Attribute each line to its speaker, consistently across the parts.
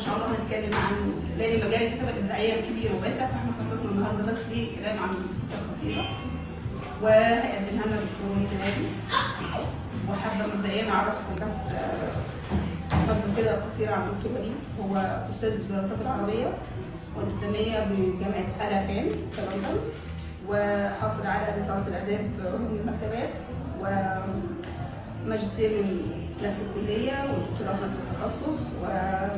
Speaker 1: شاء الله هنتكلم عن لان مجال الكتابه الابداعيه كبير وواسع فاحنا خصصنا النهارده بس لكلام عن القصه القصيره وهيقدمها لنا الدكتور ميت نادي وحابه مبدئيا اعرفكم بس آه، نبذه كده قصيره عن الدكتور وليد هو استاذ الدراسات العربيه والاسلاميه بجامعه الا خان في لندن وحاصل على ليسانس الاداب في علوم المكتبات وماجستير من نفس الكليه ودكتوراه في نفس التخصص و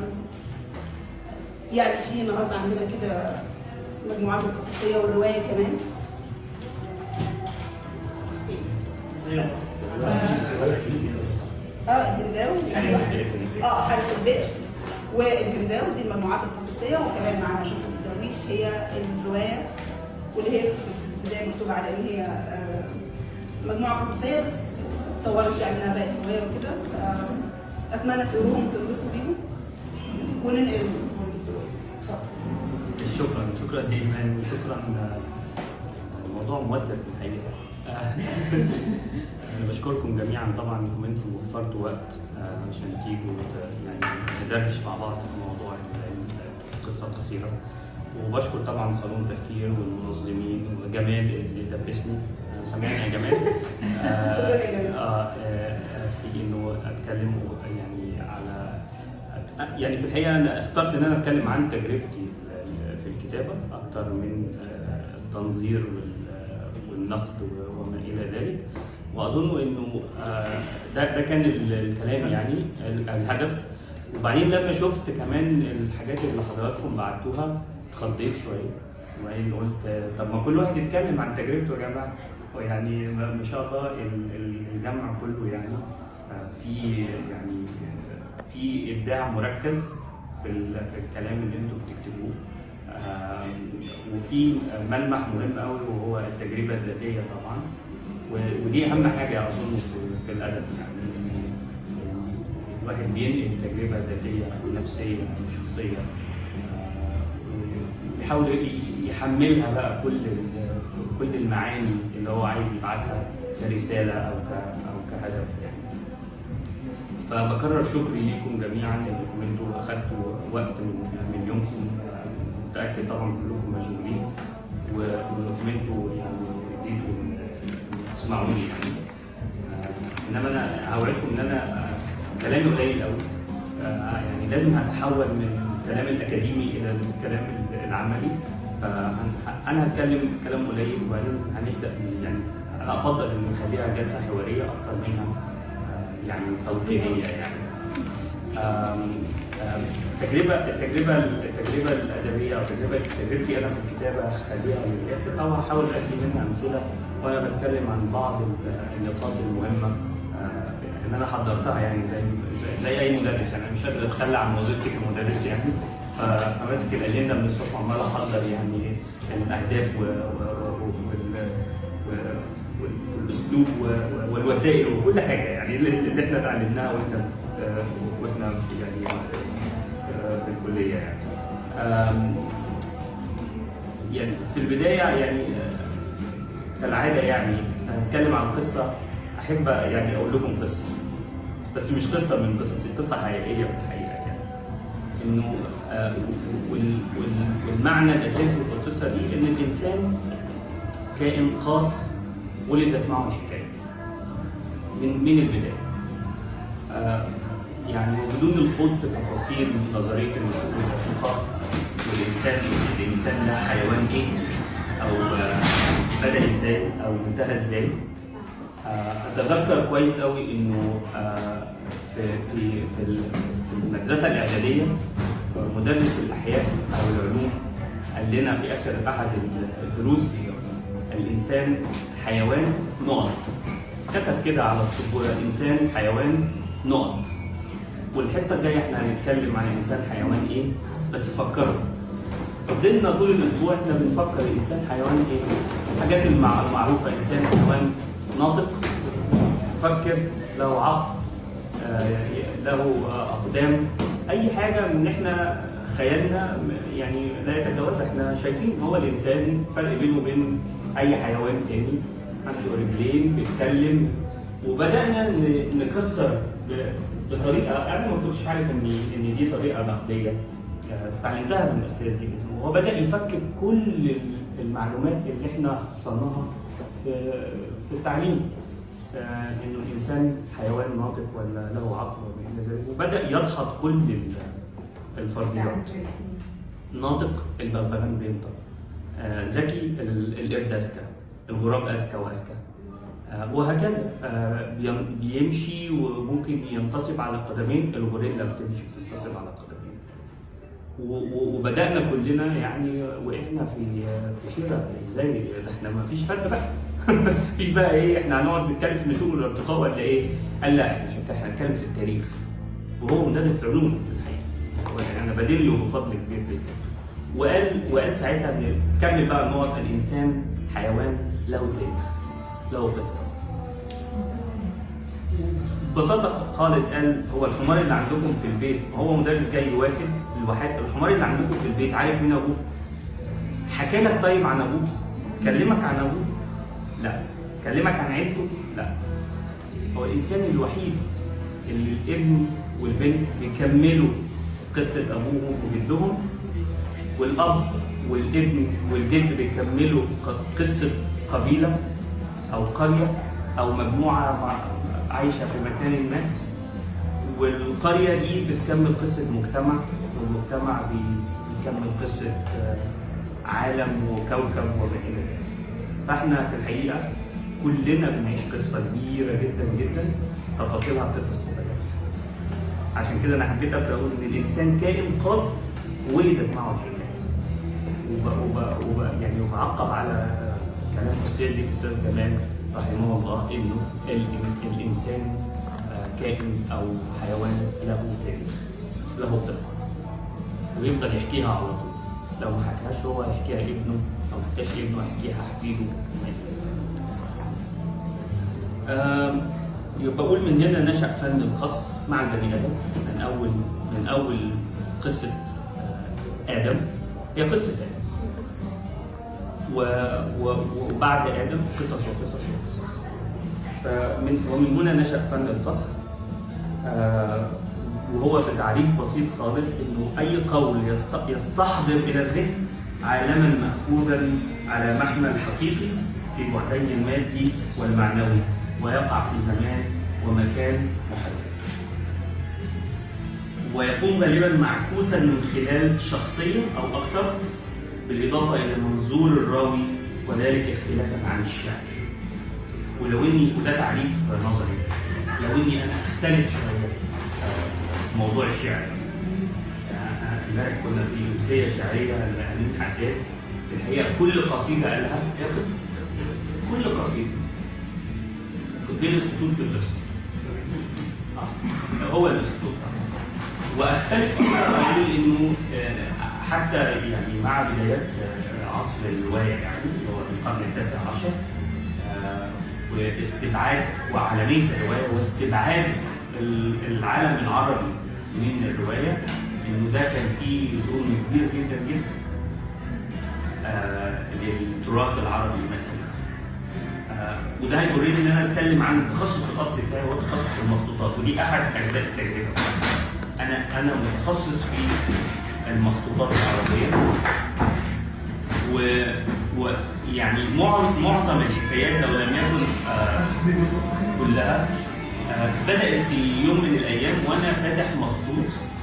Speaker 1: يعني في النهارده عندنا كده مجموعات القصصيه والروايه كمان اه الجنداو اه حرف البئر والجنداو دي المجموعات القصصيه وكمان معانا شفت الدرويش هي الروايه واللي هي في البدايه مكتوب على ان هي آه، مجموعه قصصيه بس اتطورت يعني انها بقت روايه وكده ف- اتمنى تقروهم وتنبسطوا بيهم وننقل الدكتور اتفضل
Speaker 2: شكرا شكرا ايمان وشكرا الموضوع مودع في الحقيقه انا بشكركم جميعا طبعا انكم انتم وفرتوا وقت آه، عشان تيجوا وت- يعني ندردش مع بعض في موضوع ال- القصه القصيره وبشكر طبعا صالون التفكير والمنظمين وجمال اللي دبسني آه، سامعني يا جمال آه،
Speaker 1: شكرا يا جمال.
Speaker 2: آه، آه، في انه اتكلم يعني على يعني في الحقيقه انا اخترت ان انا اتكلم عن تجربتي في الكتابه اكثر من آه، التنظير وال- والنقد وما الى ذلك واظن انه آه، ده ده كان ال- الكلام يعني ال- الهدف وبعدين لما شفت كمان الحاجات اللي حضراتكم بعتوها اتخضيت شويه وبعدين قلت آه، طب ما كل واحد يتكلم عن تجربته يا جماعه ويعني ما ما شاء الله ال- ال- الجمع كله يعني آه، في يعني آه، في ابداع مركز في ال- في الكلام اللي انتم بتكتبوه آم، وفي ملمح مهم قوي وهو التجربه الذاتيه طبعا و- ودي اهم حاجه اظن في- في الادب يعني إن الواحد بينقل تجربه ذاتيه او نفسيه او شخصيه آه، ويحاول ي- يحملها بقى كل ال- كل المعاني اللي هو عايز يبعتها كرساله او ك- او كهدف يعني فبكرر شكري ليكم جميعا انكم انتوا اخذتوا وقت من من يومكم متاكد طبعا كلكم مشغولين و- وانكم انتوا يعني جيتوا تسمعوني يعني آه، انما انا هوريكم ان انا آه، كلامي قليل قوي آه، يعني لازم هتحول من الكلام الاكاديمي الى الكلام العملي فانا هتكلم كلام قليل وبعدين هنبدا من- يعني انا افضل ان نخليها جلسه حواريه اكتر منها آه، يعني توقيعيه يعني آم، آم، التجربه التجربه التجربه الادبيه او تجربه تجربتي انا في الكتابه هخليها للاخر او هحاول ادي منها امثله وانا بتكلم عن بعض ال- النقاط المهمه آه، ان انا حضرتها يعني زي زي اي مدرس يعني أنا مش قادر اتخلى عن وظيفتي كمدرس يعني ف- فماسك الاجنده من الصبح عمال احضر يعني الاهداف و- و- و- وال- و- وال- والاسلوب و- والوسائل وكل حاجه يعني اللي اللي احنا اتعلمناها واحنا آه، واحنا يعني آه، في الكليه يعني. آم، يعني في البدايه يعني آه، كالعاده يعني هنتكلم عن قصه احب يعني اقول لكم قصه بس مش قصه من قصصي قصه حقيقيه في الحقيقه يعني انه آه، وال- وال- والمعنى الاساسي في القصه دي ان الانسان كائن خاص ولدت معه الحكايه من من البدايه آه، يعني وبدون الخوض في تفاصيل نظريه النشوء والارتقاء والانسان الانسان ده حيوان ايه او آه، بدا ازاي او انتهى ازاي آه، اتذكر كويس قوي انه آه، في في في ال- في المدرسه الاعداديه آه، مدرس الاحياء او العلوم قال لنا في اخر احد الدروس الانسان حيوان نقط كتب كده على السبوره الانسان حيوان نقط والحصه الجايه احنا هنتكلم عن الانسان حيوان ايه بس فكروا فضلنا طول الاسبوع احنا بنفكر الانسان حيوان ايه الحاجات المع- المعروفه انسان حيوان ناطق فكر له عقل آه، له آه، اقدام اي حاجه من احنا خيالنا م- يعني لا يتجاوزها احنا شايفين هو الانسان فرق بينه وبين اي حيوان تاني عنده رجلين بيتكلم وبدانا ن- نكسر ب- بطريقه انا ما كنتش عارف ان ان دي طريقه نقديه آه، استعلمتها من استاذي هو بدا يفكك كل المعلومات اللي احنا حصلناها في في التعليم آه، انه الانسان حيوان ناطق ولا له عقل ولا إلى ذلك وبدا يدحض كل ال- الفرضيات ناطق البغبغان بينطق آه، ذكي ال- القرد اذكى الغراب اذكى واذكى آه، وهكذا آه، بيم- بيمشي وممكن ينتصب على قدمين الغوريلا بتمشي بتنتصب على قدمين و- و- وبدانا كلنا يعني وقعنا في في حيره ازاي ده احنا ما فيش فرق بقى مفيش بقى ايه احنا هنقعد نتكلم في نشوء الارتقاء ولا ايه؟ قال لا احنا مش احنا هنتكلم في التاريخ وهو مدرس علوم في الحقيقه هو يعني انا بدل له بفضل كبير جدا وقال وقال ساعتها إن كمل بقى النقط الانسان حيوان له تاريخ له قصه ببساطه خالص قال هو الحمار اللي عندكم في البيت هو مدرس جاي يوافد الواحد الحمار اللي عندكم في البيت عارف مين ابوه؟ حكى لك طيب عن ابوه؟ كلمك عن ابوه؟ لا كلمك عن عيلته؟ لا هو الانسان الوحيد اللي الابن والبنت بيكملوا قصه ابوهم وجدهم والاب والابن والجد بيكملوا ق- قصه قبيله او قريه او مجموعه مع- عايشه في مكان ما والقريه دي بتكمل قصه مجتمع والمجتمع بي- بيكمل قصه آه، عالم وكوكب وما الى ذلك فاحنا في الحقيقه كلنا بنعيش قصه كبيره جدا جدا تفاصيلها قصص صغيره عشان كده انا حبيت ابدا اقول ان الانسان كائن خاص ولدت معه الحكايه وب... وب... وب... يعني وبعقب على كلام استاذي الاستاذ جمال رحمه الله انه ال... الانسان آه، كائن او حيوان له تاريخ له قصه ويفضل يحكيها على طول لو ما حكاهاش هو هيحكيها ابنه او ما حكاش ابنه هيحكيها حفيده آم، يبقى بقول من هنا نشأ فن القص مع البني آدم من أول من أول قصة آه، آدم هي قصة آدم و... و... وبعد آدم قصص وقصص وقصص فمن ومن هنا نشأ فن القص آه، وهو بتعريف بسيط خالص انه اي قول يست- يستحضر الى الذهن عالما ماخوذا على محمل حقيقي في بعدين المادي والمعنوي ويقع في زمان ومكان محدد. ويكون غالبا معكوسا من خلال شخصيه او اكثر بالاضافه الى منظور الراوي وذلك اختلافا عن الشعر. ولو اني وده تعريف نظري لو اني انا اختلف شويه آه، في موضوع الشعر آه، امبارح كنا في امسيه شعريه لامين حداد في الحقيقه كل قصيده قالها هي قصه كل قصيده بين السطور في القصه آه، هو الاسلوب واختلف اقول انه آه، حتى يعني مع بدايات آه، عصر الروايه يعني اللي هو القرن التاسع عشر آه، واستبعاد وعالميه الروايه واستبعاد ال- العالم العربي من الروايه انه ده كان فيه ظلم كبير جدا جدا آه، للتراث العربي مثلا آه، وده هيوريني ان انا اتكلم عن التخصص الاصلي بتاعي هو تخصص المخطوطات ودي احد اجزاء التجربه انا انا متخصص في المخطوطات العربيه و ويعني معظم معظم الحكايات لو لم يكن آه كلها آه بدات في يوم من الايام وانا فاتح مخطوط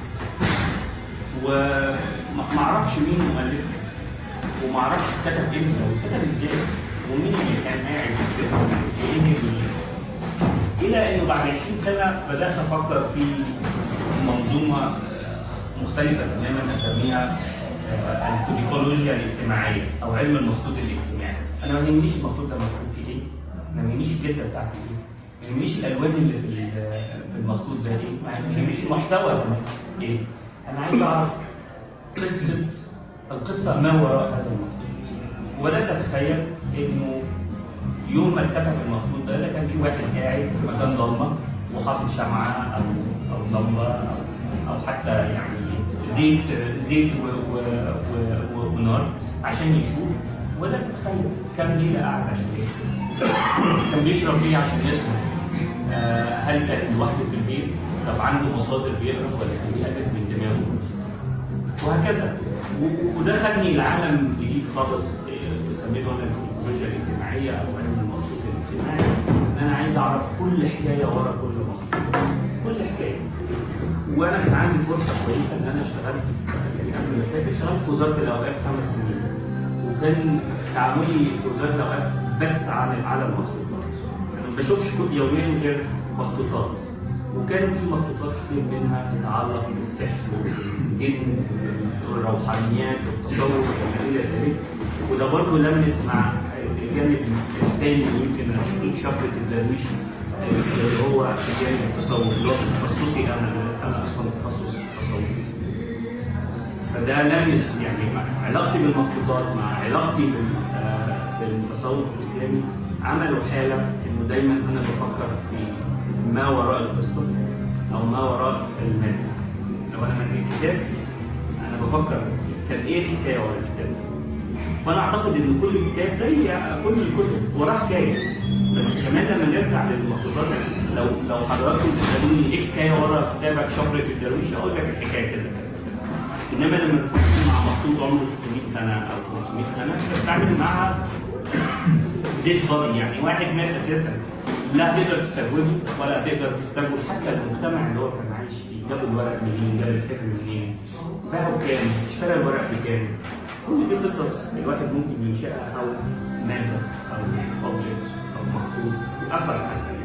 Speaker 2: وما اعرفش مين مؤلفه وما اعرفش اتكتب امتى واتكتب ازاي ومين اللي كان قاعد يكتبه وايه اللي الى انه بعد 20 سنه بدات افكر في منظومه آه، مختلفه تماما اسميها آه، الكوديكولوجيا الاجتماعيه او علم المخطوط الاجتماعي. انا ما يهمنيش المخطوط ده مكتوب فيه ايه؟ انا ما يهمنيش الجلده بتاعته ايه؟ ما يهمنيش الالوان اللي في ال- في المخطوط ده ايه؟ ما يهمنيش المحتوى كمان ايه؟ انا عايز اعرف قصه القصه ما وراء هذا المخطوط. ولا تتخيل انه يوم ما اتكتب المخطوط ده ده كان في واحد قاعد في مكان ضلمه وحاطط شمعه او او لمبه او او حتى يعني زيت زيت و و و و ونار عشان يشوف ولا تتخيل كم ليله قاعد عشان يشوف كان بيشرب ايه عشان يسمع آه هل كان لوحده في البيت طب عنده مصادر بيقرا ولا كان بيألف من دماغه وهكذا و- وده خدني لعالم جديد خالص إيه، سميته انا التكنولوجيا الاجتماعيه او علم المخطوط الاجتماعي ان انا عايز اعرف كل حكايه ورا كل مخطوط كل حكايه وانا كان عندي فرصه كويسه ان انا اشتغلت يعني قبل ما اسافر اشتغلت في وزاره الاوقاف خمس سنين وكان تعاملي في وزاره الاوقاف بس على على المخطوطات يعني ما بشوفش كل يوميا غير مخطوطات وكان في مخطوطات كتير منها تتعلق بالسحر والجن والروحانيات والتصوف وما الى ذلك وده برضه لمس مع الجانب الثاني يمكن اشوف شفره الدرويش اللي هو جانب التصوف اللي هو في تخصصي انا انا اصلا تخصص تصوف فده لامس يعني مع علاقتي بالمخطوطات مع علاقتي بال- آه، بالتصوف الاسلامي عملوا حاله انه دايما انا بفكر في ما وراء القصه او ما وراء المادة لو انا ماسك كتاب انا بفكر كان ايه الحكايه ورا الكتاب وانا اعتقد ان كل كتاب زي كل الكتب وراه حكايه بس كمان لما نرجع للمخطوطات لو لو حضراتكم تسالوني ايه الحكايه ورا كتابك شفره الدرويش اقول لك الحكايه كذا كذا كذا انما لما بتتكلم مع مخطوط عمره 600 سنه او 500 سنه انت بتتعامل مع ديد بادي يعني واحد مات اساسا لا تقدر تستجوبه ولا تقدر تستجوب حتى المجتمع اللي هو كان عايش فيه جاب الورق منين جاب الحبر منين باعه بكام اشترى الورق بكام كل دي قصص الواحد ممكن ينشئها او ماده او اوبجكت او مخطوط وقفل حتى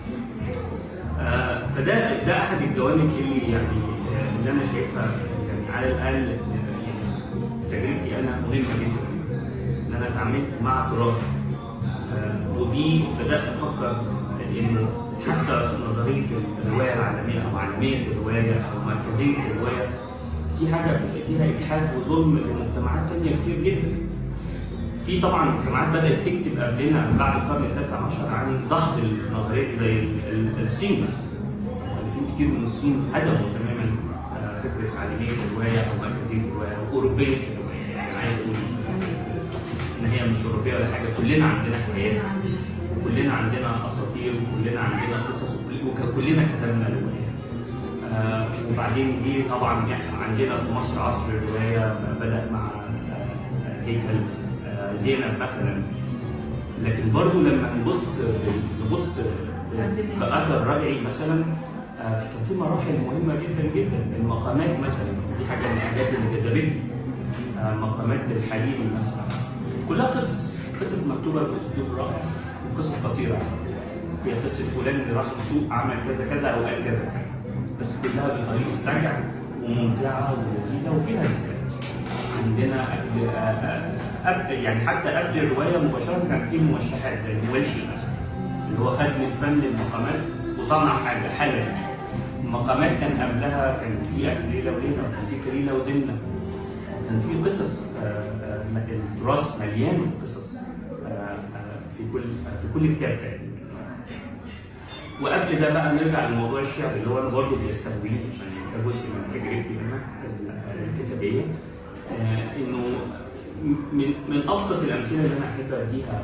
Speaker 2: آه فده ده احد الجوانب اللي يعني آه، اللي انا شايفها يعني على الاقل آه، يعني في تجربتي انا مهمه جدا ان انا اتعاملت مع تراث آه، ودي بدات افكر انه حتى نظريه الروايه العالميه او عالميه الروايه او مركزيه الروايه دي حاجه فيها اجحاف وظلم لمجتمعات تانيه كتير جدا. في طبعا مجتمعات بدات تكتب قبلنا بعد القرن التاسع عشر عن ضغط النظريات زي ال- ال- الصين مثلا. يعني في كتير من الصين هدموا تماما آه، فكره عالميه الروايه او مركزيه الروايه واوروبيه الروايه يعني عايز اقول ان هي مش اوروبيه ولا حاجه كلنا عندنا حكايات وكلنا عندنا اساطير وكلنا عندنا قصص وكل- وكلنا كتبنا روايات آه وبعدين جه طبعا احنا عندنا في مصر عصر الروايه بدا مع آه، آه، هيكل آه، زينب مثلا لكن برضو لما نبص في- نبص في- باثر رجعي مثلا آه، في- كان في مراحل مهمه جدا جدا المقامات مثلا دي حاجه من الحاجات اللي جذبتني آه، مقامات الحليم مثلا كلها قصص قصص مكتوبه باسلوب رائع وقصص قصيره هي قصه فلان اللي راح السوق عمل كذا كذا او قال كذا كذا بس كلها بطريقه سجع وممتعه ولذيذه وفيها رساله عندنا قبل آه، آه، قبل يعني حتى قبل الروايه مباشره كان في موشحات زي الملحي مثلا اللي هو خد من فن المقامات وصنع حاجه حاجه المقامات كان قبلها كان في الف ليله وليله وكان في كريله ودمنه كان في قصص آه، آه، التراث مليان قصص آه، آه، في كل في كل كتاب تقريبا وقبل ده بقى نرجع لموضوع الشعر اللي هو انا برضه بيستهويني عشان ده جزء من تجربتي انا الكتابيه آه، انه من من ابسط الامثله اللي انا احب اديها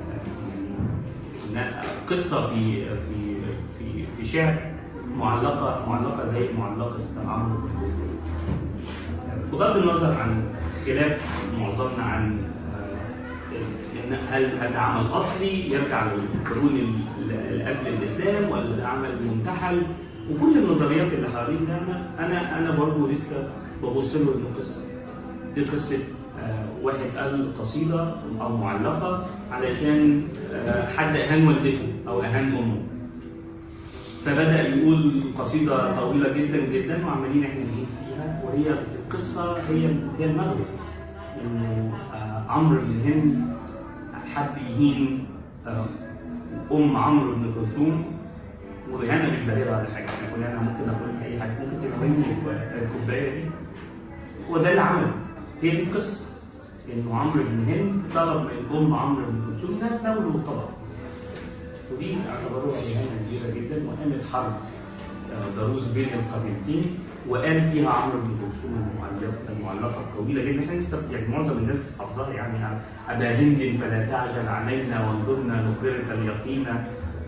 Speaker 2: آه، إن قصه في في في في شعر معلقه معلقه زي معلقه عمرو بن كلثوم بغض النظر عن خلاف معظمنا عن آه، إن هل هل ده عمل اصلي يرجع للقرون ال- اللي قبل الاسلام ولا ده عمل منتحل وكل النظريات اللي حوالين ده انا انا انا برضه لسه ببص له انه قصه دي قصه آه، واحد قال قصيده او معلقه علشان آه، حد اهان والدته او اهان امه فبدا يقول قصيده طويله جدا جدا وعمالين احنا نجيب فيها وهي القصه هي هي المغزى انه آه، عمرو بن هند حب يهين آه، ام عمرو بن كلثوم ورهانه مش بالغه ولا حاجه احنا كلنا ممكن نقول اي حاجه ممكن تناولني الكوبايه دي هو ده اللي عمله هي دي القصه انه عمرو بن هند طلب من ام عمرو بن كلثوم انها تناوله الطبق ودي اعتبروها اهانه كبيره جدا وقامت حرب آه، ضروس بين القبيلتين وقال فيها عمرو بن كلثوم المعلقه المعلقه الطويله جدا احنا لسه يعني معظم الناس حافظاها يعني ابا هند فلا تعجل علينا وانظرنا نخبرك اليقين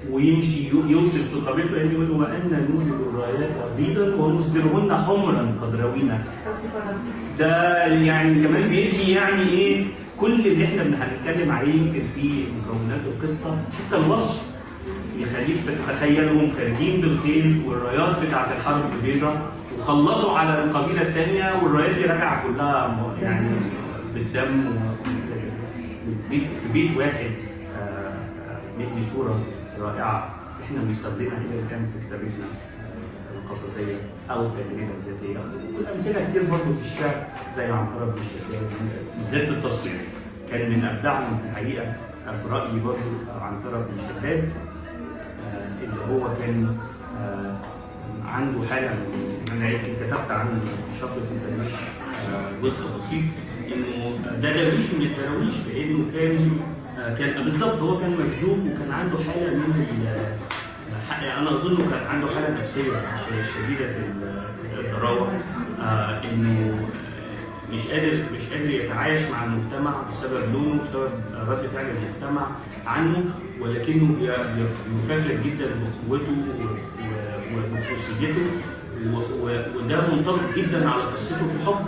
Speaker 2: ويمشي يو- يوصف في قبيلته يعني يقول وان نولد الرايات بيضا ونصدرهن حمرا قد روينا ده يعني كمان بيدي يعني ايه كل اللي احنا بن- هنتكلم عليه يمكن في مكونات القصه حتى الوصف يخليك تتخيلهم خارجين بالخيل والرايات بتاعت الحرب البيضاء وخلصوا على القبيله الثانيه والرايات دي راجعه كلها م- يعني بالدم و- بيت- في بيت واحد آه، آه، مدي صوره رائعه احنا بنستخدمها الى الان في كتابتنا آه، القصصيه او التجربه الذاتيه والامثله كتير برضه في الشعر زي عنترة بن شداد بالذات في التصوير كان من ابدعهم في الحقيقه آه، في رايي برضه عنترة بن شداد آه، اللي هو كان آه، عنده حاله من انا يمكن كتبت عنه في شفره الدرويش آه، جزء بسيط انه ده درويش من الدراويش لانه كان آه، كان بالظبط هو كان مجذوب وكان عنده حاله من ال- آه، انا اظن كان عنده حاله نفسيه ش- شديده ال- الضراوه آه، انه مش قادر مش قادر يتعايش مع المجتمع بسبب لونه بسبب رد فعل المجتمع عنه ولكنه بي- بي- يفاخر جدا بقوته و- و- وبنفوذيته و- و- وده منطبق جدا على قصته في الحب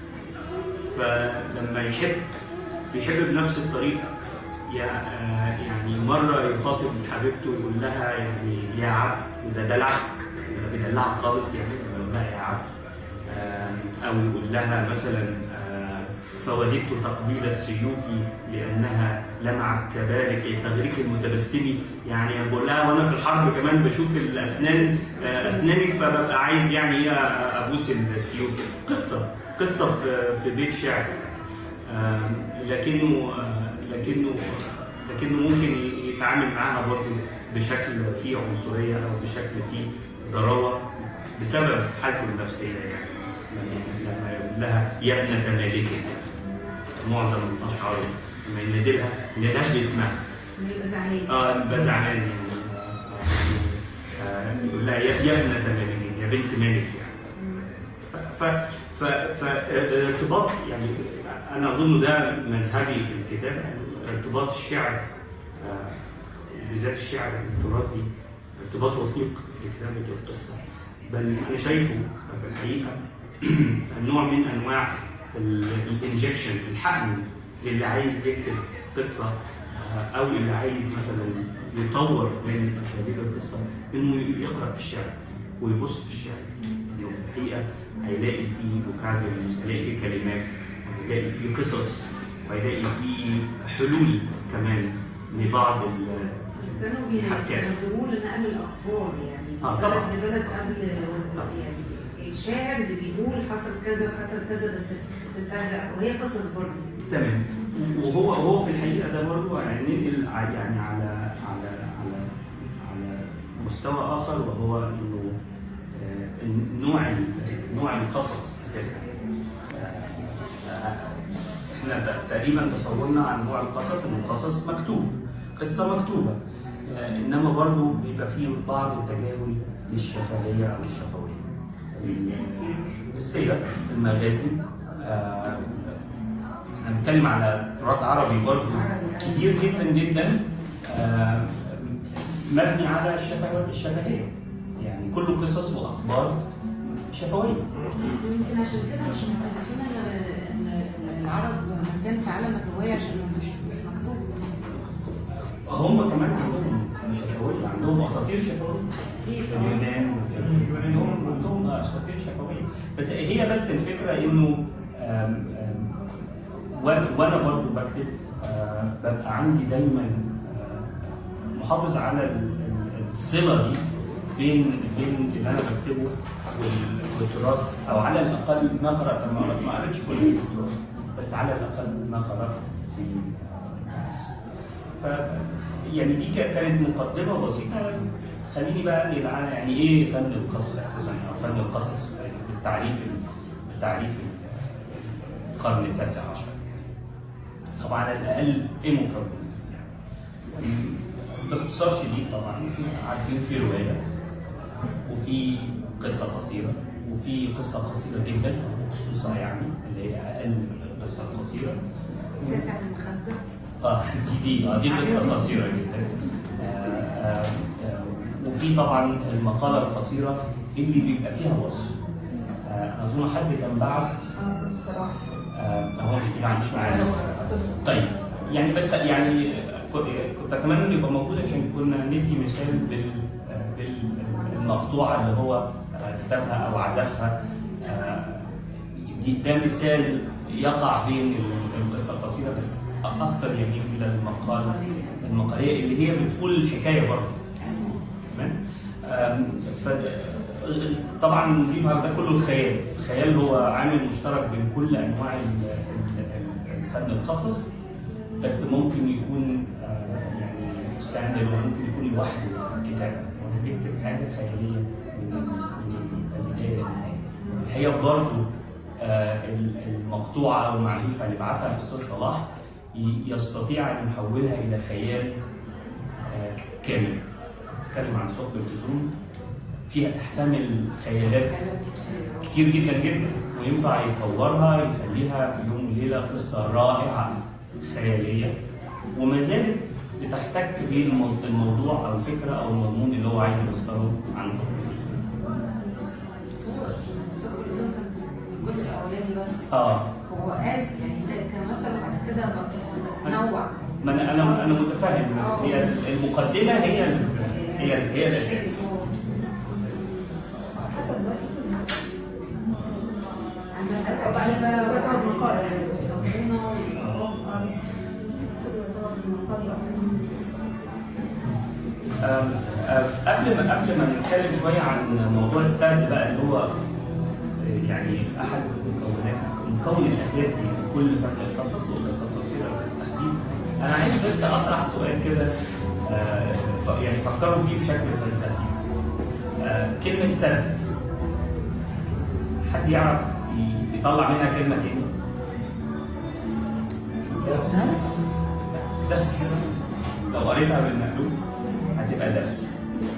Speaker 2: فلما يحب بيحب بنفس الطريقه يا- آه، يعني مره يخاطب حبيبته يقول لها يعني يا عبد وده دلع وده بيدلعها خالص يعني يقول لها يا عبد آه، او يقول لها مثلا آه، فوددت تقبيل السيوف لانها لمعت كبارك تغريك المتبسم يعني بقول لها وانا في الحرب كمان بشوف الاسنان آه، اسنانك فببقى عايز يعني ايه ابوس السيوف قصه قصه في في بيت شعر آم، لكنه آه، لكنه لكنه ممكن يتعامل معاها برضه بشكل فيه عنصريه او بشكل فيه ضراوه بسبب حالته النفسيه يعني لما لما يقول لها يا ابنة مالك معظم اشعاره لما ينادي لها ما يناديهاش باسمها
Speaker 3: بيبقى زعلان
Speaker 2: اه بيبقى زعلان يعني آه، يقول لها يا يا ابنة مالك يا بنت مالك يعني ف ف ف ارتباط يعني انا اظن ده مذهبي في الكتابه يعني ارتباط الشعر آه، بالذات الشعر التراثي ارتباط وثيق بكتابه القصه بل انا شايفه في الحقيقه نوع من انواع الانجكشن الحقن للي عايز يكتب قصه آه، او اللي عايز مثلا يطور من اساليب القصه انه يقرا في الشعر ويبص في الشعر انه في الحقيقه هيلاقي فيه فوكابولريز هيلاقي فيه كلمات وهيلاقي فيه قصص وهيلاقي فيه حلول كمان لبعض ال-
Speaker 3: كانوا
Speaker 2: حكاية.
Speaker 3: بيستخدموه لنقل الاخبار يعني
Speaker 2: آه،
Speaker 3: من
Speaker 2: طبعاً.
Speaker 3: بلد لبلد قبل يعني الشاعر اللي بيقول حصل كذا وحصل كذا بس في سهل وهي قصص برضه
Speaker 2: تمام وهو هو في الحقيقه ده برضه هننقل ع- يعني على على على على مستوى اخر وهو انه آه، نوع ال- نوع القصص اساسا آه، آه، احنا ت- تقريبا تصورنا عن نوع القصص انه قصص مكتوب قصه مكتوبه آه، انما برضه بيبقى فيه بعض التجاهل للشفهيه او الشفويه السيرة المغازي آه، احنا بنتكلم على تراث عربي برضه كبير جدا جدا آه، مبني على الشفه الشفهيه يعني كله قصص واخبار شفويه
Speaker 3: يمكن عشان كده مش متفقين ان إن العرب مكان في عالم الروايه عشان مش مش مكتوب
Speaker 2: هم كمان عندهم شفويه عندهم اساطير شفويه
Speaker 3: كتير
Speaker 2: اليونان عندهم عندهم اساطير شفويه بس هي بس الفكره انه آم، آم، وانا وأنا برضه بكتب آه، ببقى عندي دايما آه، محافظ على ال- ال- الصله دي بين بين اللي انا بكتبه وال- والتراث او على الاقل ما قرات ما قرأت- ما قريتش كل التراث بس على الاقل ما قرات في التراث ف يعني دي كا- كانت مقدمه بسيطه خليني بقى انقل على يعني ايه فن القصص اساسا او فن القصص بالتعريف بالتعريف القرن التاسع عشر او على الاقل ايه مكون باختصار شديد طبعا عارفين في روايه وفي قصه قصيره وفي قصه قصيره جدا خصوصا يعني اللي هي اقل قصه قصيره
Speaker 3: زي بتاعت المخدة
Speaker 2: اه دي دي اه دي قصه قصيره جدا آه آه، آه، وفي طبعا المقاله القصيره اللي بيبقى فيها وصف آه، انا اظن حد كان بعت
Speaker 1: انا الصراحه
Speaker 2: آه، هو مش بتاع مش معانا طيب يعني بس يعني كنت كنت اتمنى انه يبقى موجود عشان كنا ندي مثال بال بالمقطوعه اللي هو آه، كتبها او عزفها آه، دي- ده مثال يقع بين القصه القصيره بس اكتر يميل الى المقال المقاليه اللي هي بتقول الحكايه برضه تمام آم، ف- طبعا نضيف على ده كله الخيال الخيال هو عامل مشترك بين كل انواع ال- ال- ال- الفن القصص بس ممكن يكون آه، يعني ستاند ممكن يكون لوحده كتاب وانا بيكتب حاجه خياليه من من البدايه للنهايه وفي الحقيقه برضه آه، ال- المقطوعه او المعزوفه اللي بعتها الاستاذ صلاح ي- يستطيع ان يحولها الى خيال آه، كامل بتكلم عن ثقب الأذون فيها تحتمل خيالات كتير جدا جدا وينفع يطورها يخليها في يوم وليله قصه رائعه خياليه وما زالت بتحتك بالموضوع او الفكره او المضمون اللي هو عايز يوصله عن ثقب الأذون.
Speaker 3: سوق الأذون كان في الجزء الاولاني بس
Speaker 2: اه
Speaker 3: هو قاس يعني ده كمثل بعد كده نوع
Speaker 2: ما انا انا انا متفاهم بس هي المقدمه هي ال- هي ال- هي الاساس
Speaker 3: عندنا الحلبة والصابونة
Speaker 2: أم، أم، قبل ما قبل ما نتكلم شويه عن موضوع السرد بقى اللي هو آه، يعني احد المكونات المكون الاساسي في كل فن القصص والقصه القصيره بالتحديد انا عايز بس اطرح سؤال كده آه، ف- يعني فكروا فيه بشكل فلسفي آه، كلمه سرد حد يعرف ي- يطلع منها كلمه تاني؟
Speaker 3: درس
Speaker 2: درس لو قريتها بالمقلوب هتبقى درس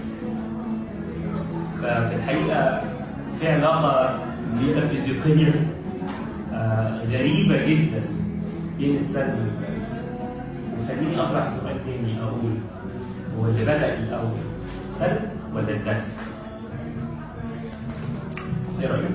Speaker 2: ففي الحقيقة في علاقة ميتافيزيقية آه، غريبة جدا بين السرد والدرس وخليني أطرح سؤال تاني أقول هو اللي بدأ الأول السرد ولا الدرس؟ إيه رأيك؟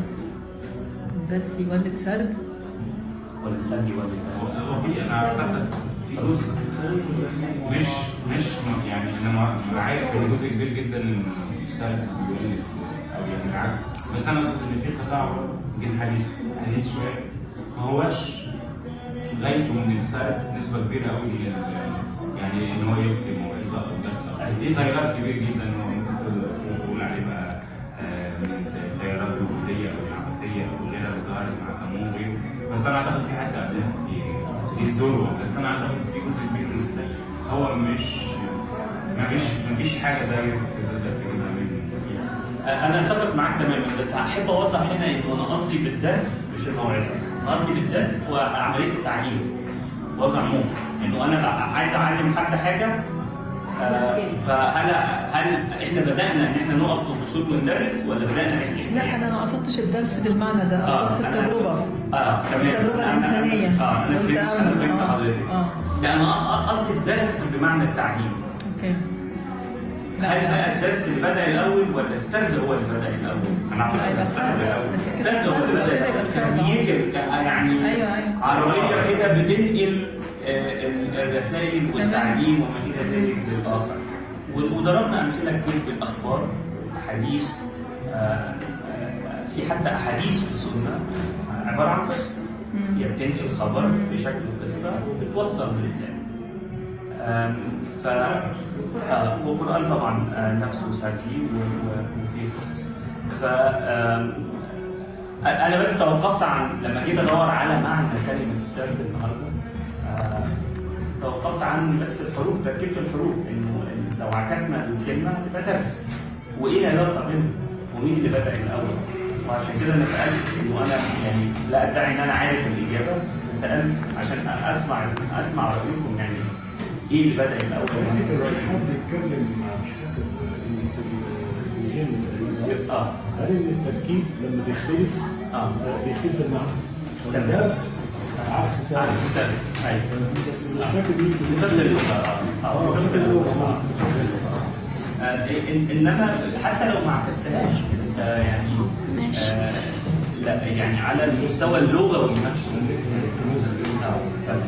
Speaker 4: درس يولد سرد
Speaker 2: ولا السرد ولا الدرس؟
Speaker 5: هو في انا اعتقد في جزء مش مش م- يعني انا مع- معاك في جزء كبير جدا من السلب بيقول او يعني العكس بس انا اقصد ان في قطاع يمكن حديث حديث شويه ما هوش غايته من السلب نسبه كبيره قوي لل يعني ان هو يلقي موعظه او درس أو- في تيار كبير جدا هو ممكن تقول- تقول عليه بقى آه، من التيارات الوجوديه او العبثيه او غيرها اللي ظهرت مع تموم وغيره بس انا اعتقد في حد قبلها كتير دي الذروه بس انا اعتقد في جزء كبير من السلب هو مش ما فيش ما فيش حاجه دايركت تقدر تجيبها منه
Speaker 2: انا اتفق معاك تماما بس هحب اوضح هنا انه انا قصدي بالدرس مش الموعظه أنا قصدي بالدرس وعمليه التعليم وضع عموم انه انا عايز اعلم حد حاجه آه، فهل هل احنا بدانا ان احنا نقف في فصول وندرس ولا بدانا نحكي
Speaker 4: لا انا ما قصدتش الدرس بالمعنى ده
Speaker 2: آه،
Speaker 4: قصدت
Speaker 2: أنا-
Speaker 4: التجربه
Speaker 2: اه تمام
Speaker 4: التجربه
Speaker 2: أنا- أنا-
Speaker 4: الانسانيه
Speaker 2: اه انا
Speaker 4: قلت
Speaker 2: فهمت انا
Speaker 4: أوي.
Speaker 2: فهمت
Speaker 4: آه،
Speaker 2: حضرتك
Speaker 4: اه
Speaker 2: لا انا قصدي الدرس بمعنى التعليم
Speaker 4: اوكي
Speaker 2: هل بقى الدرس اللي بدا الاول ولا السرد هو اللي بدا الاول؟
Speaker 5: انا اعتقد
Speaker 4: أيوة،
Speaker 5: السلب الاول
Speaker 4: بس
Speaker 2: السرد هو اللي
Speaker 4: السرد
Speaker 2: بدا
Speaker 4: كده يبقى
Speaker 2: الاول
Speaker 4: السرد.
Speaker 2: كان بيجي يعني
Speaker 4: ايوه ايوه
Speaker 2: عربية كده بتنقل آه، ال- الرسائل والتعليم وما إلى ذلك للآخر و- وضربنا أمثلة كتير بالأخبار الأحاديث آه، آه، في حتى أحاديث في السنة عبارة عن قصة
Speaker 4: مم.
Speaker 2: هي بتنقل خبر في شكل قصة وبتوصل برسالة آم، ف آه، والقرآن طبعا آه، نفسه صار فيه و- و- وفيه قصص ف آم، انا بس توقفت عن لما جيت ادور على معنى كلمه السرد النهارده آه، توقفت عن بس الحروف تركيبه الحروف انه لو عكسنا الكلمه هتبقى درس وايه العلاقه بينهم ومين اللي بدا الاول وعشان كده انا سالت انه انا يعني لا ادعي ان انا عارف الاجابه بس سالت عشان اسمع اسمع رايكم يعني ايه اللي بدا الاول
Speaker 6: حد يتكلم مع مش فاكر الجن
Speaker 2: اه
Speaker 6: قال ان التركيب لما بيختلف
Speaker 2: اه
Speaker 6: آه، بيختلف المعنى
Speaker 2: تمام.
Speaker 6: والناس عكس سعر
Speaker 2: على السرد ايوه
Speaker 6: بس مش فاكر مين
Speaker 2: في فقه اللغه اه اه في فقه اللغه آه. آه إن- انما حتى لو ما عكستهاش آه يعني آه لا يعني على المستوى اللغوي نفسه آه، تمام.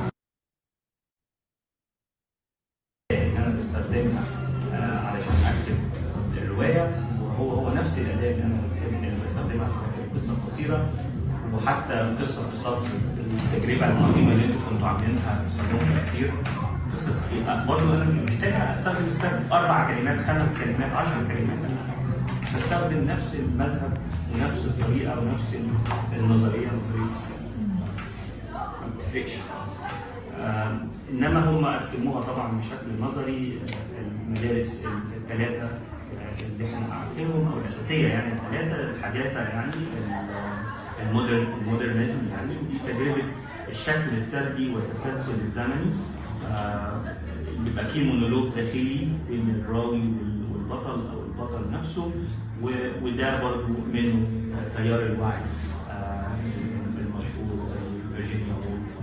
Speaker 2: اللي انا بستخدمها آه، علشان اكتب الروايه وهو هو نفس الاداه اللي انا بحب- اللي بستخدمها في القصه القصيره وحتى قصه في سطر التجربه العظيمه اللي انتوا كنتوا عاملينها في صالون تفكير قصه آه، برضه انا محتاج استخدم السرد في اربع كلمات خمس كلمات عشر كلمات بستخدم نفس المذهب ونفس الطريقه ونفس النظريه نظريه السرد ما بتفرقش خالص آه، انما هم قسموها طبعا بشكل نظري آه، المدارس الثلاثه آه، اللي احنا عارفينهم او الاساسيه يعني الثلاثه الحداثه يعني ال- المودرن المودرنزم يعني دي تجربه الشكل السردي والتسلسل الزمني آه، بيبقى فيه مونولوج داخلي بين الراوي وال- والبطل او البطل نفسه و- وده برضو منه آه، تيار الوعي آه، المشهور زي فيرجينيا وولف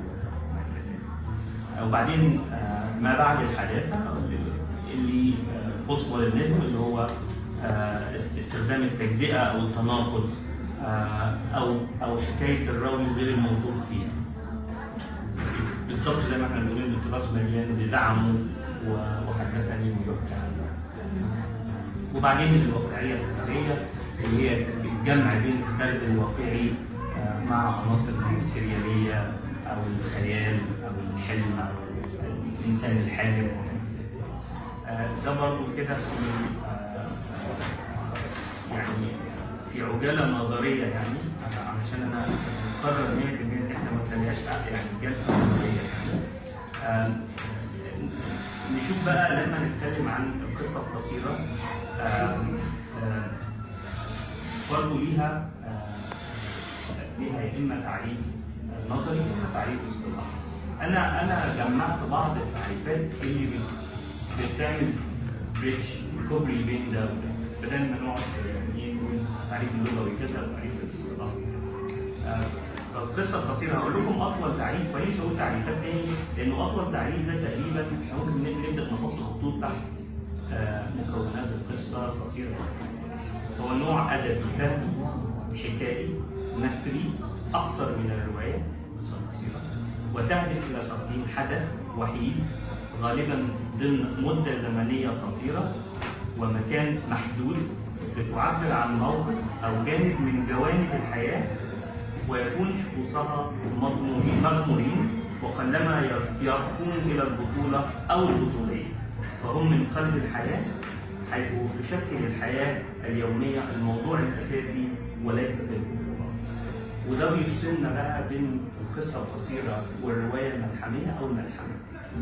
Speaker 2: وبعدين آه، ما بعد الحداثه اللي بوست مودرنزم اللي هو آه، است- استخدام التجزئه او التناقض آه، او او حكايه الراوي غير الموثوق فيها. بالظبط زي ما احنا بنقول ان التراث مليان بزعمه و- وحدثني ويحكى عنه. وبعدين الواقعيه السرديه اللي هي الجمع بين السرد الواقعي آه، مع عناصر السرياليه او الخيال او الحلم او الانسان الحالم آه، ده برضه كده في آه، يعني في عجاله نظريه يعني علشان انا مقرر 100% ان احنا ما نخليهاش يعني جلسه نظريه آه، نشوف بقى لما نتكلم عن القصه القصيره آه، آه، برضه ليها آه، ليها يا اما تعريف نظري يا اما تعريف اصطلاحي. انا انا جمعت بعض التعريفات اللي بت- بتعمل بريدج كوبري بين ده وده بدل ما نقعد يعني ايه نقول التعريف اللغوي كذا والتعريف الاصطلاحي. آه، فالقصه القصيره هقول لكم اطول تعريف ماليش اقول تعريفات تاني لانه اطول تعريف ده تقريبا احنا ممكن نبدا نحط خطوط تحت آه، مكونات القصه القصيره. هو نوع ادبي سهل حكائي نثري اقصر من الروايه قصه قصيره وتهدف الى تقديم حدث وحيد غالبا ضمن مده زمنيه قصيره ومكان محدود بتعبر عن موقف او جانب من جوانب الحياه ويكون شخوصها مضمونين مغمورين وقلما يرقون الى البطوله او البطوليه فهم من قلب الحياه حيث تشكل الحياه اليوميه الموضوع الاساسي وليست البطولات وده بيفصلنا بقى بين القصه القصيره والروايه الملحميه او الملحمه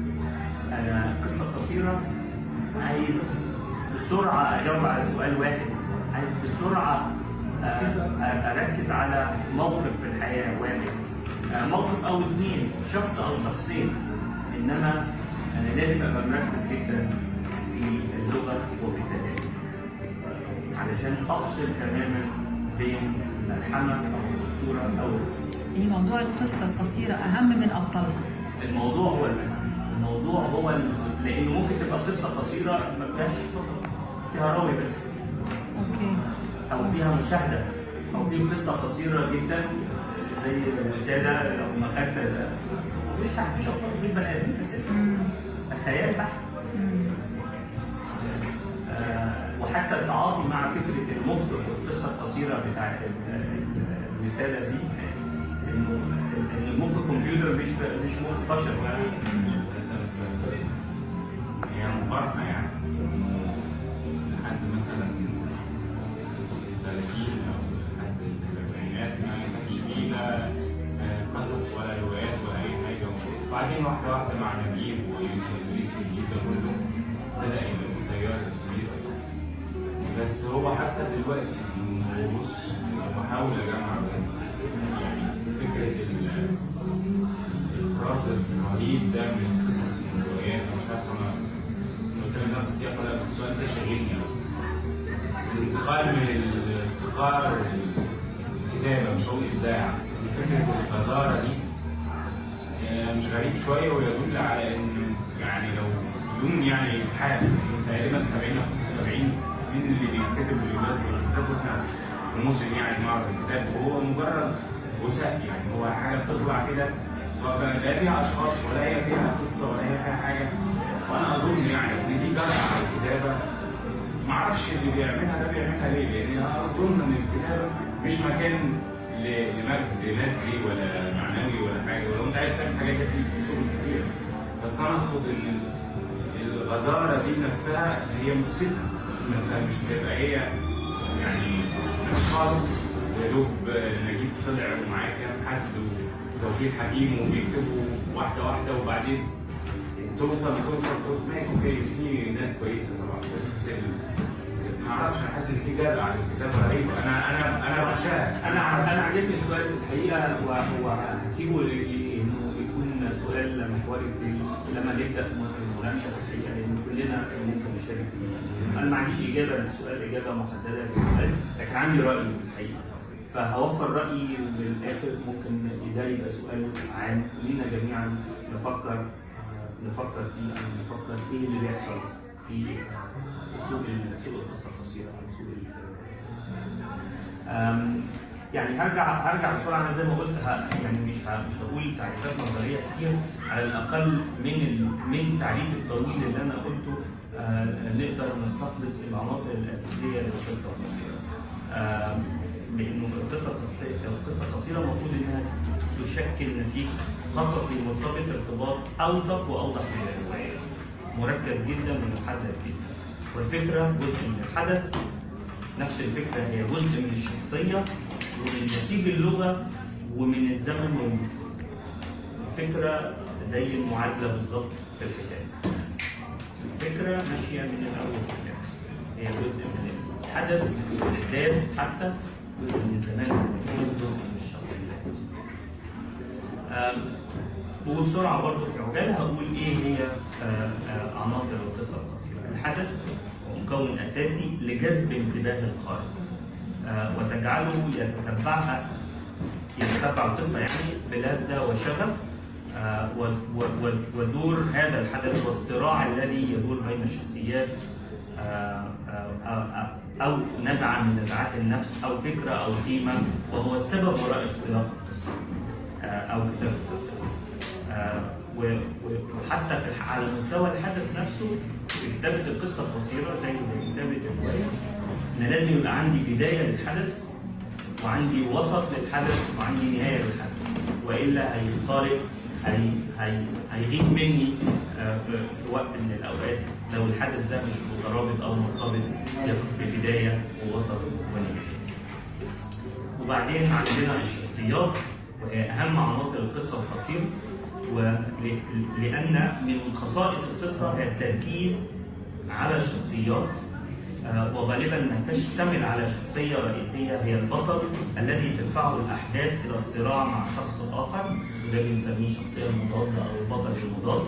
Speaker 2: انا القصه القصيره عايز بسرعه اجاوب على سؤال واحد عايز بسرعه آه، آه، اركز على موقف في الحياه واحد آه، موقف او اثنين شخص او شخصين انما انا لازم ابقى مركز جدا في اللغه وفي الاداء علشان افصل تماما بين الملحمه او الاسطوره او
Speaker 4: يعني موضوع القصة القصيرة أهم من أبطالها
Speaker 2: الموضوع هو الملحمه الموضوع هو ال- لانه ممكن تبقى قصه قصيره ما فيهاش بطل فيها راوي بس
Speaker 4: أوكي
Speaker 2: او فيها مشاهده او في قصه قصيره جدا زي الوساده او مخده مفيش حاجه مفيش ابطال مفيش بني ادمين اساسا
Speaker 4: مم.
Speaker 2: خيال بحت
Speaker 4: مم.
Speaker 2: آه، وحتى التعاطي مع فكره المخ في القصه القصيره بتاعت ال- ال- الرساله دي انه إن المخ كمبيوتر مش مش مخ بشر
Speaker 5: هي مقارنة يعني إنه لحد مثلا 30 أو لحد الأربعينات ما كانش فيه لا آه، قصص ولا روايات ولا أي حاجة وبعدين واحدة واحدة مع نجيب ويوسف إدريس والجيل ده كله بدأ يبقى في تيار كبير بس هو حتى دلوقتي إنه بص أنا بحاول أجمع بين يعني فكرة ال- الفراز الرهيب ده من قصص وروايات مش عارف انا بتكلم نفس السياق ولا لا، بس السؤال ده شاغلني قوي. الانتقال من الافتقار الكتابه مش هقول ابداع لفكره الغزاره دي آه، مش غريب شويه ويدل على انه يعني لو بدون يعني ابحاث تقريبا 70 او 75 من اللي بيكتب وينزل بالذات واحنا في موسم يعني معرض الكتاب وهو مجرد وثائق يعني هو حاجه بتطلع كده سواء بقى لا فيها اشخاص ولا هي فيها قصه ولا هي فيها حاجه وانا اظن يعني ان دي جرعه على الكتابه معرفش اللي بيعملها ده بيعملها ليه لان انا اظن ان الكتابه مش مكان ل- لمجد مادي ولا معنوي ولا حاجه ولو انت عايز تعمل حاجات كتير في سبل كتير بس انا اقصد ان ال- الغزاره دي نفسها هي مؤسفه انت مش بتبقى هي يعني اشخاص يا دوب نجيب طلع ومعاه كام حد وتوفيق حكيم وبيكتبوا واحده واحده وبعدين توصل توصل توصل ماشي اوكي في ناس كويسه طبعا بس ال- ما اعرفش انا حاسس ان في جرأة على الكتابه غريبه انا انا انا بعشقها
Speaker 2: انا انا عجبني السؤال في الحقيقه و- وهسيبه ل- ل- انه يكون سؤال محوري في لما نبدا المناقشه في الحقيقه لان كلنا ممكن نشارك فيه. انا ما عنديش اجابه للسؤال اجابه محدده للسؤال لكن عندي راي في الحقيقه فهوفر رايي للاخر ممكن ده يبقى سؤال عام لينا جميعا نفكر نفكر فيه او نفكر ايه اللي بيحصل في سوق ال- سوق القصه القصيره او سوق ال- أم، يعني هرجع هرجع بسرعه انا زي ما قلت ه- يعني مش ه- مش هقول تعريفات نظريه كتير على الاقل من ال- من التعريف الطويل اللي انا قلته آه، نقدر نستخلص العناصر الاساسيه للقصه القصيره. آم، لانه القصه القصيره القصه القصيره المفروض انها تشكل نسيج قصصي مرتبط ارتباط اوثق واوضح من الروايه. مركز جدا ومحدد جدا. والفكره جزء من الحدث نفس الفكره هي جزء من الشخصيه ومن نسيج اللغه ومن الزمن والمكان. الفكره زي المعادله بالظبط في الحساب. الفكره ماشيه من الاول للاخر. هي جزء من الحدث الاحداث حتى جزء من الزمان والمكان جزء من الشخصيات. أم، وبسرعه برضه في عجاله هقول ايه هي آه، آه، عناصر القصه القصيره. الحدث هو مكون اساسي لجذب انتباه القارئ آه، وتجعله يتتبعها يتتبع القصه يعني بلذه وشغف آه، و- و- و- ودور هذا الحدث والصراع الذي يدور بين الشخصيات آه، آه، آه، او نزعه من نزعات النفس او فكره او قيمه وهو السبب وراء اختلاق القصه آه، او كتابه القصه آه، و- و- وحتى في الح- على مستوى الحدث نفسه في كتابه القصه القصيره زي زي كتابه الروايه انا لازم يبقى عندي بدايه للحدث وعندي وسط للحدث وعندي نهايه للحدث والا هينطلق هي هي هيغيب مني آه، في, في وقت من الاوقات لو الحدث ده مش مترابط او مرتبط ببدايه ووسط ونهايه. وبعدين عندنا الشخصيات وهي اهم عناصر القصه القصيره ولان من خصائص القصه هي التركيز على الشخصيات آه، وغالبا ما تشتمل على شخصيه رئيسيه هي البطل الذي تدفعه الاحداث الى الصراع مع شخص اخر وده بنسميه الشخصيه المضاده او البطل المضاد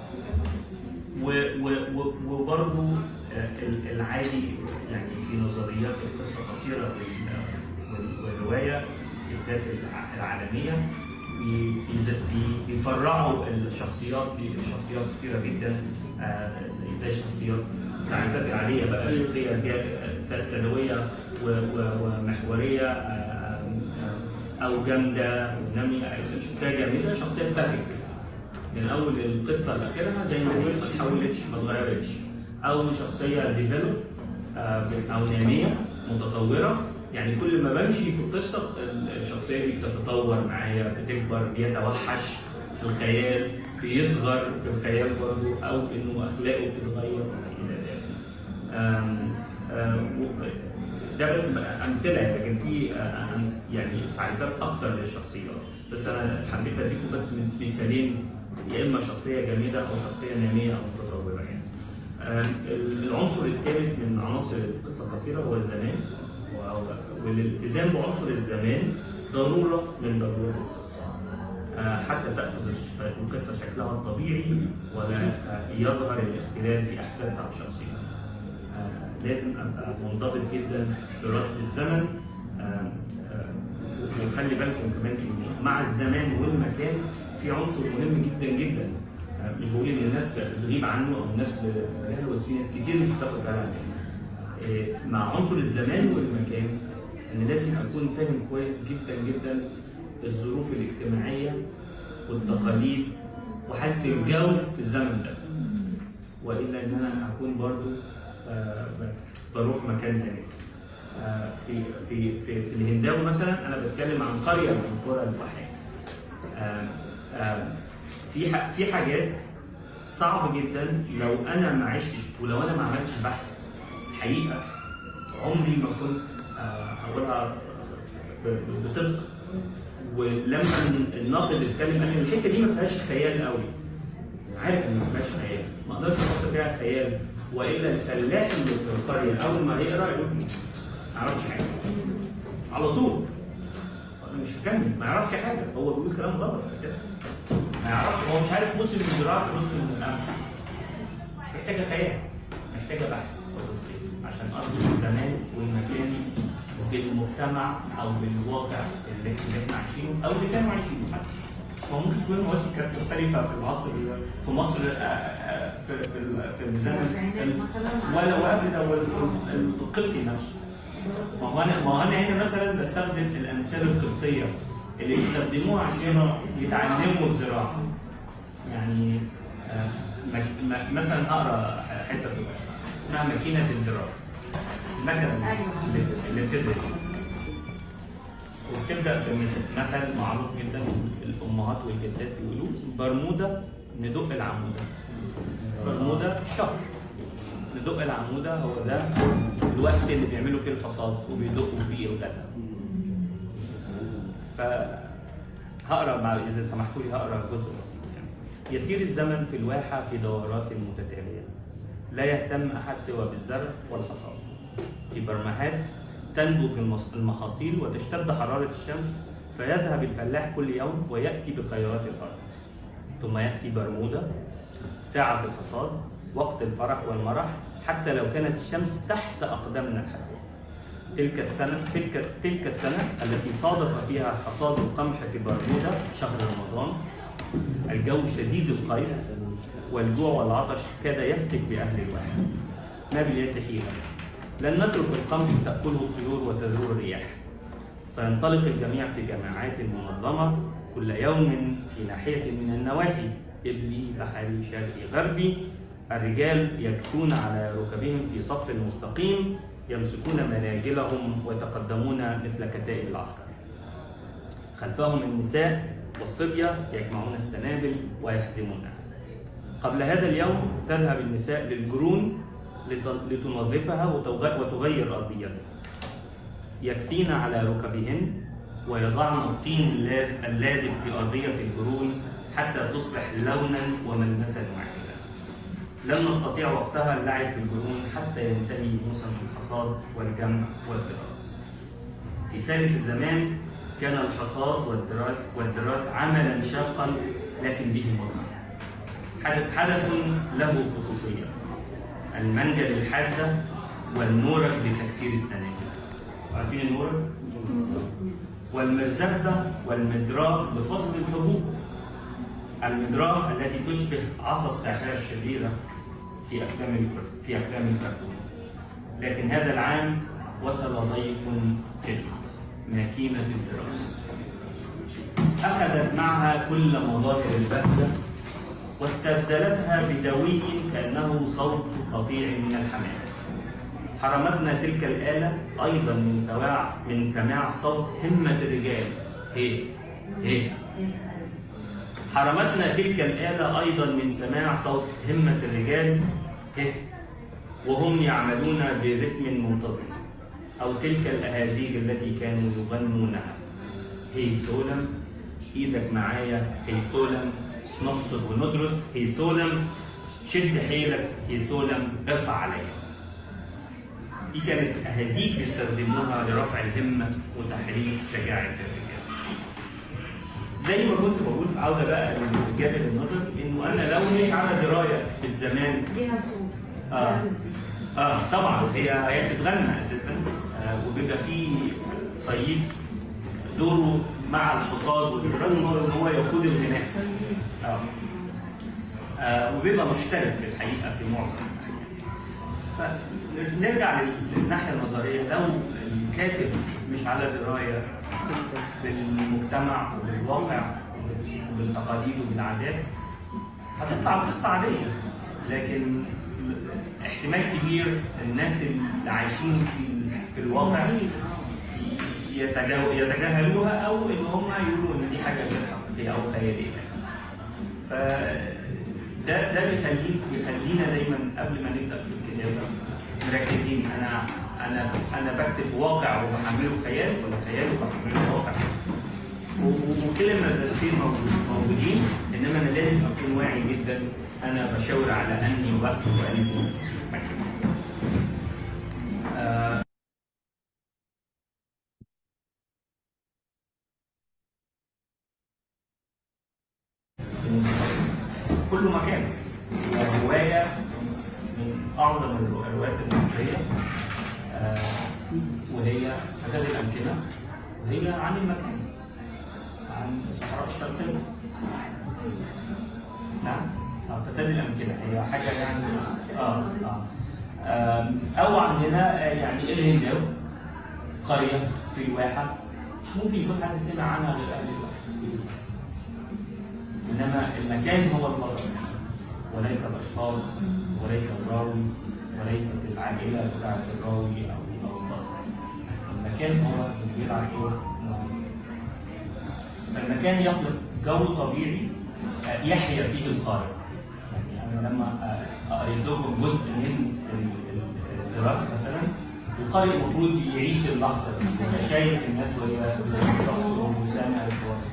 Speaker 2: و- و- و- وبرضه آه، ال- العادي يعني في نظريات القصه القصيره وال- وال- والروايه بالذات الع- العالميه بي- بيز- بي- بيفرعوا الشخصيات بشخصيات كثيره جدا آه، زي زي الشخصيات التعريفات العاديه بقى شخصيه جا- س- سنويه و- و- ومحوريه آه، آه، او جامده وناميه شخصيه جامده شخصيه ستاتيك من اول القصه لاخرها زي ما هي ما اتحولتش ما اتغيرتش او شخصيه ديفلوب او ناميه متطوره يعني كل ما بمشي في القصه الشخصيه دي بتتطور معايا بتكبر بيتوحش في الخيال بيصغر في الخيال برضه او انه اخلاقه بتتغير وما الى ذلك. آم، آم، و- ده بس بقى امثله لكن في آه، أمث- يعني تعريفات اكتر للشخصيات بس انا حبيت اديكم بس من مثالين يا اما شخصيه جامده او شخصيه ناميه او متطوره يعني. آم، العنصر الثالث من عناصر القصه القصيره هو الزمان و- والالتزام بعنصر الزمان ضروره من ضرورات القصه. آه، حتى تاخذ الش- القصه شكلها الطبيعي ولا آه، يظهر الاختلاف في احداثها وشخصيتها. آه، لازم ابقى منضبط جدا في رصد الزمن آه، آه، وخلي بالكم كمان ان مع الزمان والمكان في عنصر مهم جدا جدا آه، مش بقول ان الناس بتغيب عنه او الناس بتتجاهله بس في ناس كتير مش بتاخد بالها منه. آه، مع عنصر الزمان والمكان ان لازم اكون فاهم كويس جدا جدا الظروف الاجتماعيه والتقاليد وحاله الجو في الزمن ده والا ان انا اكون برضو آه، ب- بروح مكان تاني آه، في في في في الهنداوي مثلا انا بتكلم عن قريه من قرى الواحات آه، آه، في ح- في حاجات صعب جدا لو انا ما عشتش ولو انا ما عملتش بحث حقيقه عمري ما كنت آه، هقولها ب- ب- بصدق ولما الناقد اتكلم قال لي الحته دي ما فيهاش خيال قوي عارف ان ما فيهاش خيال ما اقدرش احط فيها خيال والا الفلاح اللي في القريه اول ما يقرا يقول ما يعرفش حاجه على طول انا مش هكمل ما يعرفش حاجه هو بيقول كلام غلط اساسا ما يعرفش هو مش عارف موسم الزراعه موسم من القمح مش محتاجه خيال محتاجه بحث عشان اربط الزمان والمكان بالمجتمع او بالواقع اللي اللي احنا عايشينه او اللي كانوا عايشينه حتى هو ممكن تكون المواسم كانت مختلفه في العصر في مصر آه، آه، في في ال- في الزمن
Speaker 3: الأربعينات مثلا
Speaker 2: ولا وقبل ده ولا القبطي نفسه ما هو انا ما هو انا هنا مثلا بستخدم الامثله القبطيه اللي بيستخدموها عشان يتعلموا الزراعه يعني آه، مك- م- مثلا اقرا حته صغيره اسمها ماكينه الدراسه المكنه
Speaker 3: أيوة.
Speaker 2: اللي اللي بتدرس وبتبدا بمثل مثل معروف جدا الامهات والجدات بيقولوه برمودا ندق العموده برمودا الشهر ندق العموده هو ده الوقت اللي بيعملوا فيه الحصاد وبيدقوا فيه الغداء ف هقرا مع اذا سمحتوا لي هقرا جزء بسيط يعني يسير الزمن في الواحه في دورات متتاليه لا يهتم احد سوى بالزرع والحصاد في برمهات تنبو في المص- المحاصيل وتشتد حراره الشمس فيذهب الفلاح كل يوم وياتي بخيرات الارض ثم ياتي برمودا ساعه الحصاد وقت الفرح والمرح حتى لو كانت الشمس تحت اقدامنا الحافيه تلك السنة تلك تلك السنة التي صادف فيها حصاد القمح في برمودا شهر رمضان الجو شديد القيف والجوع والعطش كاد يفتك بأهل الواحة ما باليد حيلة لن نترك القمح تأكله الطيور وتذور الرياح سينطلق الجميع في جماعات منظمة كل يوم في ناحية من النواحي إبلي بحري شرقي غربي الرجال يكثون على ركبهم في صف مستقيم يمسكون مناجلهم ويتقدمون مثل كتائب العسكر خلفهم النساء والصبية يجمعون السنابل ويحزمونها قبل هذا اليوم تذهب النساء للجرون لت- لتنظفها وتغ- وتغير أرضيتها يكثين على ركبهن ويضعن الطين اللا- اللازق في أرضية الجرون حتى تصبح لونا وملمسا واحدا لن نستطيع وقتها اللعب في الجنون حتى ينتهي موسم الحصاد والجمع والدراس. في سالف الزمان كان الحصاد والدراس والدراس عملا شاقا لكن به متعة. حدث حدث له خصوصية. المنجل الحادة والنورك لتكسير السنابل. عارفين النورك؟ والمرزبة والمدراء لفصل الحبوب. المدراء التي تشبه عصا الساحرة الشريرة في أفلام الك- في أفلام الكرتون. لكن هذا العام وصل ضيف جديد ماكينة الدراسة. أخذت معها كل مظاهر البهجة واستبدلتها بدوي كأنه صوت قطيع من الحمام. حرمتنا تلك الآلة أيضا من سواع من سماع صوت همة الرجال هي هي حرمتنا تلك الآلة أيضا من سماع صوت همة الرجال هه وهم يعملون برتم منتظم أو تلك الأهازيج التي كانوا يغنونها هي سولم إيدك معايا هي سولم نقصد وندرس هي سولم شد حيلك هي سولم ارفع عليا دي كانت أهازيج بيستخدموها لرفع الهمة وتحريك شجاعة الرجال زي ما كنت بقول عوده بقى للجانب النظري انه انا لو مش على درايه بالزمان
Speaker 3: ليها صوت
Speaker 2: آه.
Speaker 3: ليها مزيكا
Speaker 2: اه طبعا هي هي بتتغنى اساسا آه وبيبقى في صيد دوره مع الحصاد والرسم ان هو يقود الغناء
Speaker 3: صيدين
Speaker 2: آه. آه، وبيبقى محترف في الحقيقه في معظم الأحيان. فنرجع لل- للناحيه النظريه لو الكاتب مش على درايه بالمجتمع وبالواقع وبالتقاليد وبالعادات هتطلع القصه عاديه لكن احتمال كبير الناس اللي عايشين في في الواقع يتجاو- يتجاهلوها او ان هم يقولوا ان دي حاجه غير حقيقيه او خياليه ف ده ده بيخليك بيخلينا دايما قبل ما نبدا في الكتابه مركزين انا انا انا بكتب واقع وبحمله خيال ولا خيال وبحمله واقع و- وكل المدرستين موجود- موجودين انما انا لازم اكون واعي جدا انا بشاور على انهي وقت وانهي مكان. آه، كل مكان رواية من أعظم الروايات المصرية آه، وهي فساد الأمكنة وهي عن المكان عن الصحراء الشرقية نعم آه، فساد الأمكنة هي حاجة يعني آه آه آم، أو عندنا آه، يعني الهنداوي قرية في الواحة مش ممكن يكون حد سمع عنها غير أهل الواحة انما المكان هو البطل وليس الاشخاص وليس الراوي وليست العائله بتاعت الراوي او او البطل المكان هو اللي بيلعب دور مهم. المكان يخلق جو طبيعي آه، يحيا فيه القارئ يعني انا لما آه، قريت لكم جزء من ال- ال- الدراسه مثلا القارئ المفروض يعيش اللحظه دي يبقى شايف الناس وهي بتحصل وسامع التواصل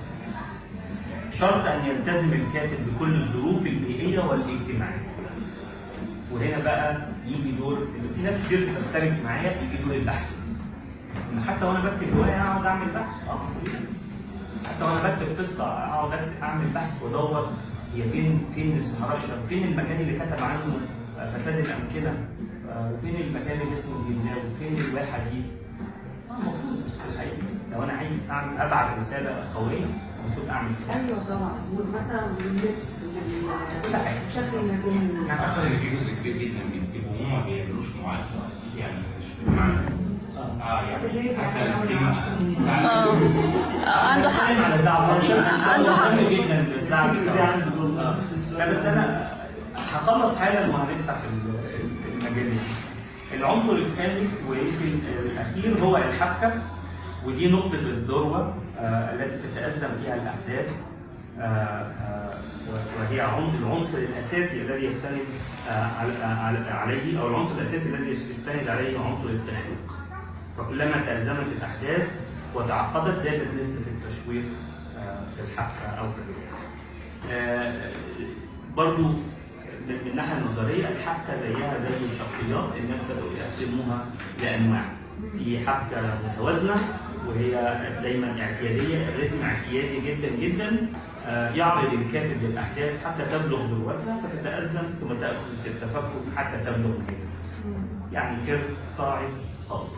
Speaker 2: شرط ان يلتزم الكاتب بكل الظروف البيئيه والاجتماعيه. وهنا بقى يجي دور في ناس كتير بتختلف معايا يجي دور البحث. ان حتى وانا بكتب روايه اقعد اعمل بحث اه حتى وانا بكتب قصه اقعد أكتب- اعمل بحث وادور هي فين فين الصحراء الشرق فين المكان اللي كتب عنه آه، فساد الامكنه آه، وفين المكان اللي اسمه الجناوي وفين الواحه دي آه، المفروض في الحقيقه لو انا عايز اعمل ابعت رساله قويه المفروض اعمل كده
Speaker 3: ايوه طبعا مثلا واللبس
Speaker 2: كل حاجة.
Speaker 3: وشكل المكان
Speaker 5: انا اعتقد ان في جزء كبير جدا بيكتبوا وهم ما بيعملوش معادله اصلا يعني مش بمعنى اه يعني
Speaker 3: بتجهز
Speaker 5: حتى
Speaker 3: على
Speaker 5: الكلمه
Speaker 3: الأول.
Speaker 5: ساعات
Speaker 7: عنده حق
Speaker 2: بتكلم على زعل
Speaker 7: عنده حق.
Speaker 2: مهم جدا الزعل بتاعه. آه. لا بس انا هخلص حالا وهنفتح ال- ال- المجال ده. العنصر الخامس ويمكن الاخير هو الحبكه ودي نقطه الذروه آه، التي تتازم فيها الاحداث آه، آه، وهي عن- العنصر الاساسي الذي يستند آه، على- على- عليه او العنصر الاساسي الذي يستند عليه عنصر التشويق فكلما تأزمت الأحداث وتعقدت زادت نسبة التشويق آه، في الحبكة أو في الرواية. آه، برضو من من الناحية النظرية الحبكة زيها زي الشخصيات الناس بدأوا يقسموها لأنواع. في حبكة متوازنة وهي دايما اعتيادية الريتم اعتيادي جدا جدا آه، يعرض الكاتب للأحداث حتى تبلغ ذروتها فتتأزم ثم تأخذ في التفكك حتى تبلغ نهايتها. يعني كيرف صاعد خالص.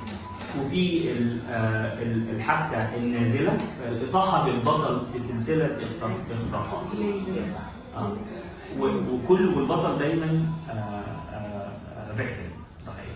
Speaker 2: وفي ال- آه، ال- الحبكه النازله الاطاحه بالبطل في سلسله إخفاق- اخفاقات آه. و- وكل والبطل دايما فيكتيم ضحيه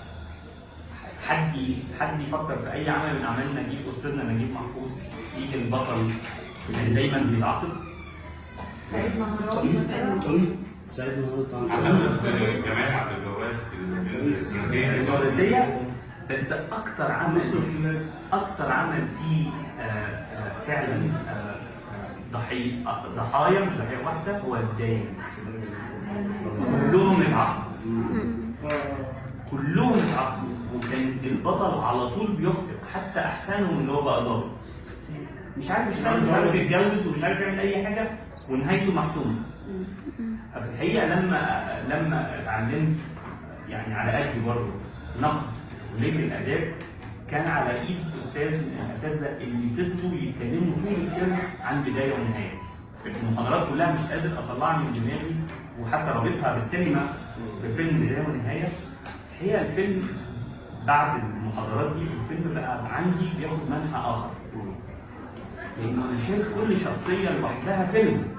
Speaker 2: حد ي- حد يفكر في اي عمل من اعمال نجيب استاذنا نجيب محفوظ يجي البطل اللي دايما بيتعاقب
Speaker 3: سعيد مهراوي مثلا
Speaker 6: سعيد مهندس
Speaker 5: علمت جمال عبد الجواد في الثلاثيه
Speaker 2: الثلاثيه بس اكتر عمل اكتر عمل فيه آه، آه، فعلا آه، آه، ضحيه ضحايا مش ضحيه واحده هو الدايم كلهم اتعاقبوا كلهم اتعاقبوا وكان البطل على طول بيخفق حتى احسنهم ان هو بقى ظابط مش عارف يشتغل مش عارف يتجوز ومش عارف يعمل اي حاجه ونهايته محتومه في الحقيقه لما لما اتعلمت يعني على قدي برضه نقد في كليه الاداب كان على ايد استاذ من الاساتذه اللي فضلوا يتكلموا طول الترم عن بدايه ونهايه. في المحاضرات كلها مش قادر اطلعها من دماغي وحتى رابطها بالسينما بفيلم بدايه ونهايه. هي الفيلم بعد المحاضرات دي الفيلم بقى عندي بياخد منحى اخر. لانه انا شايف كل شخصيه لوحدها فيلم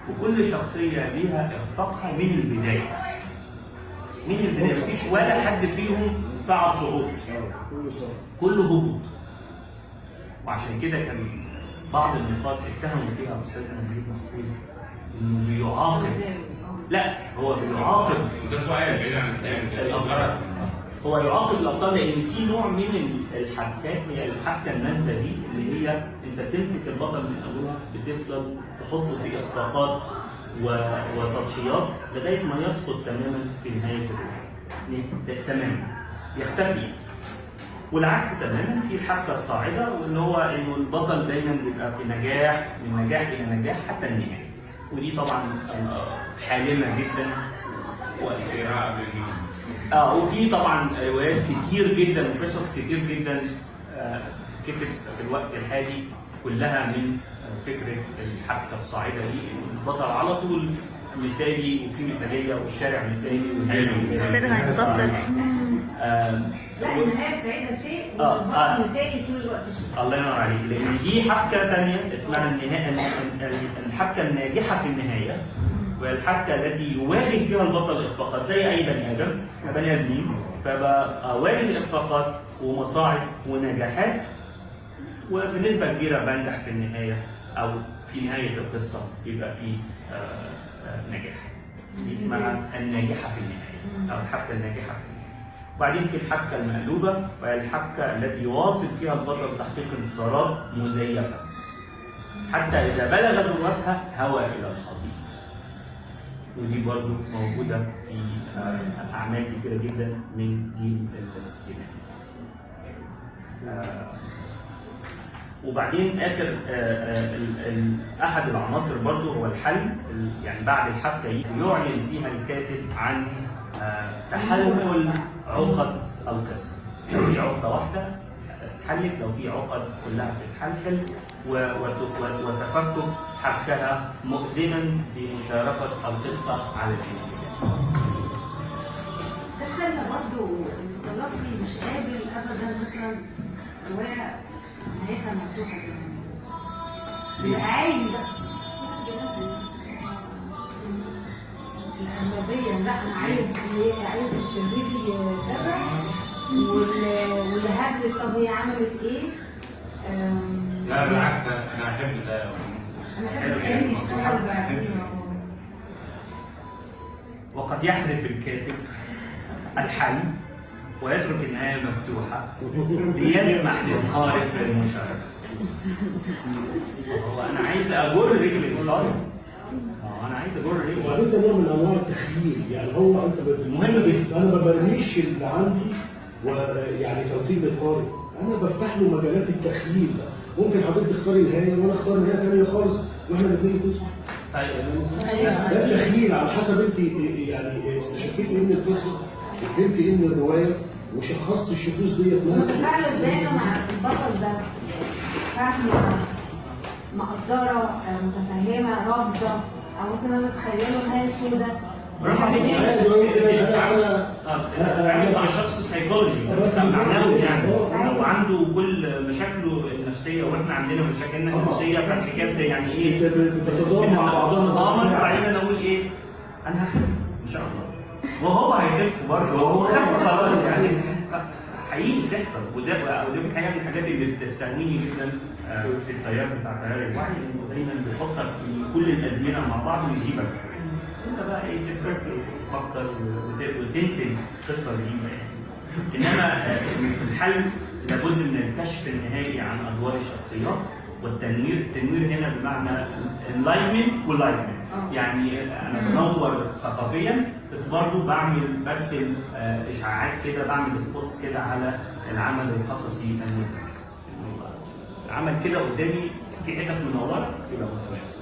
Speaker 2: وكل شخصيه ليها اخفاقها من البدايه من البدايه مفيش ولا حد فيهم صعد صعود
Speaker 6: كله صح
Speaker 2: كله هبوط وعشان كده كان بعض النقاط اتهموا فيها استاذنا نجيب محفوظ انه بيعاقب لا هو بيعاقب
Speaker 5: ده سؤال بعيد عن التاني الغرض
Speaker 2: هو يعاقب الابطال لان في نوع من ال- الحبكات هي الحبكه النازله دي اللي هي انت تمسك البطل من اولها بتفضل تحطه في اخفاقات و- وتضحيات لغايه ما يسقط تماما في نهايه الروايه ن- تماما يختفي والعكس تماما في الحبكه الصاعده واللي هو انه البطل دايما بيبقى في نجاح من نجاح الى نجاح حتى النهايه ودي طبعا آه، حالمه جدا و-
Speaker 5: القراءة بالمعنى
Speaker 2: اه وفي طبعا روايات كتير جدا وقصص كتير جدا آه، كتبت في الوقت الحالي كلها من آه، فكره الحبكه الصاعده دي إن البطل على طول مثالي وفي مثاليه والشارع مثالي والهيئه مثالي
Speaker 7: كده هيتصل
Speaker 2: آه،
Speaker 3: لا النهايه السعيده شيء
Speaker 2: آه، آه.
Speaker 3: والبطل مثالي طول الوقت شيء
Speaker 2: الله ينور عليك لان دي حبكه ثانيه اسمها النهايه ال- ال- الحبكه الناجحه في النهايه وهي الحبكه التي يواجه فيها البطل اخفاقات زي اي بني ادم احنا بني ادمين فبواجه اخفاقات ومصاعب ونجاحات وبنسبه كبيره بنجح في النهايه او في نهايه القصه يبقى في آه، آه، نجاح دي اسمها الناجحه في النهايه او الحبكه الناجحه في النهايه وبعدين في الحبكه المقلوبه وهي الحبكه التي يواصل فيها البطل تحقيق انتصارات مزيفه حتى اذا بلغ ذروتها هوى الى الحضيض ودي برضو موجوده في آه، اعمال كثيره جدا من جيل الستينات آه، وبعدين اخر آه، آه، ال- ال- احد العناصر برضو هو الحل ال- يعني بعد الحبكه دي يعلن فيها الكاتب عن آه، تحلل عقد القصه لو في عقده واحده اتحلت لو في عقد كلها بتتحلل و- وت- و- وتفكك حبكها مؤذنا بمشارفه القصه على الانتاج
Speaker 3: ده خلى برضه المتلقي مش قابل ابدا مثلا روايه نهايتها مفتوحه زي ما بنقول. بيبقى عايز الأغلبية لا أنا عايز إيه؟ عايز الشرير ي- كذا وال- واللي هبل طب هي عملت إيه؟ أم،
Speaker 5: لا بالعكس انا احب ده
Speaker 3: أنا بحب الخيال يشتغل بعدين
Speaker 2: وقد يحذف الكاتب الحل ويترك النهايه مفتوحه ليسمح للقارئ بالمشاركه. هو انا عايز اجر رجل القارئ. اه انا عايز اجر رجل
Speaker 6: وبعدين ده نوع من انواع التخييل يعني هو انت ب-
Speaker 2: المهم بي-
Speaker 6: انا ما برميش اللي عندي ويعني توكيل القارئ انا بفتح له مجالات التخييل ممكن حضرتك تختاري نهايه وانا اختار نهايه ثانيه خالص واحنا الاثنين نكون صح
Speaker 2: طيب
Speaker 6: ده التخيل على حسب انت يعني استشفيتي ايه من القصه وفهمتي ايه من الروايه وشخصت الشخوص ديت
Speaker 3: متفاعلة ازاي انا مع البطل ده فاهمة مقدرة آه، متفهمة رافضة او ممكن انا اتخيله نهاية سوداء
Speaker 2: برافو عليك.
Speaker 6: يعني دلوقتي انا انا
Speaker 2: اه بتتعامل مع شخص سيكولوجي
Speaker 6: بس
Speaker 2: بس معنوي يعني
Speaker 3: أيوة.
Speaker 2: لو عنده كل مشاكله النفسيه واحنا عندنا مشاكلنا النفسيه فالحكايه ده يعني ايه
Speaker 6: بتتضامن مع بعضها
Speaker 2: اه وبعدين انا اقول ايه؟ انا هخف ان شاء الله وهو هيخف برضه وهو خف خلاص يعني حقيقي بتحصل وده وده في الحقيقه من الحاجات اللي بتستهويني جدا آه، في التيار بتاع تيار الوعي انه دايما بيحطك في كل الازمنه مع بعض ويسيبك انت بقى ايه تفكر وتفكر وت- وتنسج قصه جديده يعني انما آه، في الحل لابد من الكشف النهائي عن ادوار الشخصيات والتنوير التنوير هنا بمعنى enlightenment واللايتمنت يعني انا بنور ثقافيا بس برضو بعمل برسل آه، اشعاعات كده بعمل سبوتس كده على العمل القصصي المتماسك إنه العمل كده قدامي في حتت منوره يبقى متماسك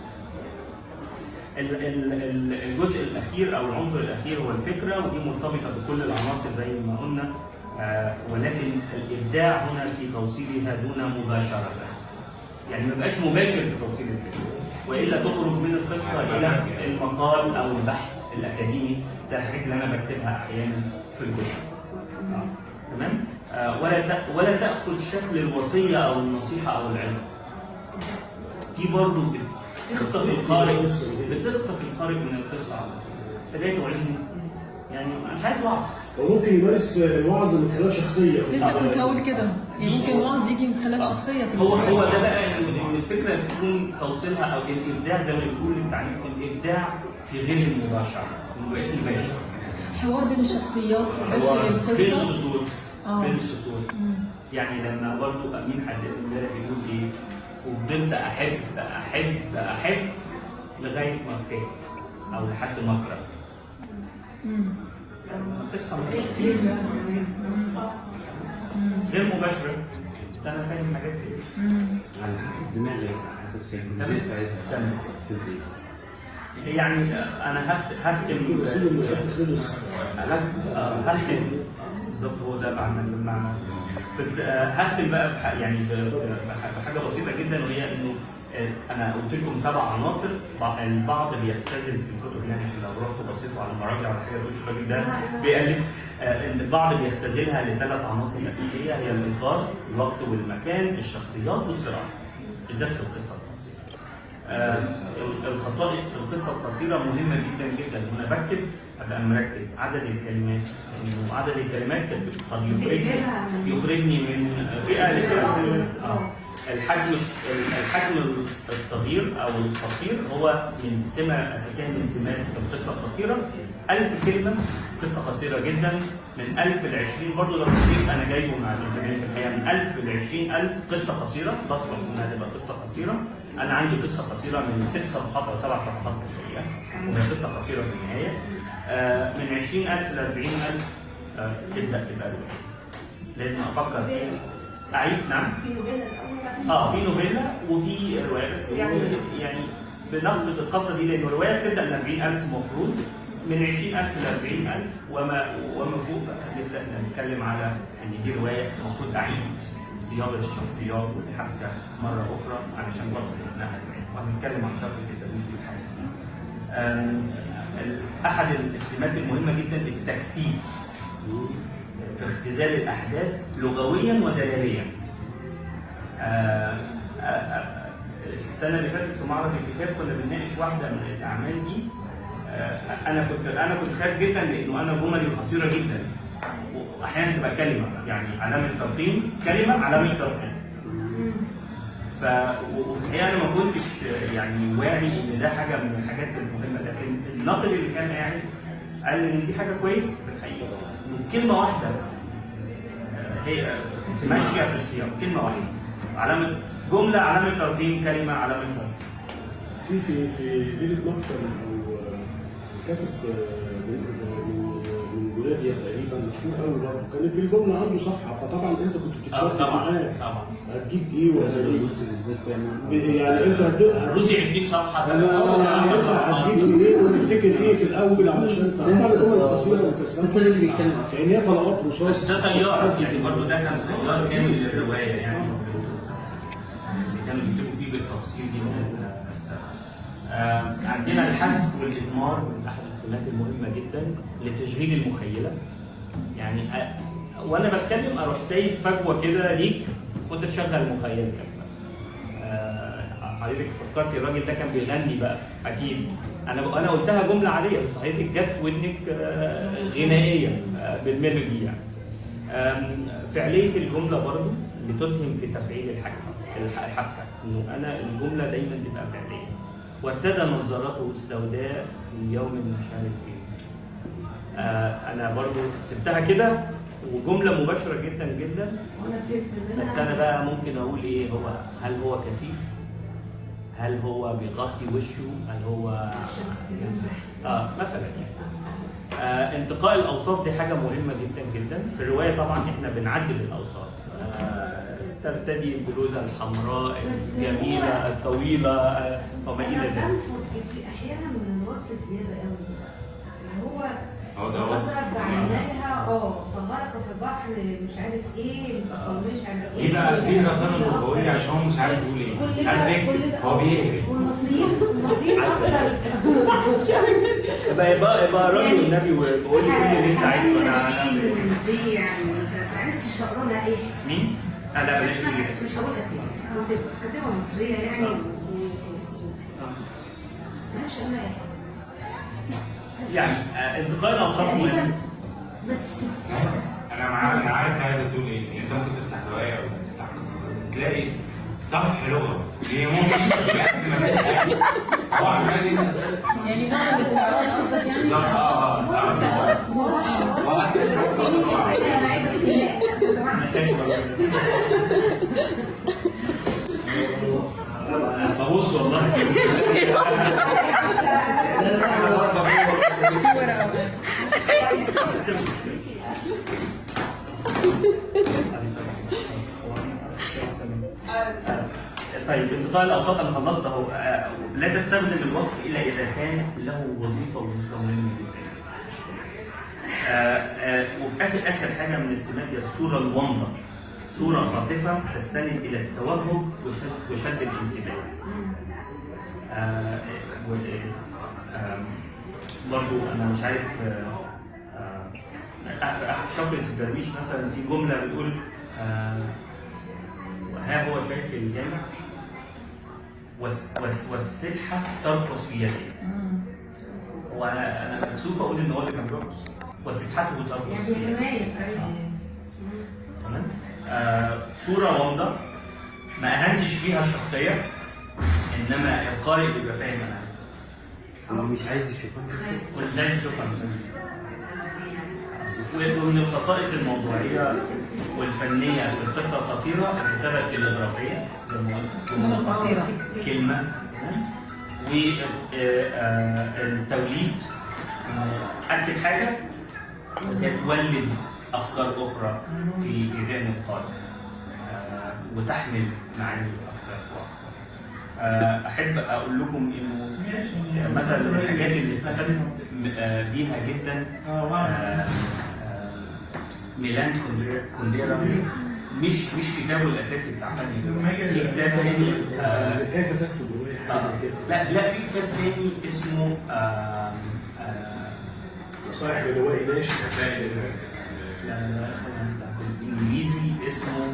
Speaker 2: ال- ال- ال- الجزء الاخير او العنصر الاخير هو الفكره ودي مرتبطه بكل العناصر زي ما قلنا آه، ولكن الابداع هنا في توصيلها دون مباشره يعني ما يبقاش مباشر في توصيل الفكره والا تخرج من القصه الى المقال او البحث الاكاديمي زي الحاجات اللي انا بكتبها احيانا في الكتب آه، تمام آه، ولا ت- ولا تاخذ شكل الوصيه او النصيحه او العظه دي برضو بت- بتخطف القارئ بتخطف القارئ من القصه على طول. انت جاي توعظني يعني انا مش عايز وعظ
Speaker 6: وممكن يمارس الوعظ من خلال شخصيه
Speaker 4: لسه كنت هقول كده يعني ممكن الوعظ يجي من خلال شخصيه في
Speaker 2: هو
Speaker 4: الحوار.
Speaker 2: هو ده بقى ان إن الفكره تكون توصيلها او الابداع زي ما بيقول التعليم الابداع في غير المباشره ما بقاش مباشر
Speaker 4: حوار بين الشخصيات
Speaker 2: هو
Speaker 4: داخل
Speaker 2: بين
Speaker 4: القصه
Speaker 2: السطور
Speaker 4: آه.
Speaker 2: بين السطور
Speaker 4: مم.
Speaker 2: يعني لما برضو امين حد امبارح بيقول ايه وفضلت احب احب احب لغايه ما كرهت او لحد ما اكره
Speaker 4: مم.
Speaker 2: قصه
Speaker 3: ليه بقى كمان؟
Speaker 2: غير مباشره بس انا فاهم حاجات كتير
Speaker 4: مم.
Speaker 5: على حسب دماغي على حسب سيكولوجيا ساعتها
Speaker 2: تمام.
Speaker 5: في البيت
Speaker 2: يعني انا هخت- هختم
Speaker 6: رسول المتقدم خلص
Speaker 2: هختم آه، هختم بالظبط هو ده معنى المعنى بس آه، هختم بقى بح- يعني ب- ب- بح- بحاجه بسيطه جدا وهي انه آه، انا قلت لكم سبع عناصر بع- البعض بيختزل في الكتب يعني عشان لو رحتوا بصيتوا على المراجع ولا حاجه تقولش الراجل ده بيألف آه، إن البعض بيختزلها لثلاث عناصر اساسيه هي الاطار الوقت والمكان الشخصيات والصراع بالذات في القصه القصيره آه، الخصائص في القصه القصيره مهمه جدا جدا وانا بكتب ابقى مركز عدد الكلمات انه عدد الكلمات قد يخرجني يخرجني من فئه لفئه آه. الحجم الص- الحجم الصغير او القصير هو من سمه اساسيه من سمات القصه القصيره 1000 كلمه قصه قصيره جدا من 1000 ل 20 برضه ده تصنيف انا جايبه مع الانترنت في الحقيقه من 1000 ل 20000 قصه قصيره تصلح انها تبقى قصه قصيره انا عندي قصه قصيره من ست صفحات او سبع صفحات في الحقيقه وهي قصه قصيره في النهايه آه، من 20000 ل 40000 آه، تبدا تبقى روايه لازم افكر في اعيد نعم
Speaker 1: في نوبيلا الاول بعدين
Speaker 2: اه في نوفيلا وفي روايه بس يعني يعني بنقفز القفزه دي لان الروايه بتبدا من 40000 المفروض من 20000 ل 40000 وما وما فوق بقى نبدا نتكلم على ان دي روايه المفروض اعيد صياغه الشخصيات والحبكه مره اخرى علشان تصبح انها روايه وهنتكلم عن شرط التدريب في الحاجه. آم، ال- احد السمات المهمه جدا التكثيف في اختزال الاحداث لغويا ودلاليا. آه، آه، آه، السنه اللي فاتت في معرض الكتاب كنا بنناقش واحده من الاعمال دي آه، انا كنت انا كنت خايف جدا لانه انا جملي قصيره جدا واحيانا تبقى كلمه يعني علامه ترقيم كلمه علامه ترقيم ف وفي الحقيقه انا ما كنتش يعني واعي ان ده حاجه من الحاجات المهمه لكن الناقل اللي كان قاعد قال لي ان دي حاجه كويسه في الحقيقه إن كلمه واحده آه، هي ماشيه في السياق كلمه واحده علامه جمله علامه ترقيم كلمه علامه ترقيم
Speaker 6: في في في ليله مقتل او كاتب من من بولاديا تقريبا مشهور قوي برضه كانت الجمله عنده صفحه فطبعا انت كنت
Speaker 2: اه
Speaker 6: بتتشارك
Speaker 2: طبعا
Speaker 6: معاه
Speaker 2: طبعا
Speaker 6: هتجيب ايه ولا ايه
Speaker 5: الروسي بالذات
Speaker 6: ب-
Speaker 5: بيعمل
Speaker 6: يعني انت هت-
Speaker 2: الروسي 20 صفحه
Speaker 6: انا انا عارفها هتجيب ايه وتفتكر ايه في الاول علشان طبعا الجمل القصيره والكسرات
Speaker 5: اللي بيتكلم
Speaker 6: يعني هي طلقات
Speaker 2: بس
Speaker 6: رصاص
Speaker 2: ده طيار يعني برضه ده كان طيار كامل للروايه يعني بالقصه اللي كانوا بيكتبوا فيه بالتفصيل دي من السنه. آه، عندنا الحذف والإضمار من أحد السمات المهمة جدا لتشغيل المخيلة. يعني آه، وأنا بتكلم أروح سايب فجوة كده ليك وأنت تشغل مخيلتك. آه، حضرتك فكرت الراجل ده كان بيغني بقى أكيد. أنا أنا قلتها جملة عادية بس حضرتك جت في ودنك آه، غنائية آه، بالميلودي يعني. آم، فعلية الجملة برضو بتسهم في تفعيل الحركة الح- الحبكة إنه أنا الجملة دايما تبقى فعلية وارتدى نظارته السوداء في يوم مش عارف إيه آه أنا برضو سبتها كده وجملة مباشرة جدا جدا
Speaker 3: وانا فهمت ان
Speaker 2: بس أنا بقى ممكن أقول إيه هو هل هو كثيف؟ هل هو بيغطي وشه؟ هل هو اه مثلا يعني آه انتقاء الاوصاف دي حاجه مهمه جدا جدا في الروايه طبعا احنا بنعدل الاوصاف آه ترتدي البلوزه الحمراء
Speaker 3: بس
Speaker 2: الجميله
Speaker 3: هو-
Speaker 2: الطويله آه وما الى
Speaker 3: انا
Speaker 2: ذلك
Speaker 3: بنفر كتير احيانا من الوصف الزياده قوي اللي هو
Speaker 5: هو ده وصف.
Speaker 3: بصرت بعينيها اه فغرق في بحر مش عارف ايه او مش عارف ايه
Speaker 5: دي بقى دي ربنا
Speaker 3: كل
Speaker 5: بقول لي
Speaker 3: أبصر.
Speaker 5: عشان هو مش عارف يقول ايه
Speaker 3: كل
Speaker 5: مش
Speaker 3: ده
Speaker 5: عارف
Speaker 3: كل
Speaker 5: يكتب
Speaker 3: ده
Speaker 5: هو بيهرب
Speaker 3: والمصريين المصريين اكتر
Speaker 2: يبقى يبقى يبقى راجل
Speaker 3: يعني
Speaker 2: النبي وقول لي كل اللي انت عايزه وانا هعمل إيه.
Speaker 3: دي يعني ما عرفتش اقرا لها اي حاجه
Speaker 2: مين؟ لا لا بلاش تقولي
Speaker 3: مش هقول اسامي كنت كاتبه مصريه يعني و- و- مش انا
Speaker 2: يعني آه، انتقال الاوصاف
Speaker 3: تقريبا
Speaker 2: مهم
Speaker 3: بس
Speaker 5: انا مع... انا عارف عايزه تقول ايه يعني انت ممكن تفتح روايه او تفتح قصه تلاقي طفح لغه هي ممكن بجد ما فيش حاجه هو عمال انت
Speaker 4: يعني نوع من الاستعراض قصدك يعني
Speaker 5: بالظبط اه اه
Speaker 3: انا عايزه اقول لا لو سمحت.
Speaker 2: ببص والله طيب انتقال الاوساط انا خلصت اهو آه، لا تستخدم الوصف الا اذا كان له وظيفه وظيفه مهمه جدا. آه، آه، وفي اخر اخر حاجه من السمات هي الصوره الومضه صوره خاطفه تستند الى التوهج وشد, وشد الانتباه. آه، و- آه، برضو انا مش عارف آه، آه، في شفرة الدرويش مثلا في جملة بتقول آه، ها هو شيخ الجامع والس- والس- والسبحة ترقص في يده وانا انا مكسوف اقول ان هو اللي كان بيرقص وسبحته ترقص
Speaker 3: يعني
Speaker 2: في يده
Speaker 3: حمايه ايوه
Speaker 2: تمام آه صورة واضحة ما اهنتش فيها الشخصية انما القارئ بيبقى فاهم انا عايز إيه.
Speaker 8: اللي مش عايز يشوفها
Speaker 2: واللي مش عايز يشوفها مش عايز ومن الخصائص الموضوعية والفنية في القصة القصيرة الكتابة التلغرافية زي ما قلت.
Speaker 4: الجمل القصيرة
Speaker 2: كلمة والتوليد أكتب حاجة بس هي تولد أفكار أخرى في في ذهن القارئ آه، وتحمل معاني أكثر وأكثر آه، أحب أقول لكم إنه مثلا من الحاجات اللي استفدت آه، بيها جدا آه، آه، ميلان كونديرا- كونديرا مش مش كتابه الاساسي بتاع فن الرواية. في كتاب تاني آه،
Speaker 6: كيف تكتب روايه حاجه زي كده
Speaker 2: لا لا في كتاب تاني اسمه آه، آه،
Speaker 6: نصائح لروائي ناشئ
Speaker 2: لا لا لا اسمه بالانجليزي اسمه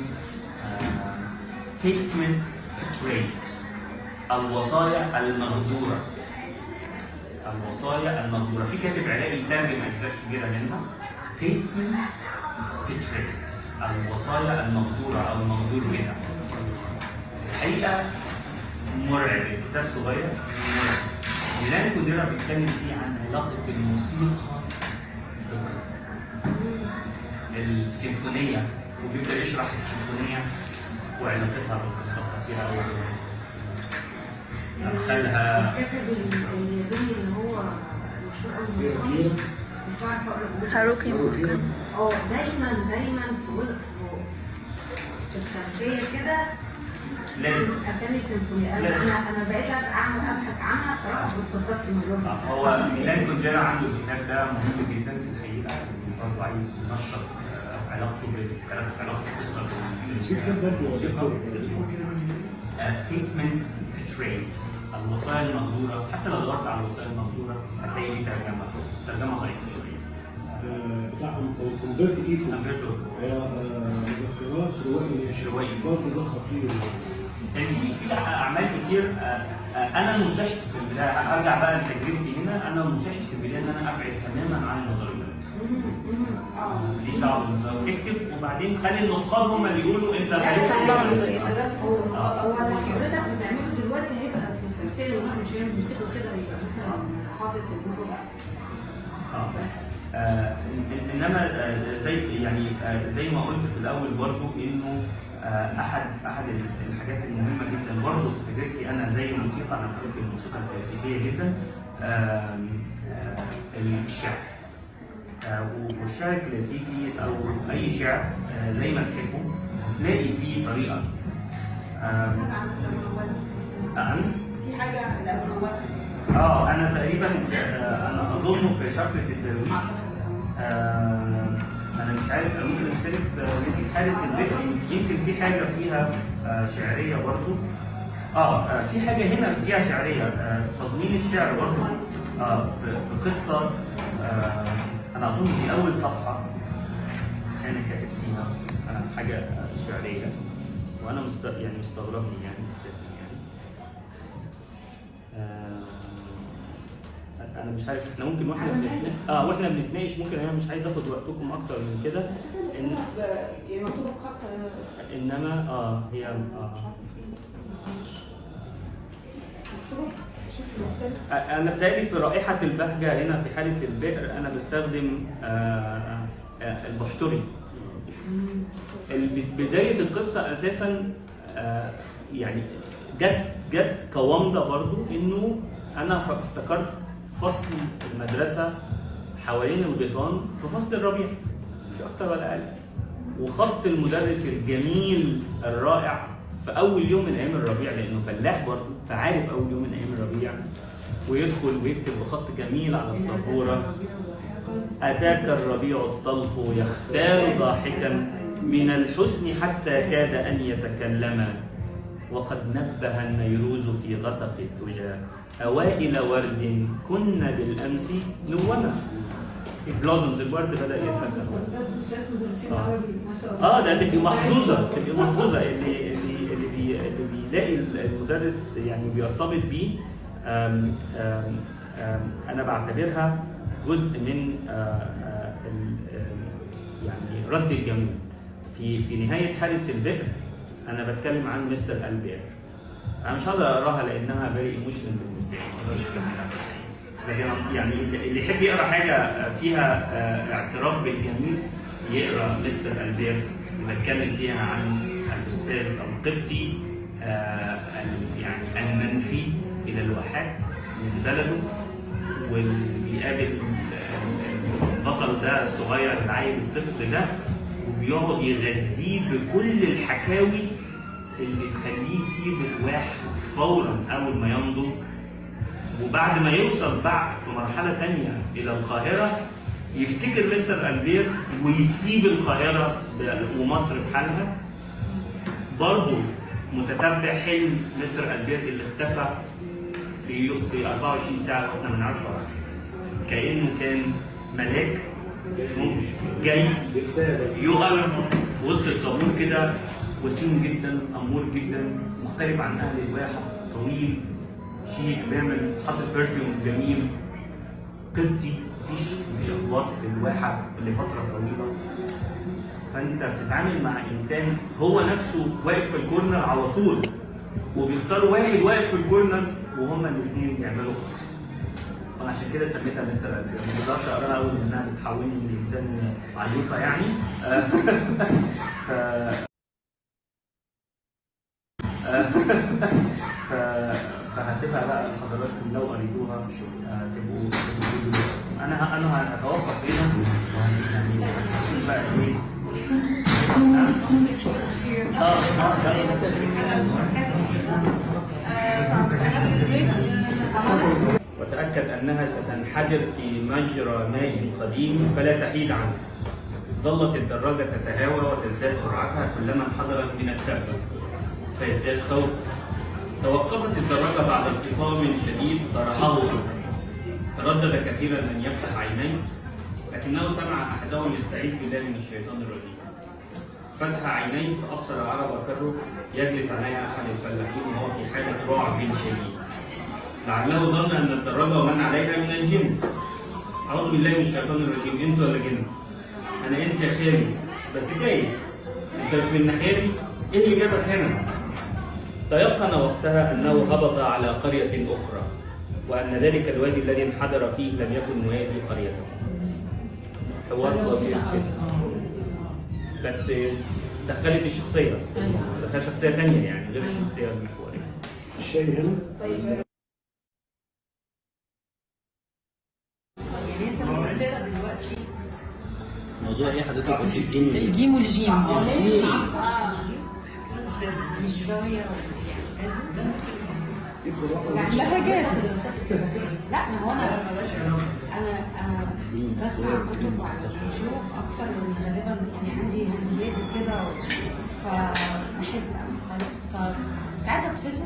Speaker 2: تيستمنت تريد الوصايا المغدوره الوصايا المغدوره في كاتب عراقي ترجم اجزاء كبيره منها تيستمنت تريد الوصايا المغدوره او المغدور بها الحقيقه مرعب الكتاب صغير مرعب ميلان كونديرا بيتكلم فيه عن علاقه الموسيقى بالقصه السيمفونيه وبيبدا يشرح السيمفونيه وعلاقتها بالقصه القصيره او الرواية. ادخلها
Speaker 3: الكاتب الياباني اللي هو مشهور قوي
Speaker 6: كيرا
Speaker 3: بالياباني
Speaker 6: كيرا
Speaker 3: مش بعرف اقرا
Speaker 7: هاروكي
Speaker 6: كيرا
Speaker 3: اه دايما دايما في وقت في الخلفيه كده
Speaker 2: لازم
Speaker 3: اسامي سيمفونيه انا
Speaker 2: لازم.
Speaker 3: انا انا بقيت اعمل ابحث عنها بصراحه اتبسطت من الوقت
Speaker 2: آه، هو ميلان كونديرا عنده الكتاب ده مهم جدا في الحقيقه برضه عايز ينشط آه، علاقته بال- علاقه القصه
Speaker 6: في كتاب برضه
Speaker 2: بالموسيقى تيستمنت تريد الوصايا المهدوره حتى لو دورت على الوصايا المهدوره هتلاقي ليه ترجمه بس ترجمه ضعيفه شويه
Speaker 6: آه، بتاع كونفرت ايكو
Speaker 2: أمبرتو
Speaker 6: مذكرات روائي ناشئ
Speaker 2: روائي.
Speaker 6: برضه ده خطير
Speaker 2: يعني في في اعمال كتير آه، آه، انا نصحت في البدايه ارجع بقى لتجربتي هنا انا نصحت في البدايه ان انا ابعد تماما عن النظريات ماليش دعوه بالنظريات اكتب وبعدين خلي النقاد هم اللي يقولوا انت
Speaker 7: طلعوا نظريتك.
Speaker 3: هو هو اللي حضرتك بتعمله دلوقتي هيبقى في الخلفيه الواحد مش هيعمل موسيقى كده هيبقى مثلا حاطط الكتب
Speaker 2: آه.
Speaker 3: بس
Speaker 2: آه إن- انما آه زي يعني آه زي ما قلت في الاول برضو انه آه احد احد الحاجات المهمه جدا برضو في تجربتي انا زي الموسيقى انا بحب الموسيقى الكلاسيكيه جدا آه آه الشعر آه والشعر الكلاسيكي او اي شعر آه زي ما تحبه تلاقي فيه طريقه آه آه
Speaker 1: في حاجه لأبو
Speaker 2: اه انا تقريبا آه، انا اظن في شفره الدرويش آه انا مش عارف أنا ممكن اختلف آه، يمكن حارس البيت يمكن في حاجه فيها آه شعريه برضو اه آه، في حاجه هنا فيها شعريه آه تضمين الشعر برضو اه في, في قصه آه انا اظن دي اول صفحه انا كاتب فيها آه حاجه آه، شعريه وانا مست... يعني مستغربني يعني اساسا يعني آه، انا مش عارف احنا ممكن واحنا بنتناقش اه واحنا بنتناقش ممكن انا مش عايز اخد وقتكم اكتر من كده إن
Speaker 1: يعني مكتوبه بخط
Speaker 2: انما اه هي اه
Speaker 1: مش عارفه فين بس مكتوبه بشكل مختلف
Speaker 2: انا بتهيألي في رائحه البهجه هنا في حارس البئر انا بستخدم آه، آه، البحتري ال- بدايه القصه اساسا آه، يعني جت جت كومضه برضو انه انا ف- افتكرت فصل المدرسه حوالين الغيطان في فصل الربيع مش اكتر ولا اقل وخط المدرس الجميل الرائع في اول يوم من ايام الربيع لانه فلاح برضه فعارف اول يوم من ايام الربيع ويدخل ويكتب بخط جميل على السبوره أتاك الربيع الطلق يختار ضاحكا من الحسن حتى كاد أن يتكلما وقد نبه النيروز في غسق الدجى أوائل ورد كن بالأمس نوما البلازمز الورد بدأ يتكلم آه. اه ده تبقي محظوظه تبقي محظوظه اللي اللي اللي, بي اللي بيلاقي المدرس يعني بيرتبط بيه آم، آم، آم، انا بعتبرها جزء من آه، آه، ال- آم، يعني رد الجميل في في نهايه حارس البئر انا بتكلم عن مستر البير انا مش هقدر اقراها لانها فيري ايموشنال بالنسبه لي ما اقدرش اكملها لكن يعني اللي يحب يقرا حاجه فيها آه، اعتراف بالجميل يقرا مستر البير بتكلم فيها عن الاستاذ القبطي آه، ال- يعني المنفي الى الواحات من بلده واللي بيقابل البطل ده الصغير العيل الطفل ده وبيقعد يغذيه بكل الحكاوي اللي تخليه يسيب الواح فورا اول ما ينضج وبعد ما يوصل بعد في مرحلة تانية إلى القاهرة يفتكر مستر ألبير ويسيب القاهرة ب- ومصر بحالها برضه متتبع حلم مستر ألبير اللي اختفى في في 24 ساعة واحنا ما نعرفش هو فين. كأنه كان ملاك مش جاي
Speaker 6: بالسادة
Speaker 2: يقف في وسط الطابور كده وسيم جدا امور جدا مختلف عن اهل الواحه طويل شيك بيعمل حاطط برفيوم جميل قبطي مفيش مفيش اخبار في الواحه لفتره طويله فانت بتتعامل مع انسان هو نفسه واقف في الكورنر على طول وبيختار واحد واقف في الكورنر وهما الاثنين بيعملوا قصه وانا عشان كده سميتها مستر قلبي ما بقدرش اقراها قوي لانها بتحولني لانسان عيوطه يعني آه، ف آه، ف- فهسيبها بقى لحضراتكم لو قريتوها آه، تبقوا تبقوا تقولوا. انا ه- انا هتوقف هنا يعني عشان بقى ايه اه اه وتأكد أنها ستنحدر في مجرى ماء قديم فلا تحيد عنه. ظلت الدراجة تتهاوى وتزداد سرعتها كلما انحدرت من الكفة فيزداد خوف. توقفت الدراجة بعد التقام شديد طرحه تردد كثيرا أن يفتح عينيه لكنه سمع أحدهم يستعيذ بالله من الشيطان الرجيم. فتح عينيه فأبصر عرب كره يجلس عليها أحد الفلاحين وهو في حالة رعب شديد. لعله ظن ان الدراجه ومن عليها من الجن. اعوذ بالله من الشيطان الرجيم، انس ولا جن؟ انا انس يا خالي بس جاي. انت مش من ناحيتي؟ ايه اللي جابك هنا؟ تيقن وقتها انه هبط على قريه اخرى وان ذلك الوادي الذي انحدر فيه لم يكن وادي قريته. حوار
Speaker 4: حاجة
Speaker 2: لطيف
Speaker 4: بسيطة أوي.
Speaker 2: كده. بس دخلت الشخصيه دخلت شخصيه ثانيه يعني غير الشخصيه المحوريه.
Speaker 6: الشاي هنا
Speaker 3: يعني انت ممكن تقرا دلوقتي
Speaker 8: موضوع ايه حضرتك قلت الجيم
Speaker 4: الجيم والجيم
Speaker 3: مش شويه يعني لازم
Speaker 4: لهجات.
Speaker 3: دراسات اسلاميه لا ما هو انا انا انا بسمع كتب على اليوتيوب اكتر من غالبا يعني عندي هاندباد وكده فبحب أوي. فساعات اتفصل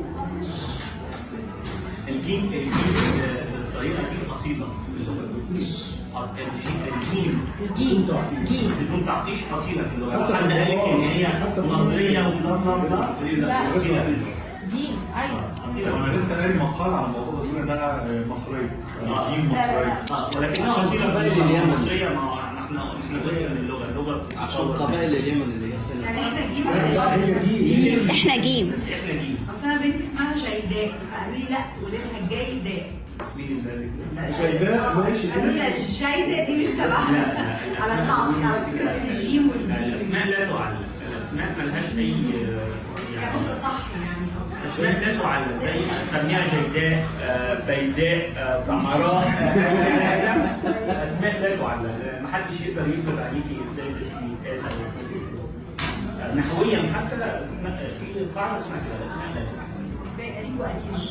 Speaker 2: الجيم الجيم بالطريقه دي قصيده أصل الجيم الجيم
Speaker 3: الجيم جيم
Speaker 2: بدون تعطيش قصيده في اللغه لو حد قال لك ان هي مصريه ومضمه
Speaker 3: لا.
Speaker 2: قصيده
Speaker 3: جيم ايوه
Speaker 9: انا لسه قاري مقال عن الموضوع ده بيقول انها مصريه جيم مصريه
Speaker 2: ولكنها قصيده
Speaker 8: قبائل
Speaker 2: قبائل
Speaker 8: اليمن.
Speaker 2: المصريه ما هو احنا احنا جزء من اللغه اللغه
Speaker 8: عشان
Speaker 2: بتتطور.
Speaker 8: قبائل اليمن اللي هي
Speaker 1: يعني احنا جيم
Speaker 6: هي دي
Speaker 7: احنا جيم
Speaker 2: بس احنا جيم
Speaker 1: اصل انا بنتي اسمها شيداء فقالوا لي لا تقولي لها جيداء
Speaker 2: مين اللي قال لك؟
Speaker 6: شيداء ماشي
Speaker 1: قالوا لي لا الشيداء دي مش
Speaker 2: لا
Speaker 1: تبعها
Speaker 2: لا
Speaker 1: على التعطيل على فكره الجيم والجيم
Speaker 2: الاسماء لا تعلم الاسماء ملهاش اي يعني
Speaker 1: كانت صح يعني
Speaker 2: اسماء لا تعلم زي ما اسميها جيداء آه، بيداء آه، سمراء آه، اسماء لا تعلم آه، محدش يقدر يفرض عليكي ازاي الاسم يتقال او آه، نحويا حتى لا ما- في بعض اسماء كده اسماء لا تعلم
Speaker 1: باقي لي واكيد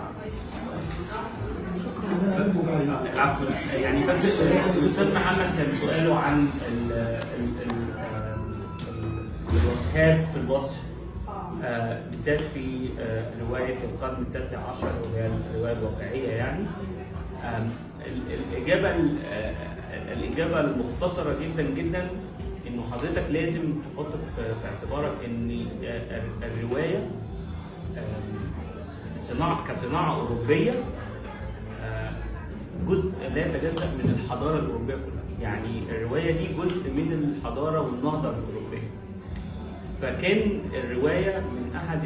Speaker 2: عفوا يعني بس الاستاذ محمد كان سؤاله عن ال ال ال ال- الوصفات في الوصف آه، بالذات في آه، روايه القرن التاسع عشر وهي الروايه الواقعيه يعني آم، ال- الاجابه ال- آه، الاجابه المختصره جدا جدا انه حضرتك لازم تحط في في اعتبارك ان آه، الروايه آم، صناعه كصناعه اوروبيه آه، جزء لا يتجزأ من الحضارة الأوروبية كلها يعني الرواية دي جزء من الحضارة والنهضة الأوروبية فكان الرواية من أحد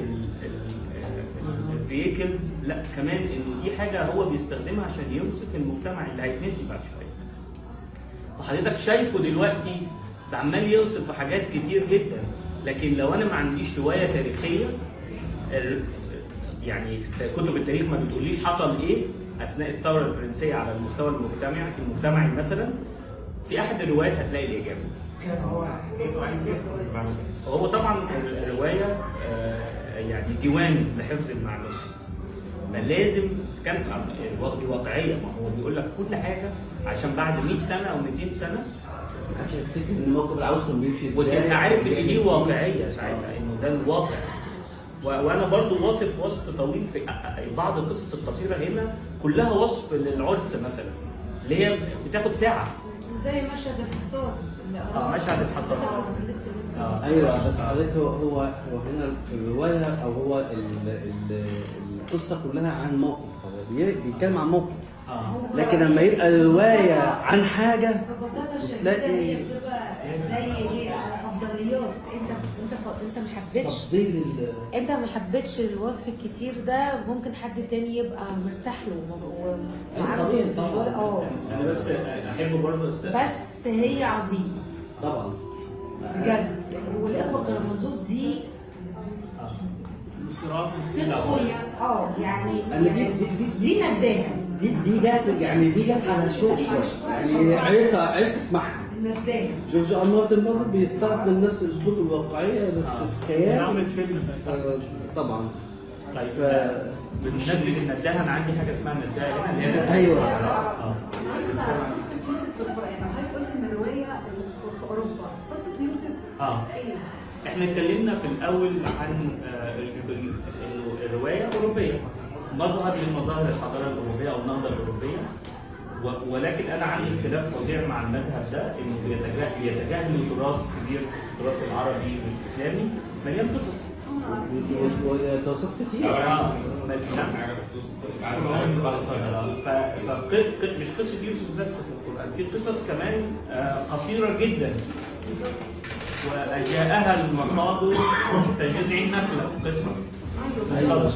Speaker 2: الفيكلز لا كمان إنه دي حاجة هو بيستخدمها عشان يوصف المجتمع اللي هيتنسي بعد شوية فحضرتك شايفه دلوقتي ده عمال يوصف بحاجات كتير جدا لكن لو انا ما عنديش روايه تاريخيه ال- يعني في كتب التاريخ ما بتقوليش حصل ايه اثناء الثوره الفرنسيه على المستوى المجتمعي المجتمعي مثلا في احد الروايات هتلاقي الاجابه هو طبعا الروايه آه، يعني ديوان لحفظ المعلومات فلازم كان دي واقعيه ما هو بيقول لك كل حاجه عشان بعد 100 سنه او 200 سنه
Speaker 8: ما حدش هيفتكر ان موكب العاوز كان بيمشي ازاي
Speaker 2: وتبقى عارف ان دي واقعيه ساعتها انه ده الواقع و- وانا برضو واصف وصف طويل في بعض القصص القصيره هنا كلها وصف للعرس مثلا اللي هي بتاخد ساعه
Speaker 3: زي مشهد الحصار اللي
Speaker 2: آه،
Speaker 3: قراه
Speaker 2: مشهد الحصار.
Speaker 3: كنت لسه لسه
Speaker 2: آه.
Speaker 8: ايوه بس حضرتك هو هو هو هنا في الروايه او هو ال- ال- القصه كلها عن موقف هو بي- بيتكلم عن موقف
Speaker 2: اه
Speaker 8: لكن لما يبقى الروايه عن حاجه
Speaker 3: ببساطه شديده
Speaker 8: تلاقي-
Speaker 3: هي بتبقى زي ايه افضليات انت انت ف- انت ما حبيتش
Speaker 8: تفضيل ال-
Speaker 3: انت ما حبيتش الوصف الكتير ده ممكن حد تاني يبقى مرتاح له وم- وعامله
Speaker 8: طبيعي
Speaker 3: مش
Speaker 8: طبعا
Speaker 3: ولا- اه
Speaker 2: انا بس احب برضو أست-
Speaker 3: بس هي عظيمه
Speaker 8: طبعا
Speaker 3: بجد والاخوه كرمزوف دي
Speaker 2: آه.
Speaker 3: تدخل اه يعني
Speaker 8: أنا دي دي دي, دي
Speaker 3: دي نداها
Speaker 8: دي دي جت يعني دي جت على شوق شويه يعني عرفت عرفت اسمعها
Speaker 3: نداها
Speaker 8: جورج ار مارتن برضه بيستخدم نفس اسلوب الواقعيه بس في خيال
Speaker 2: نعمل فيلم
Speaker 8: آه، طبعا
Speaker 2: طيب
Speaker 8: ف-
Speaker 2: آه، بمناسبه النداهه انا عندي حاجه اسمها النداهه هنا اللي هي
Speaker 8: ايوه
Speaker 2: اه
Speaker 1: عايزه قصه يوسف في القران حضرتك قلت ان الروايه في اوروبا قصه يوسف
Speaker 2: اه
Speaker 1: ايه؟
Speaker 2: احنا اتكلمنا في الاول عن آه، ال- ال- إنه الروايه اوروبيه مظهر من مظاهر الحضاره الاوروبيه او النهضه الاوروبيه و- ولكن انا عندي اختلاف فظيع مع المذهب ده انه بيتجا- بيتجاهلوا تراث كبير التراث العربي والاسلامي مليان قصص
Speaker 8: وتوصيف كتير
Speaker 2: آه، مليان ف- فق- ق- مش قصه يوسف بس في القران في قصص كمان آه، قصيره جدا وجاءها المخاض كجذع النخله قصه
Speaker 8: أيوة.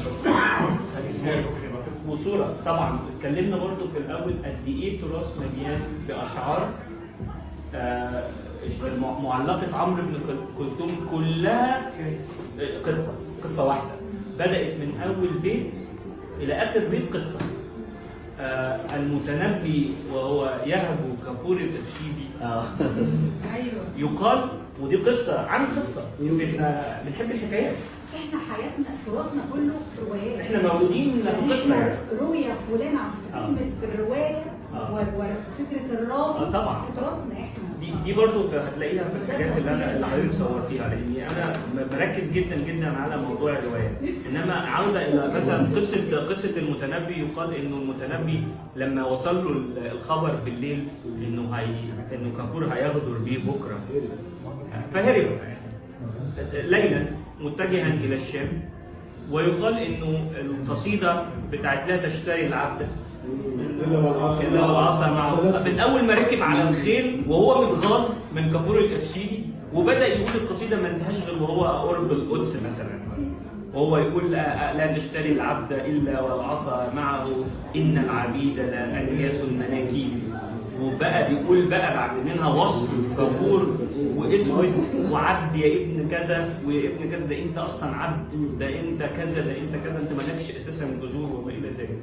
Speaker 2: وصوره طبعا اتكلمنا برضو في الاول قد ايه التراث مليان باشعار آه، مع- معلقه عمرو بن كل- كلثوم كلها قصه قصه واحده بدات من اول بيت الى اخر بيت قصه آه، المتنبي وهو يهب كفور الارشيدي
Speaker 8: اه
Speaker 3: ايوه
Speaker 2: يقال ودي قصه عن قصه احنا بنحب الحكايات
Speaker 1: بس احنا حياتنا تراثنا كله روايات
Speaker 2: احنا مولودين في قصه
Speaker 1: احنا
Speaker 2: يعني.
Speaker 1: رؤيا فلان عن
Speaker 2: آه.
Speaker 1: كلمه في الروايه
Speaker 2: آه.
Speaker 1: و- وفكره الراوي
Speaker 2: آه، طبعا.
Speaker 1: في تراثنا احنا
Speaker 2: دي دي برضه في- هتلاقيها في الحاجات اللي انا اللي حضرتك صورتيها لاني انا م- بركز جدا جدا على موضوع الروايات انما عوده الى مثلا قصه قصه المتنبي يقال انه المتنبي لما وصل له ال- الخبر بالليل انه هي انه كافور هيغدر بيه بكره فهرب ليلا متجها الى الشام ويقال انه القصيده بتاعت لا تشتري العبد
Speaker 6: الا والعصا
Speaker 2: الا وعصى معه من اول ما ركب على الخيل وهو متغاظ من كافور الافسيدي وبدا يقول القصيده ما انتهاش غير وهو قرب القدس مثلا وهو يقول لا, لا تشتري العبد الا والعصا معه ان العبيد لا الياس المناكيب وبقى بيقول بقى بعد منها وصف كافور واسود وعبد يا ابن كذا ويا ابن كذا ده انت اصلا عبد ده انت كذا ده انت كذا انت مالكش اساسا جذور وما الى ذلك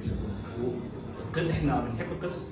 Speaker 2: قل احنا بنحب القصص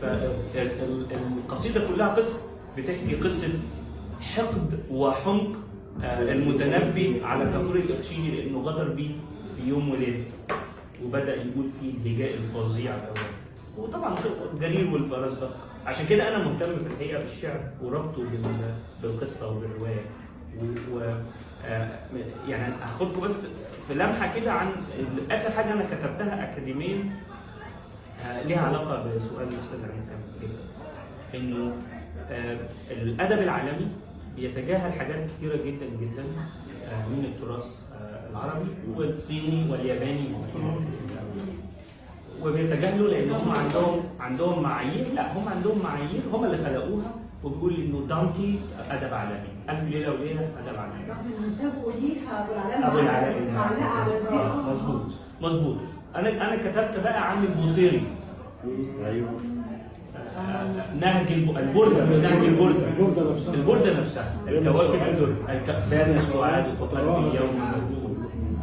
Speaker 2: فالقصيده كلها قصه بتحكي قصه حقد وحمق آه، المتنبي على كافور الافشيني لانه غدر بيه في يوم وليله وبدا يقول فيه الهجاء الفظيع دوت وطبعا جرير والفرزدق عشان كده انا مهتم في الحقيقه بالشعر وربطه بال- بالقصه وبالروايه و, و آه، يعني هاخدكم بس في لمحه كده عن اخر حاجه انا كتبتها اكاديميا آه، ليها علاقه بسؤال الاستاذ عيسى جدا انه آه، الادب العالمي بيتجاهل حاجات كثيره جدا جدا آه، من التراث آه، العربي والصيني والياباني خصوصا وبيتجاهلوا لان هم عندهم عندهم معايير لا هم عندهم معايير هم اللي خلقوها وبيقول انه دانتي ادب عالمي الف ليله وليله ادب عالمي
Speaker 10: رغم ان سابقوا ليها ابو العلاء
Speaker 2: ابو العلاء
Speaker 10: معلقه على
Speaker 2: آه،
Speaker 10: الزيت
Speaker 2: مظبوط مظبوط انا انا كتبت بقى عن البوصيري
Speaker 8: ايوه
Speaker 2: آه، نهج الب- البرده مش نهج البرده
Speaker 6: البردة نفسها
Speaker 2: البرده نفسها الكواكب الدر الك- بان السعاد فقلبي يوم مجهول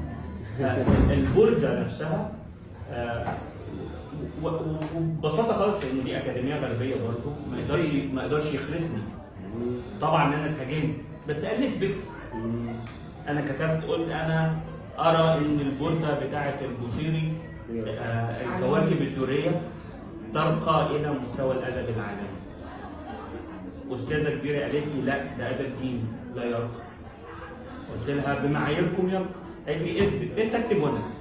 Speaker 2: البرده نفسها آه، و- و- وببساطه خالص لان دي اكاديميه غربيه برضه ما يقدرش ما يقدرش يخرسني طبعا انا اتهاجمت بس قال لي اثبت انا كتبت قلت انا ارى ان البرده بتاعه البوصيري آه، الكواكب الدوريه ترقى الى مستوى الادب العالمي استاذه كبيره قالت لي لا ده ادب ديني لا يرقى قلت لها بمعاييركم يرقى قالت لي اثبت انت اكتب وانا اكتب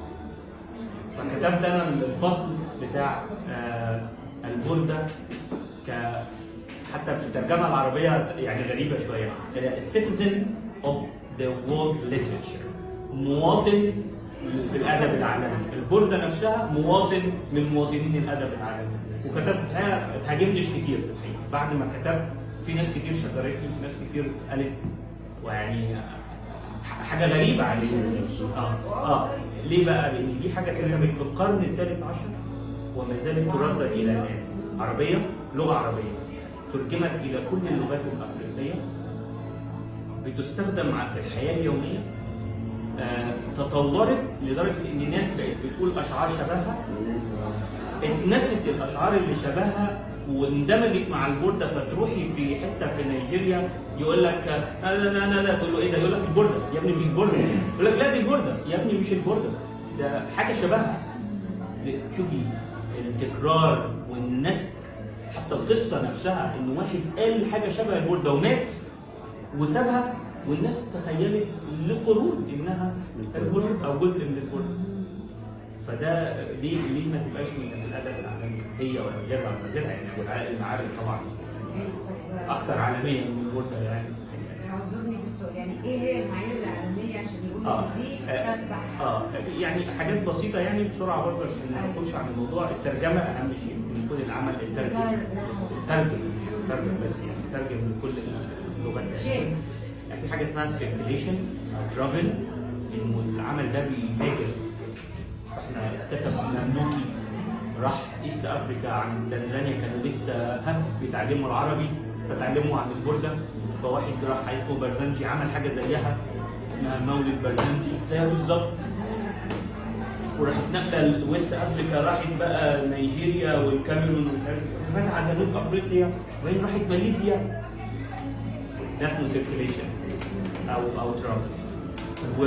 Speaker 2: فكتبت انا الفصل بتاع آه، البرده ك حتى في الترجمه العربيه يعني غريبه شويه السيتيزن اوف ذا وورلد ليترشر مواطن في الادب العالمي البرده نفسها مواطن من مواطنين الادب العالمي وكتبت الحقيقه ما اتهاجمتش كتير في الحقيقه بعد ما كتبت في ناس كتير شكرتني في ناس كتير قالت ويعني ح- حاجه غريبه عليك اه اه ليه بقى؟ لان دي حاجه اتكلمت في القرن الثالث عشر وما زالت تردد الى الان عربيه لغه عربيه ترجمت الى كل اللغات الافريقيه بتستخدم ع- في الحياه اليوميه آه، تطورت لدرجه ان الناس بقت بتقول اشعار شبهها اتنست الاشعار اللي شبهها واندمجت مع البورده فتروحي في حته في نيجيريا يقول لك لا لا لا لا, لا. تقول له ايه ده؟ يقول لك البورده يا ابني مش البورده يقول لك لا دي البورده يا ابني مش البورده ده حاجه شبهها شوفي التكرار والنسك حتى القصه نفسها ان واحد قال حاجه شبه البورده ومات وسابها والناس تخيلت لقرون انها البورده او جزء من البورده فده ليه ليه ما تبقاش من الادب العالمي هي ولا غيرها ولا غيرها يعني ابو العلاء المعارف طبعا اكثر عالميه من البورده يعني
Speaker 3: اعذرني في السؤال يعني ايه هي المعايير العالميه عشان يقولوا
Speaker 2: اه
Speaker 3: دي
Speaker 2: اه
Speaker 3: تتبع
Speaker 2: آه، يعني حاجات بسيطه يعني بسرعه برضه عشان ما نخش عن الموضوع الترجمه اهم شيء ان يكون العمل الترجم ترجم مش ترجم بس يعني ترجم لكل اللغات
Speaker 3: شيء.
Speaker 2: يعني في حاجه اسمها سيركيليشن او ترافل انه العمل ده بيهاجر احنا كتب مملوكي راح ايست افريكا عن تنزانيا كانوا لسه ها بيتعلموا العربي فتعلموا عن البرده فواحد راح اسمه برزنجي عمل حاجه زيها اسمها مولد برزنجي زيها بالظبط وراحت نقله لويست افريكا راحت بقى نيجيريا والكاميرون ومش عارف راحت على جنوب افريقيا وبعدين راحت ماليزيا ده اسمه سيركيليشن او او ترافل و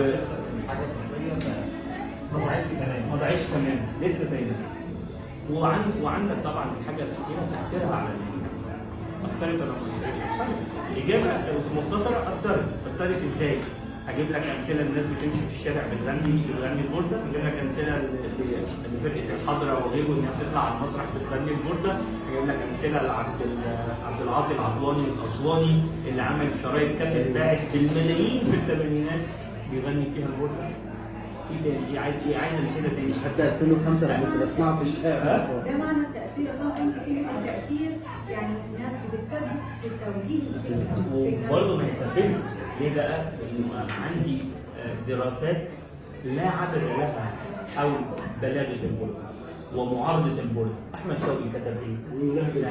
Speaker 9: ما وعيت في كلام
Speaker 2: ما ضاعتش تماما لسه زي ما هي. وعن وعندك طبعا الحاجه الاخيره تاثيرها على الناس. اثرت ولا ما اثرتش؟ اثرت الاجابه مختصره اثرت اثرت ازاي؟ اجيب لك امثله للناس بتمشي في الشارع بتغني بتغني البورده اجيب لك امثله ل- ل- لفرقه الحضره وغيره انها بتطلع على المسرح بتغني البورده اجيب لك امثله لعبد ال- عبد العاطي العطواني الاسواني اللي عمل شرايط كاسيت باعت بالملايين في الثمانينات بيغني فيها البورده ايه تاني؟ ايه عايز ايه عايز امثله تاني؟
Speaker 8: حتى 2005 لما كنت بسمعه في الشارع
Speaker 2: ها؟
Speaker 10: ده معنى التأثير أصلا أنت كلمة التأثير يعني إنها بتتسبب في التوجيه الفكري
Speaker 2: وبرضه ما يسببش ليه بقى؟ انه عندي آه، دراسات لا عدد لها حول بلاغه البرد ومعارضه البرد، احمد شوقي كتب ايه؟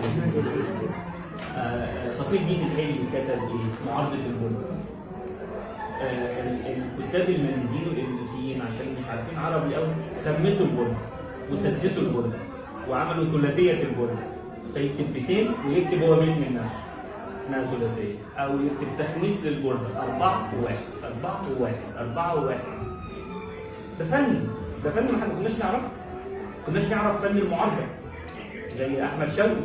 Speaker 2: آه، صفي الدين الحلمي كتب ايه؟ معارضه البرد. آه، ال- الكتاب الماليزيين والاندونيسيين عشان مش عارفين عربي قوي سمسوا البرد وسدسوا البرد وعملوا ثلاثيه البرد فيكتب بيتين ويكتب هو بيت من نفسه اسمها ثلاثيه او يكتب تخميس للبرد اربعه وواحد اربعه وواحد اربعه وواحد ده فن ده فن ما احنا كناش نعرفه كناش نعرف فن المعارضه زي احمد شوقي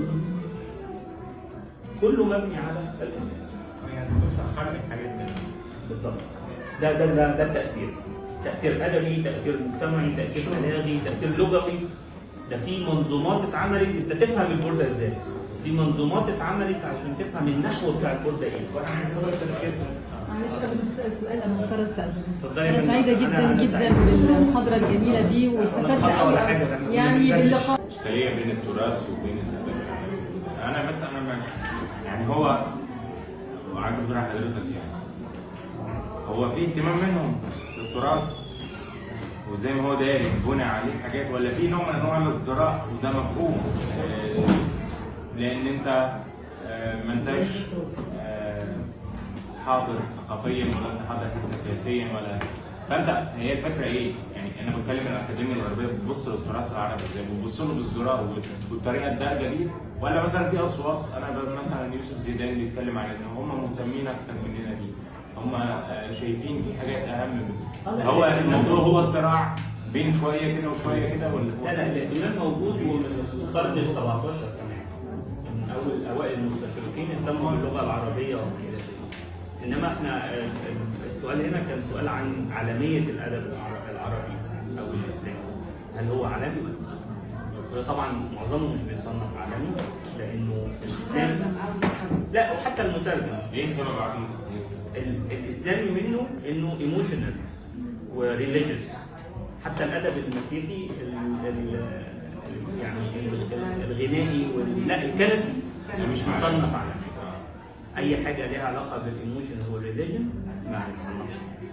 Speaker 2: كله مبني على الفن
Speaker 11: يعني بص خلق الحاجات دي
Speaker 2: بالظبط ده ده ده, ده التاثير تاثير ادبي تاثير مجتمعي تاثير بلاغي تاثير لغوي ده في منظومات اتعملت انت تفهم البورده ازاي في منظومات اتعملت عشان تفهم النحو بتاع البورده ايه
Speaker 4: معلش قبل ما تسال السؤال انا مضطره استاذن
Speaker 2: اتفضلي يا
Speaker 4: انا
Speaker 2: فندم.
Speaker 4: سعيده
Speaker 2: أنا-
Speaker 4: جدا
Speaker 2: أنا
Speaker 4: جدا
Speaker 2: سعيد.
Speaker 4: بالمحاضره الجميله دي واستفدت
Speaker 2: خطأ
Speaker 4: قوي
Speaker 2: ولا حاجة، ده إحنا
Speaker 4: يعني
Speaker 2: بندردش.
Speaker 4: باللقاء
Speaker 5: اشكاليه بين التراث وبين الادب انا بس انا ما يعني هو وعايز اقول على حضرتك يعني هو في اهتمام منهم بالتراث وزي ما هو داري بنى عليه حاجات ولا في نوع من انواع الازدراء وده مفهوم آه، لان انت آه، ما انتش آه، حاضر ثقافيا ولا انت حاضر حتى سياسيا ولا فانت هي الفكره ايه؟ يعني انا بتكلم الاكاديميه الغربيه بتبص للتراث العربي ازاي؟ بتبص له بالزراء وال- والطريقه الدارجه دي ولا مثلا في اصوات انا ب- مثلا يوسف زيدان بيتكلم عن ان هم مهتمين اكتر مننا بيه هم آه، شايفين في حاجات اهم من هو الموضوع هو صراع بين شويه كده وشويه كده ولا
Speaker 2: لا لا الاهتمام موجود ومن القرن ال 17 كمان من اول اوائل المستشرقين اهتموا باللغه العربيه وكده انما احنا آه، السؤال هنا كان سؤال عن عالميه الادب العر- العربي او الاسلامي هل هو عالمي ولا مش عالمي؟ طبعا معظمه مش بيصنف عالمي لانه الاسلام
Speaker 3: ترجم او بيصنف.
Speaker 2: لا وحتى المترجم
Speaker 5: ايه سبب عدم التصنيف؟
Speaker 2: ال- الاسلامي منه انه ايموشنال وريليجيوس حتى الادب المسيحي ال ال يعني ال- ال- الغنائي وال- لا الكنسي مش مصنف عالمي اي حاجه ليها علاقه بالايموشن والريليجن ما بنصنفش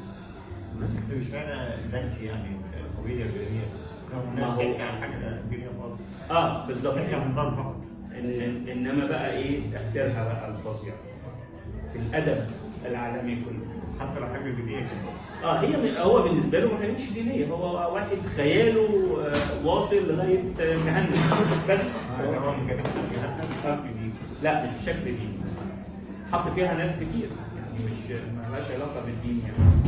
Speaker 11: بس مش معنى بنكي يعني الهويه الدينيه
Speaker 2: ما
Speaker 11: كنا
Speaker 2: هو-
Speaker 11: بنحكي عن حاجه دينيه خالص
Speaker 2: اه بالظبط
Speaker 11: بنحكي عن النار فقط
Speaker 2: إن- إن- انما بقى ايه تاثيرها بقى الفظيع في الادب العالمي كله
Speaker 11: حتى لو حاجه دينيه كده
Speaker 2: اه هي هو بالنسبه له ما كانتش دينيه هو واحد خياله آه، واصل لغايه آه، جهنم بس
Speaker 11: يعني هو كان بشكل ديني
Speaker 2: لا مش بشكل ديني حط فيها ناس كتير يعني مش ما لهاش علاقه بالدين يعني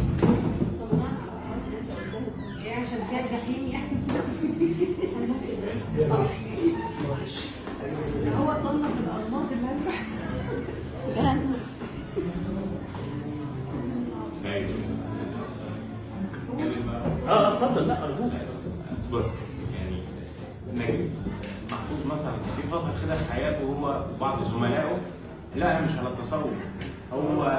Speaker 3: ايه عشان كده الجحيم يعني هو صنف الانماط اللي هنروح
Speaker 2: اه اتفضل لا ارجوك
Speaker 5: بص يعني نجيب محفوظ مثلا في فتره كده في حياته هو وبعض زملائه لا مش على التصوف هو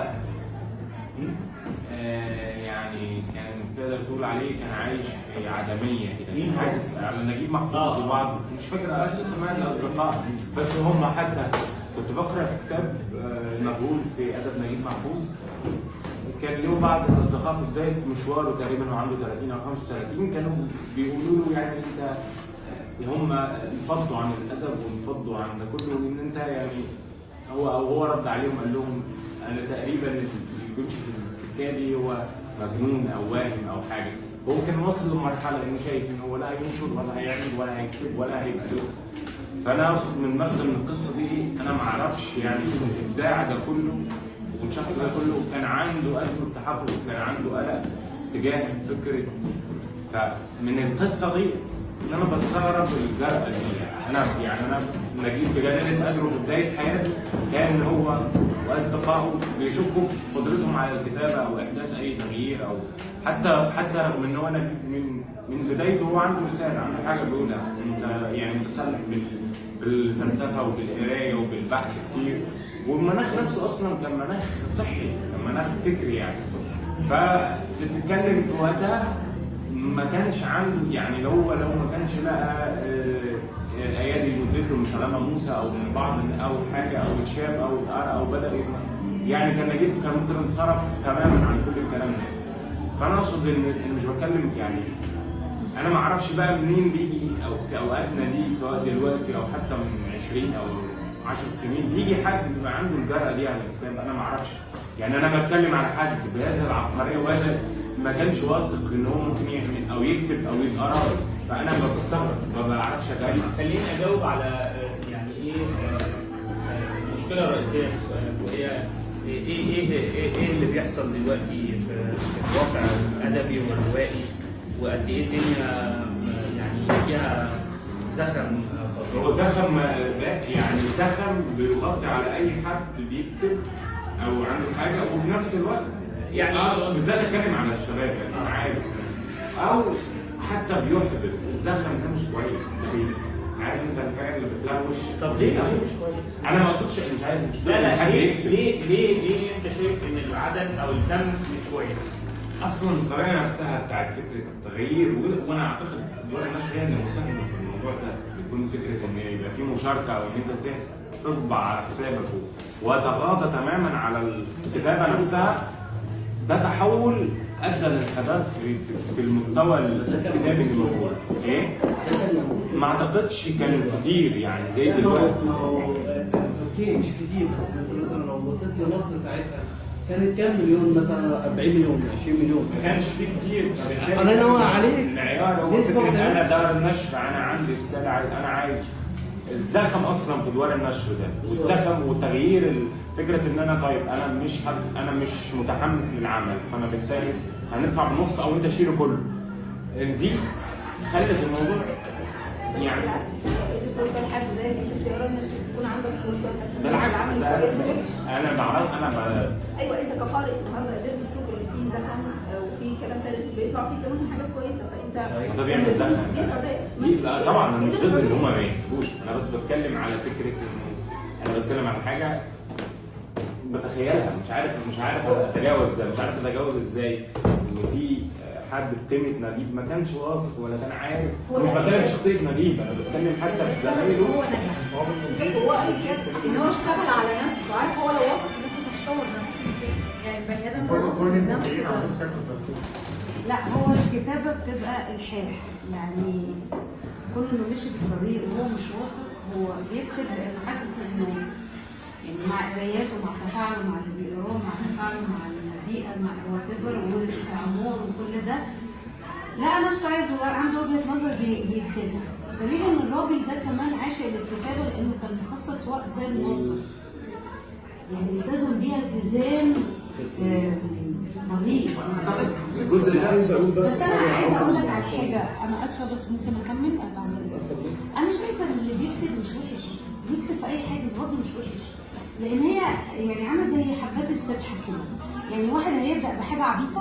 Speaker 5: آه يعني كان تقدر تقول عليه كان عايش في عدميه
Speaker 2: مين هو؟
Speaker 5: حاسس على نجيب محفوظ
Speaker 2: آه.
Speaker 5: وبعض مش فاكر اسماء الاصدقاء بس هم حتى كنت بقرا في كتاب آه، مجهول في ادب نجيب محفوظ كان له بعض الاصدقاء في بدايه مشواره تقريبا وعنده 30 او 35 كانوا بيقولوا له يعني انت هم انفضوا عن الادب وانفضوا عن ده كله وان انت يعني هو او هو رد عليهم قال لهم انا تقريبا اللي بيمشي في السكه دي هو مجنون او واهم او حاجه هو كان واصل لمرحله انه شايف ان هو لا هينشر ولا هيعمل ولا هيكتب ولا هيبقى له فانا اقصد من مغزى من القصه دي ايه انا ما اعرفش يعني الابداع ده كله والشخص ده كله كان عنده ازمه تحفظ كان عنده قلق تجاه فكره فمن القصه دي ان انا بستغرب الجرأه دي يعني انا يعني انا نجيب بجلاله قدره في بدايه حياته كان هو واصدقائه بيشكوا في قدرتهم على الكتابه او احداث اي تغيير او حتى حتى رغم ان هو نجيب من من بدايته هو عنده رساله عنده حاجه بيقولها انت يعني متسلح بال بالفلسفه وبالقرايه وبالبحث كتير والمناخ نفسه اصلا كان مناخ صحي كان مناخ فكري يعني فبتتكلم في وقتها ما كانش عنده يعني لو هو لو ما كانش لقى آه، آه، ايادي مدته من سلامه موسى او من بعض او حاجه او اتشاف او اتقرا او بدا يفهم. يعني كان نجيب كان ممكن انصرف تماما عن كل الكلام ده فانا اقصد ان إن مش بتكلم يعني انا ما اعرفش بقى منين بيجي او في اوقاتنا دي سواء دلوقتي او حتى من 20 او 10 سنين بيجي حد بيبقى عنده الجرأه دي على الكتاب انا ما اعرفش يعني انا بتكلم على حد بهذا العبقريه وهذا ما كانش واثق ان هو ممكن يعمل او يكتب او يتقرا فانا بستغرب ما بعرفش اتكلم
Speaker 2: خليني اجاوب على آه، يعني ايه آه، آه، المشكله الرئيسيه في سؤالك وهي ايه ايه ايه ايه اللي بيحصل دلوقتي في في الواقع الادبي والروائي وقد ايه الدنيا آه، يعني فيها زخم آه،
Speaker 5: هو زخم يعني زخم بيغطي على اي حد بيكتب او عنده حاجه وفي نفس الوقت يعني اه بالذات اتكلم على الشباب يعني انا عارف او حتى بيحبط الزخم ده مش كويس ده بي- عارف انت الحاجه اللي بتلوش
Speaker 2: طب ليه ليه مش كويس؟
Speaker 5: انا ما اقصدش مش عايز مش
Speaker 2: لا لا
Speaker 5: حد
Speaker 2: ليه
Speaker 5: يكتب.
Speaker 2: ليه ليه ليه انت شايف ان العدد او الكم مش كويس؟
Speaker 5: اصلا الطريقه نفسها بتاعت فكره التغيير و- وانا اعتقد دور النشر هي اللي مساهمه في الموضوع ده بيكون فكره ان يبقى في مشاركه او ان انت ت- تطبع على حسابك و- وتغاضى تماما على الكتابه نفسها ده تحول ادى لانحدار في, في, في المستوى الكتابي اللي موجود ايه؟ ما اعتقدش كان كتير يعني زي
Speaker 8: لا، ما هو-
Speaker 5: دلوقتي
Speaker 8: ما هو آه، اوكي مش كتير بس انت مثلا لو بصيت لمصر ساعتها كانت كام مليون مثلا 40 مليون 20 مليون
Speaker 5: ما كانش فيه كتير فبالتالي
Speaker 8: الله ينور عليك.
Speaker 5: المعيار هو
Speaker 8: نسبة
Speaker 5: فكره انا
Speaker 8: وتناسب.
Speaker 5: دار النشر انا عندي رساله عايز انا عايز الزخم اصلا في دوار النشر ده والزخم وتغيير ال- فكره ان انا طيب انا مش حد انا مش متحمس للعمل فانا بالتالي هندفع بنص او انت شيله كله دي خلت الموضوع يعني
Speaker 10: دي فرصه لحد زي الاختيار انك يكون عندك فرصه إنك
Speaker 5: بالعكس
Speaker 10: تعمل
Speaker 5: ده
Speaker 10: كويس.
Speaker 5: انا بعرف انا ب-
Speaker 10: ايوه انت كقارئ النهارده قدرت تشوف ان في زخم آه، وفي كلام تاني بيطلع فيه كمان حاجات كويسه فانت
Speaker 5: ما ده بيعمل زخم
Speaker 10: دي حرية. ما
Speaker 5: دي
Speaker 10: فيش
Speaker 5: لا
Speaker 10: مشكلة.
Speaker 5: طبعا انا
Speaker 10: دي
Speaker 5: مش ضد ان
Speaker 10: حرية.
Speaker 5: هم ما يكتبوش انا بس بتكلم على فكره انه انا بتكلم على حاجه بتخيلها مش عارف مش عارف اتجاوز ده مش عارف اتجاوز ازاي ان في حد بقيمه نجيب ما كانش واثق ولا كان عارف
Speaker 10: هو
Speaker 5: مش
Speaker 10: نجح.
Speaker 5: بتكلم في شخصيه نجيب انا بتكلم حتى في زمايله
Speaker 10: هو نجح هو ان هو اشتغل على نفسه عارف هو لو واثق في نفسه مش هيطور نفسه يعني البني ادم لو واثق في نفسه ده
Speaker 3: لا هو الكتابة بتبقى الحاح يعني كل انه مشي في الطريق وهو مش واثق هو بيكتب لانه حاسس انه يعني مع قراياته مع تفاعله مع اللي بيقراه مع تفاعله مع البيئة مع وات والاستعمار وكل ده لقى نفسه عايز هو عنده وجهة نظر بي- بيكتبها دليل ان الراجل ده كمان عاشق للكتابة لانه كان مخصص وقت زي الموظف يعني التزم بيها التزام آه، رهيب
Speaker 6: الجزء اللي عايز اقول بس
Speaker 3: بس انا
Speaker 6: حاجة
Speaker 3: عايزه اقول لك
Speaker 6: حصلت
Speaker 3: على
Speaker 6: عشان-
Speaker 3: حاجه انا اسفه بس ممكن اكمل بعد انا شايفه ان اللي بيكتب مش وحش بيكتب في اي حاجه برضه مش وحش لان هي يعني عامله زي حبات السبحه كده يعني واحد هيبدا بحاجه عبيطه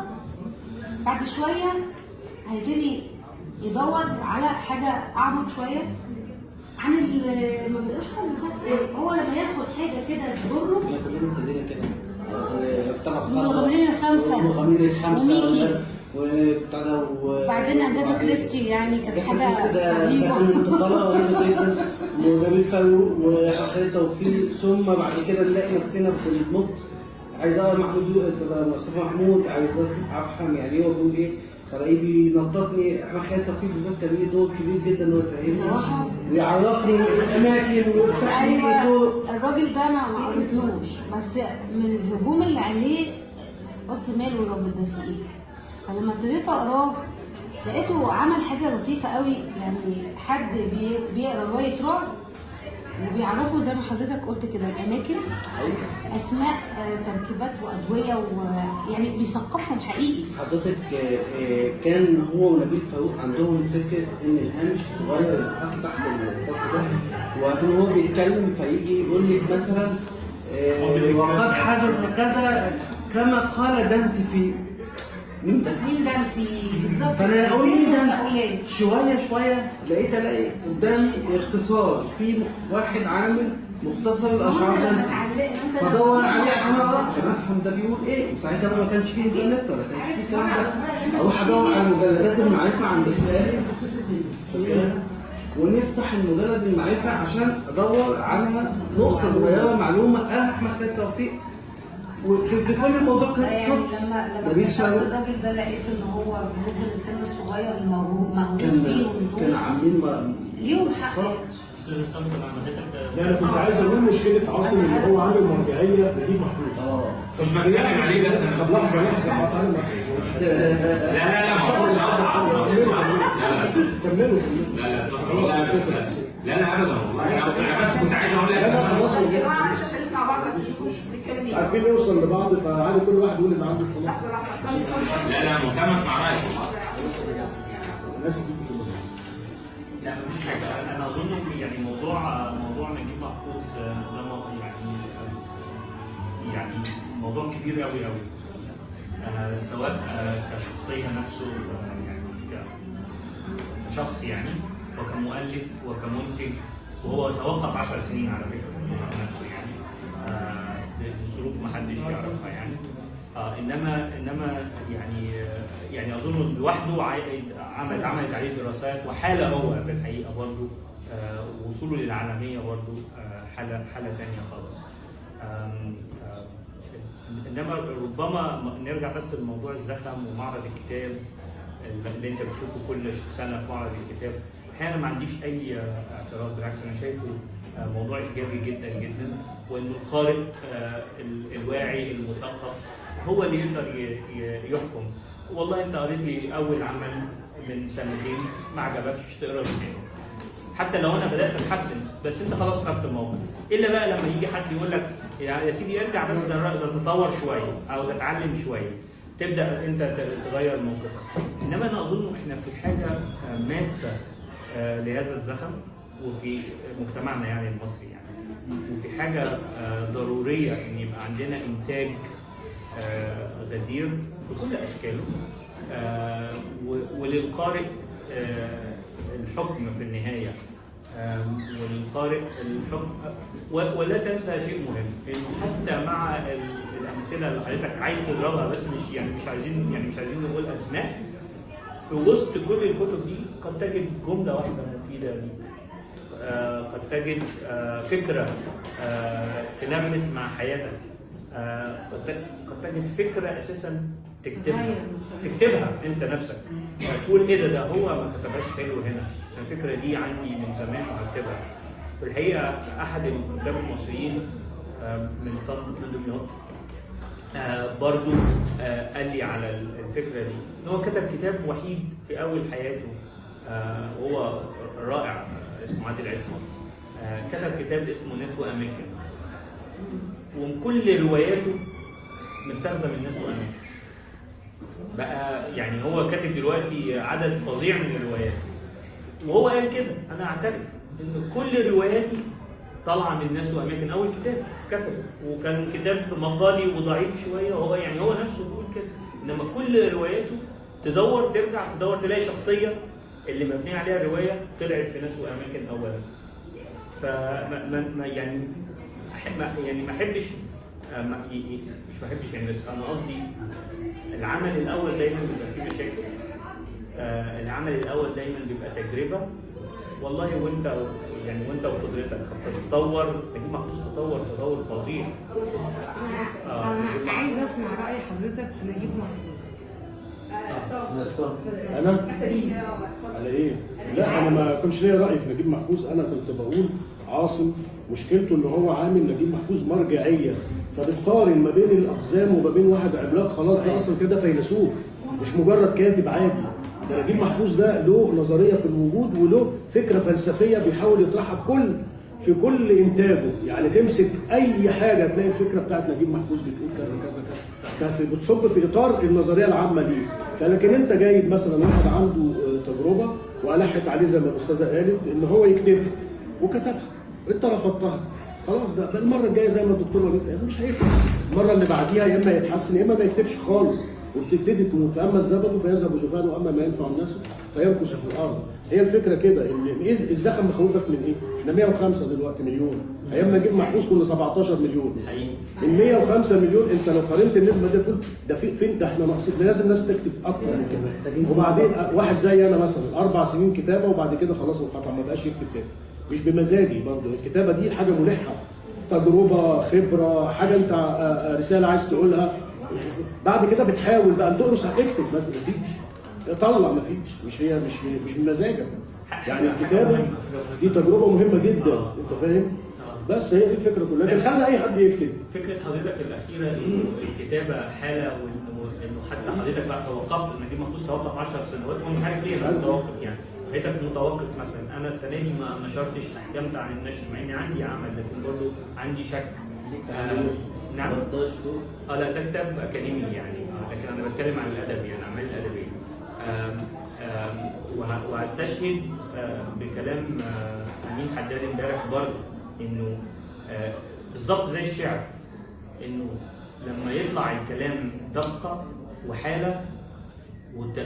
Speaker 3: بعد شويه هيبتدي يدور على حاجه اعمق شويه عن اللي ما بيقراش خالص ده هو لما ياخد حاجه كده تضره
Speaker 8: احنا كلنا ابتدينا كده آه، طبعا
Speaker 3: المغامرين الخمسة.
Speaker 8: المغامرين الخمسه
Speaker 3: وميكي.
Speaker 8: وبتاع ده و-
Speaker 3: بعدين اجازه
Speaker 8: وبعدين-
Speaker 3: كريستي يعني كانت
Speaker 8: بس
Speaker 3: حاجه
Speaker 8: ده ده
Speaker 3: رهيبه
Speaker 8: كان متطلع رهيبه جدا وجميل فاروق وحسين توفيق ثم بعد كده نلاقي نفسنا بننط عايز اقرا محمود يو- تبقى مصطفى محمود عايز أسمع- افهم يعني ايه هو بيقول ايه فلاقيه بينططني احمد خالد توفيق بالذات كان ليه دور كبير جدا انه
Speaker 3: بصراحة.
Speaker 8: يفهمني ويعرفني الاماكن ويفتح لي
Speaker 3: ايوه
Speaker 8: دور
Speaker 3: الراجل ده انا ما قريتلوش بس من الهجوم اللي عليه قلت ماله الراجل ده في ايه فلما ابتديت اقراه لقيته عمل حاجه لطيفه قوي يعني حد بي- بيقرا روايه رعب وبيعرفوا زي ما حضرتك قلت كده الاماكن اسماء آه، تركيبات وادويه ويعني بيثقفهم حقيقي
Speaker 8: حضرتك آه، آه، كان هو ونبيل فاروق عندهم فكره ان الهامش الصغير اللي اتحط تحت الخط ده وبعدين هو بيتكلم فيجي يقول لك مثلا آه، وقد حدث كذا كما قال دانتي في مين ده؟
Speaker 3: مين ده انت بالظبط
Speaker 8: فانا اقول
Speaker 3: نسيت
Speaker 8: مين ده؟
Speaker 3: مسؤولية.
Speaker 8: شويه شويه لقيت الاقي قدامي اختصار في واحد عامل مختصر الاشعار ده فدور عليه عشان اعرف عشان افهم ده بيقول ايه وساعتها بقى ما كانش فيه انترنت ولا كان فيه الكلام ده اروح ادور على مجلدات المعرفه عند فلان فاكرها؟ ونفتح المجلد المعرفه عشان ادور على نقطه صغيره معلومه قالها احمد خالد توفيق وفي في كل الموضوع كان
Speaker 3: يعني
Speaker 8: صوت
Speaker 3: لما لما
Speaker 8: نبيل
Speaker 3: اكتشفت
Speaker 8: فاروق
Speaker 3: الراجل ده لقيت ان هو بالنسبه للسن الصغير الموهوب مهووس
Speaker 8: كان
Speaker 3: بيهم
Speaker 8: كان عاملين م-
Speaker 3: ليهم حق
Speaker 6: لا انا كنت عايز اقول مشكله عاصم اللي هو عامل مرجعيه نجيب محفوظ
Speaker 8: اه
Speaker 5: مش بتكلم عليه بس انا
Speaker 6: طب لحظه لحظه هتعلم
Speaker 5: لا لا لا ما اقصدش لا لا
Speaker 6: كملوا
Speaker 5: لا لا لا لا ابدا والله انا بس كنت عايز اقول لك
Speaker 6: لا خلاص
Speaker 1: يا جماعه معلش عشان نسمع بعض ما تسيبوش نتكلم
Speaker 6: مش
Speaker 1: ايه
Speaker 6: عارفين نوصل لبعض فعادي كل واحد يقول اللي عنده خلاص
Speaker 1: لحظه لحظه أصل
Speaker 5: لا لا مهتم اسمع رايك
Speaker 6: الناس دي
Speaker 2: لا مش حاجه انا أنا اظن إن يعني موضوع موضوع نجيب محفوظ ده مو- يعني يعني موضوع كبير قوي قوي آه، سواء آه، كشخصيه نفسه آه، يعني ك- كشخص يعني وكمؤلف وكمنتج وهو توقف 10 سنين على فكره عن نفسه يعني آه، لظروف ما حدش يعرفها يعني آه انما انما يعني آه، يعني اظن لوحده عاي- عمل عملت عليه دراسات وحاله هو في الحقيقه برضه آه، وصوله للعالميه برضه آه، حاله حاله ثانيه خالص. آم، آه، انما ربما م- نرجع بس لموضوع الزخم ومعرض الكتاب اللي انت بتشوفه كل سنه في معرض الكتاب احيانا ما عنديش اي آه، اعتراض بالعكس انا شايفه آه، موضوع ايجابي جدا جدا وان القارئ آه، ال- الواعي المثقف هو اللي يقدر ي- ي- يحكم والله انت قريت لي اول عمل من سنتين ما عجبكش تقرا تاني حتى لو انا بدات اتحسن بس انت خلاص خدت الموقف الا بقى لما يجي حد يقول لك يا يا سيدي ارجع بس ده ده تطور شويه او تتعلم شويه تبدا انت ت- تغير موقفك انما انا اظن احنا في حاجه آه، ماسه آه، لهذا الزخم وفي مجتمعنا يعني المصري يعني وفي حاجه آه، ضروريه ان يبقى عندنا انتاج آه، غزير بكل اشكاله آه، و- وللقارئ آه، الحكم في النهايه آم، وللقارئ الحكم و- ولا تنسى شيء مهم انه حتى مع ال- الامثله اللي حضرتك عايز تضربها بس مش يعني مش عايزين يعني مش عايزين نقول اسماء في وسط كل الكتب دي قد تجد جمله واحده مفيده ليك آه، قد تجد آه، فكره آه، تلمس مع حياتك آه، قد ت- قد تجد فكره اساسا تكتبها
Speaker 3: غاية المساعدة.
Speaker 2: تكتبها انت نفسك تقول ايه ده ده هو ما كتبهاش حلو هنا الفكره دي عندي من زمان وهكتبها في الحقيقه احد الكتاب المصريين آه، من طن من دمياط آه، برضو آه، قال لي على الفكره دي ان هو كتب كتاب وحيد في اول حياته آه، وهو رائع آه، اسمه عادل عصمت آه، كتب كتاب اسمه ناس واماكن ومن كل رواياته متاخده من ناس واماكن بقى يعني هو كاتب دلوقتي عدد فظيع من الروايات وهو قال كده انا اعترف ان كل رواياتي طالعه من ناس واماكن اول كتاب كتب وكان كتاب مقالي وضعيف شويه وهو يعني هو نفسه بيقول كده انما كل رواياته تدور ترجع تدور تلاقي شخصيه اللي مبنيه عليها الروايه طلعت في ناس واماكن اولا فما ما ما يعني أحب ما- يعني ما احبش آه، ما- ي- ي- مش ما احبش يعني بس انا قصدي العمل الاول دايما بيبقى فيه مشاكل آه، العمل الاول دايما بيبقى تجربه والله وانت يعني وانت وقدرتك هتتطور نجيب محفوظ تطور تطور فظيع آه، نجيب
Speaker 3: انا عايز اسمع راي حضرتك في نجيب محفوظ
Speaker 6: انا على ايه؟ لا انا ما كنتش ليا راي في نجيب محفوظ انا كنت بقول عاصم مشكلته ان هو عامل نجيب محفوظ مرجعيه فبتقارن ما بين الاقزام وما بين واحد عملاق خلاص ده اصلا كده فيلسوف مش مجرد كاتب عادي ده نجيب محفوظ ده له نظريه في الوجود وله فكره فلسفيه بيحاول يطرحها في كل في كل انتاجه يعني تمسك اي حاجه تلاقي الفكره بتاعت نجيب محفوظ بتقول كذا كذا كذا ففي- بتصب في اطار النظريه العامه دي فلكن انت جايب مثلا واحد عنده آه، تجربه والحت عليه زي ما الاستاذه قالت ان هو يكتبها وكتبها انت رفضتها خلاص ده, ده المره الجايه زي ما الدكتور وليد قال مش هيكتب المره اللي بعديها يا اما يتحسن يا اما ما يكتبش خالص وبتبتدي تموت فاما الزبد فيذهب جفاء واما ما ينفع الناس فيمكث في الارض هي الفكره كده ان إيه الزخم مخوفك من ايه؟ احنا 105 دلوقتي مليون ايام نجيب محفوظ كنا 17 مليون ال 105 مليون انت لو قارنت النسبه دي تقول ده في فين ده احنا ناقصين ده لازم الناس تكتب اكتر من كده وبعدين واحد زي انا مثلا اربع سنين كتابه وبعد كده خلاص انقطع ما بقاش يكتب تاني مش بمزاجي برضه الكتابه دي حاجه ملحه تجربه خبره حاجه انت آه، آه، رساله عايز تقولها بعد كده بتحاول بقى تقرص اكتب ما فيش طلع ما فيش مش هي مش مش بمزاجك يعني الكتابه دي تجربه مهمه جدا انت فاهم بس هي دي الفكره كلها لكن خلي اي حد يكتب
Speaker 2: فكره حضرتك الاخيره انه الكتابه حاله وانه انه حتى حضرتك بقى توقفت نجيب محفوظ توقف 10 سنوات ومش عارف ليه بقى متوقف يعني حضرتك متوقف مثلا انا السنه دي ما نشرتش احكمت عن النشر مع اني عندي عمل لكن برضه عندي شك آه، نعم اه لا ده كتاب اكاديمي يعني آه، لكن انا بتكلم عن الادب يعني اعمال الادبيه آم، آم، وه- وهستشهد آه، بكلام آه، امين حداد امبارح برضه انه آه، بالظبط زي الشعر انه لما يطلع الكلام دقه وحاله وت-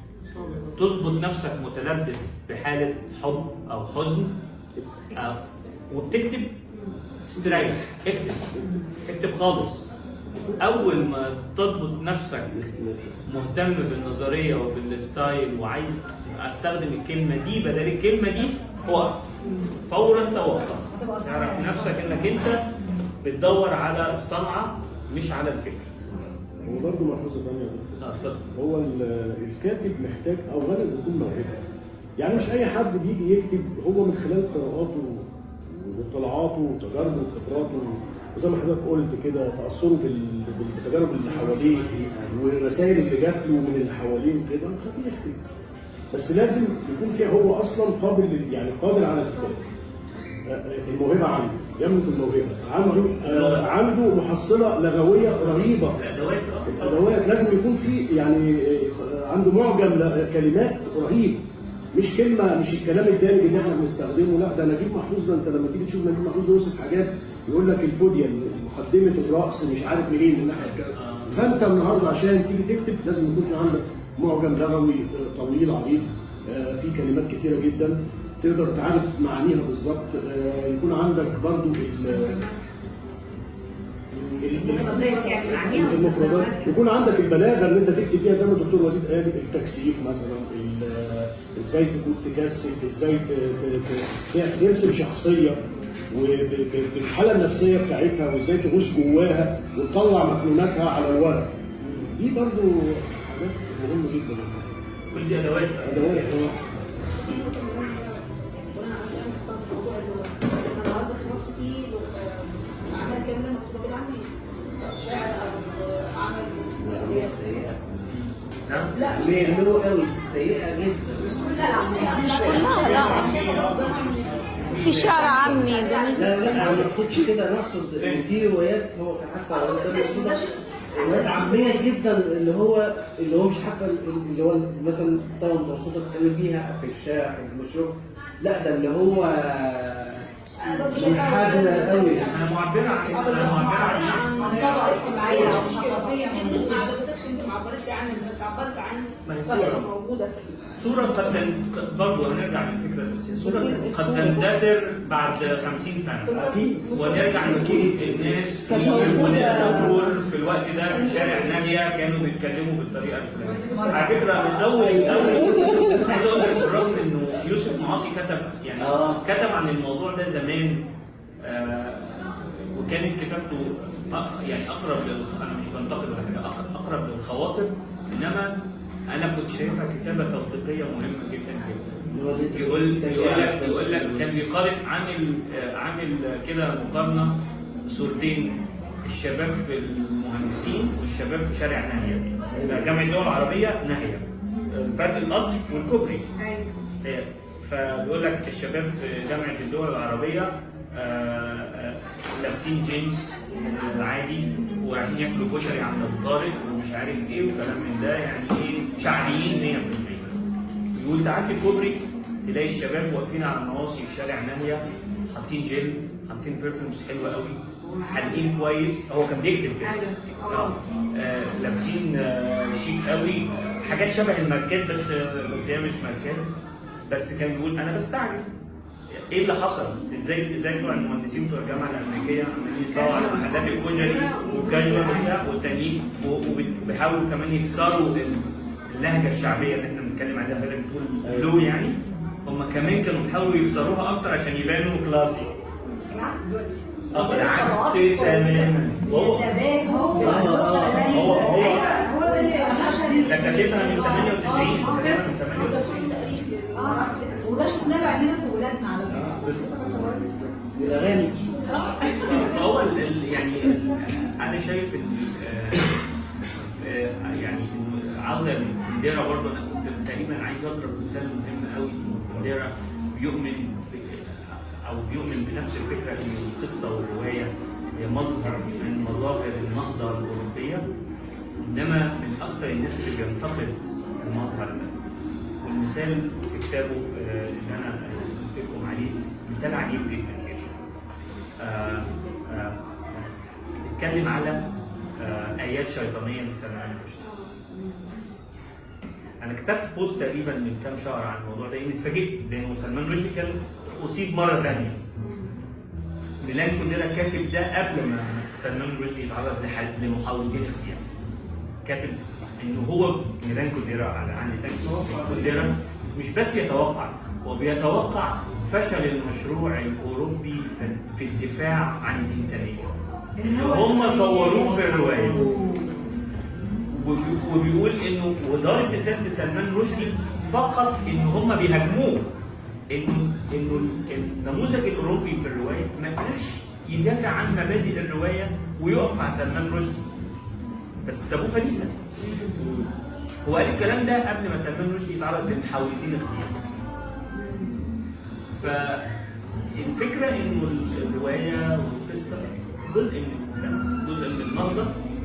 Speaker 2: وتظبط نفسك متلبس بحاله حب او حزن آه، وبتكتب استريح اكتب اكتب خالص اول ما تضبط نفسك مهتم بالنظريه وبالستايل وعايز استخدم الكلمه دي بدل الكلمه دي وقف فورا توقف تعرف نفسك انك انت بتدور على الصنعه مش على الفكر
Speaker 6: هو برضه ملحوظه ثانيه يا دكتور.
Speaker 2: اه اتفضل
Speaker 6: هو ال- الكاتب محتاج اولا يكون موهبه يعني مش اي حد بيجي يكتب هو من خلال قراءاته واطلاعاته وتجاربه وخبراته وزي ما حضرتك قلت كده تاثره بال- بالتجارب اللي حواليه والرسائل اللي جات له من اللي حواليه كده خليه يكتب بس لازم يكون في هو اصلا قابل لل- يعني قادر على الكتابه الموهبه عنده يملك الموهبه عنده آه، عنده محصله لغويه رهيبه
Speaker 2: الادوات
Speaker 6: الادوات لازم يكون في يعني آه، عنده معجم ل- كلمات رهيب مش كلمه مش الكلام الدارج اللي احنا بنستخدمه لا ده نجيب محفوظ ده انت لما تيجي تشوف نجيب محفوظ يوصف حاجات يقول لك الفوديا مقدمه الراس مش عارف منين من ناحيه كذا فانت النهارده عشان تيجي تكتب لازم يكون في عندك معجم لغوي آه، طويل عريض آه، في كلمات كثيره جدا تقدر تعرف معانيها بالظبط آه، يكون عندك برضو ال-
Speaker 3: المفردات يعني معنيها
Speaker 6: المفردات
Speaker 3: واستخداماتها.
Speaker 6: يكون عندك البلاغه اللي انت تكتب بيها زي ما الدكتور وليد قال التكثيف مثلا ال- ازاي تكون تكثف ازاي ت- ت- ت- ترسم شخصيه وبالحاله النفسيه بتاعتها وازاي تغوص جواها وتطلع مكنوناتها على الورق دي برضو حاجات مهمه جدا
Speaker 2: كل دي ادوات
Speaker 6: ادوات آه.
Speaker 1: النهارده في مصر في اعمال كامله مكتوبه عني شعر او عمل
Speaker 2: نعم
Speaker 1: لا مش
Speaker 8: بيعملوا قوي سيئه جدا
Speaker 1: كلها
Speaker 7: مش كلها لا في شعر عامي جميل
Speaker 8: لا لا انا ما اقصدش كده انا اقصد ان في روايات هو كان حتى قدام كده روايات عاميه جدا اللي هو اللي هو مش حتى اللي هو مثلا طبعا متوسطه تتكلم بيها في الشارع في الشغل لا ده اللي هو منحدره قوي
Speaker 2: انا معبره عن انا معبره عن نفسي
Speaker 1: طبقه اجتماعيه او ثقافيه ما عجبتكش انت ما عبرتش عنها بس عبرت عن
Speaker 2: ما هي
Speaker 1: طريقه
Speaker 2: صورة.
Speaker 1: موجوده في
Speaker 2: صورة قد تن- برضه هنرجع للفكرة بس صورة قد تندثر بعد 50 سنة
Speaker 8: اكيد
Speaker 2: ونرجع نقول الناس في الدكتور في الوقت ده في شارع نادية كانوا بيتكلموا بالطريقة الفلانية على فكرة من أول أول عايز أقول لك بالرغم إنه يوسف معاطي كتب يعني
Speaker 8: آه.
Speaker 2: كتب عن الموضوع ده زمان آه وكانت كتابته أق- يعني أقرب لل- أنا مش بنتقد ولا حاجة أق- أقرب للخواطر إنما أنا كنت شايفها كتابة توثيقية مهمة جدا جدا يقول يقول لك يقول لك كان بيقارن عامل آه، عامل كده مقارنه صورتين الشباب في المهندسين والشباب في شارع ناهيه جامعه الدول العربيه ناهيه فرق القطر والكوبري
Speaker 3: ايوه
Speaker 2: آه، فبيقول لك الشباب في جامعه الدول العربيه آه، آه، لابسين جينز عادي ورايحين ياكلوا كشري عند ابو طارق ومش عارف ايه وكلام من ده يعني ايه شعبيين 100% يقول تعدي كوبري تلاقي الشباب واقفين على النواصي في شارع ناهيه حاطين جل حاطين بيرفيومز حلوه قوي حالقين كويس هو كان بيكتب كده
Speaker 3: ايوه
Speaker 2: آه.
Speaker 3: اه
Speaker 2: آه، لابسين آه، شيك قوي حاجات شبه الماركات بس بس هي مش ماركات بس كان بيقول انا بستعجب ايه اللي حصل؟ ازاي ازاي بتوع المهندسين بتوع الجامعه الامريكيه عمالين يطلعوا على محلات الكشري والكاجوال وبتاع والتانيين و- وبيحاولوا كمان يكسروا ال- اللهجه الشعبيه اللي احنا بنتكلم عليها حضرتك بتقول لو يعني هم كمان كانوا بيحاولوا يكسروها اكتر عشان يبانوا كلاسي
Speaker 10: بالعكس دلوقتي
Speaker 2: اه بالعكس تماما وهو
Speaker 3: هو
Speaker 2: هو هو
Speaker 3: هو ده اللي عشان
Speaker 2: ده كاتبها من 98 كاتبها من 98
Speaker 10: اه وده شفناه بعيننا في ولادنا على فكره
Speaker 8: الاغاني
Speaker 2: فهو ال- ال- يعني ال- انا شايف ان آه، آه، يعني إن عوده للديره برضه انا كنت تقريبا عايز اضرب مثال مهم قوي الديره بيؤمن ب- او بيؤمن بنفس الفكره ان القصه والروايه هي مظهر من مظاهر النهضه الاوروبيه انما من اكثر الناس اللي بينتقد المظهر ده والمثال في كتابه آه، اللي انا قلت لكم عليه مثال عجيب جدا جدا آه، آه، اتكلم على آه، ايات شيطانيه لسلمان رشدي انا كتبت بوست تقريبا من كام شهر عن الموضوع ده اني اتفاجئت لانه سلمان رشدي كان اصيب مره ثانيه ميلان كونديرا كاتب ده قبل ما سلمان رشدي يتعرض لحل- لمحاولتين اغتيال كاتب انه هو ميلان كونديرا على عن لسان كونديرا مش بس يتوقع هو بيتوقع فشل المشروع الاوروبي في- في الدفاع عن الانسانيه اللي هم صوروه في الروايه وبي- وبيقول انه وضارب مثال بسلمان رشدي فقط ان هم بيهاجموه انه انه النموذج الاوروبي في الروايه ما قدرش يدافع عن مبادئ الروايه ويقف مع سلمان رشدي بس سابوه فريسه هو قال الكلام ده قبل ما سلمان رشدي يتعرض لمحاولتين اغتيال فالفكره انه الروايه والقصه جزء من المجتمع جزء من النهضه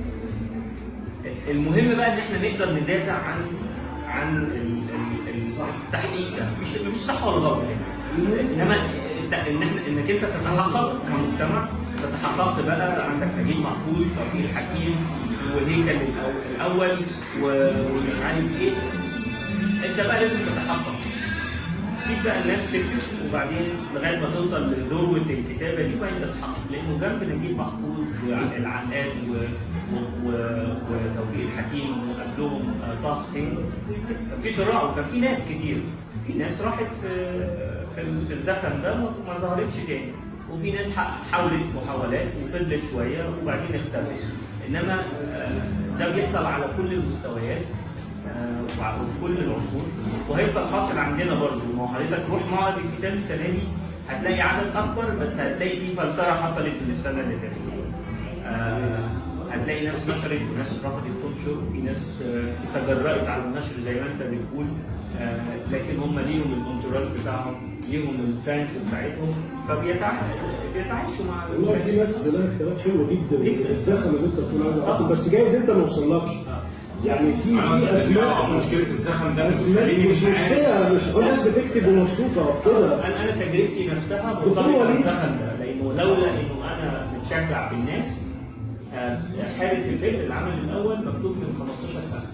Speaker 2: المهم بقى ان احنا نقدر ندافع عن عن ال- ال- التحقيق ده مش مش صح ولا غلط يعني انما الت- ان احنا انك انت تتحقق كمجتمع تتحقق بقى عندك نجيب محفوظ توفيق الحكيم وهيكل الأو- الاول و- ومش عارف ايه انت بقى لازم تتحقق سيب بقى الناس تكتب وبعدين لغايه ما توصل لذروه الكتابه دي وبعدين تتحقق لانه جنب نجيب محفوظ والعقاد و... و... و... وتوفيق الحكيم وقبلهم آه، طه حسين كان في صراع وكان في ناس كتير في ناس راحت في في, في الزخم ده وما ظهرتش تاني وفي ناس ح- حاولت محاولات وفضلت شويه وبعدين اختفت انما آه، ده بيحصل على كل المستويات آه، وع- وفي كل العصور وهيفضل حاصل عندنا برضه ما هو حضرتك روح معرض الكتاب السنه دي هتلاقي عدد اكبر بس هتلاقي في فلتره حصلت من السنه اللي فاتت. آه، هتلاقي ناس نشرت وناس رفضت تنشر وفي ناس آه، تجرأت على النشر زي ما انت بتقول آه، لكن هم ليهم الانتراج بتاعهم ليهم الفانس بتاعتهم فبيتعايشوا مع
Speaker 6: والله في ناس لها كلام حلو جدا الزخم اللي انت بتقول عنه اصلا بس جايز انت ما وصلكش يعني في
Speaker 5: أنا
Speaker 6: في
Speaker 5: قصدي
Speaker 6: اسماء
Speaker 5: إن مشكله الزخم ده
Speaker 6: اسماء
Speaker 5: بتخليني
Speaker 6: مش
Speaker 5: عارف.
Speaker 6: مشكله مش كل الناس بتكتب ومبسوطه كده
Speaker 2: انا انا تجربتي نفسها
Speaker 6: دكتور
Speaker 2: مرتبطه
Speaker 6: وليد.
Speaker 2: بالزخم ده لانه لولا انه انا متشجع بالناس آه، حارس البيت العمل الاول مكتوب من 15 سنه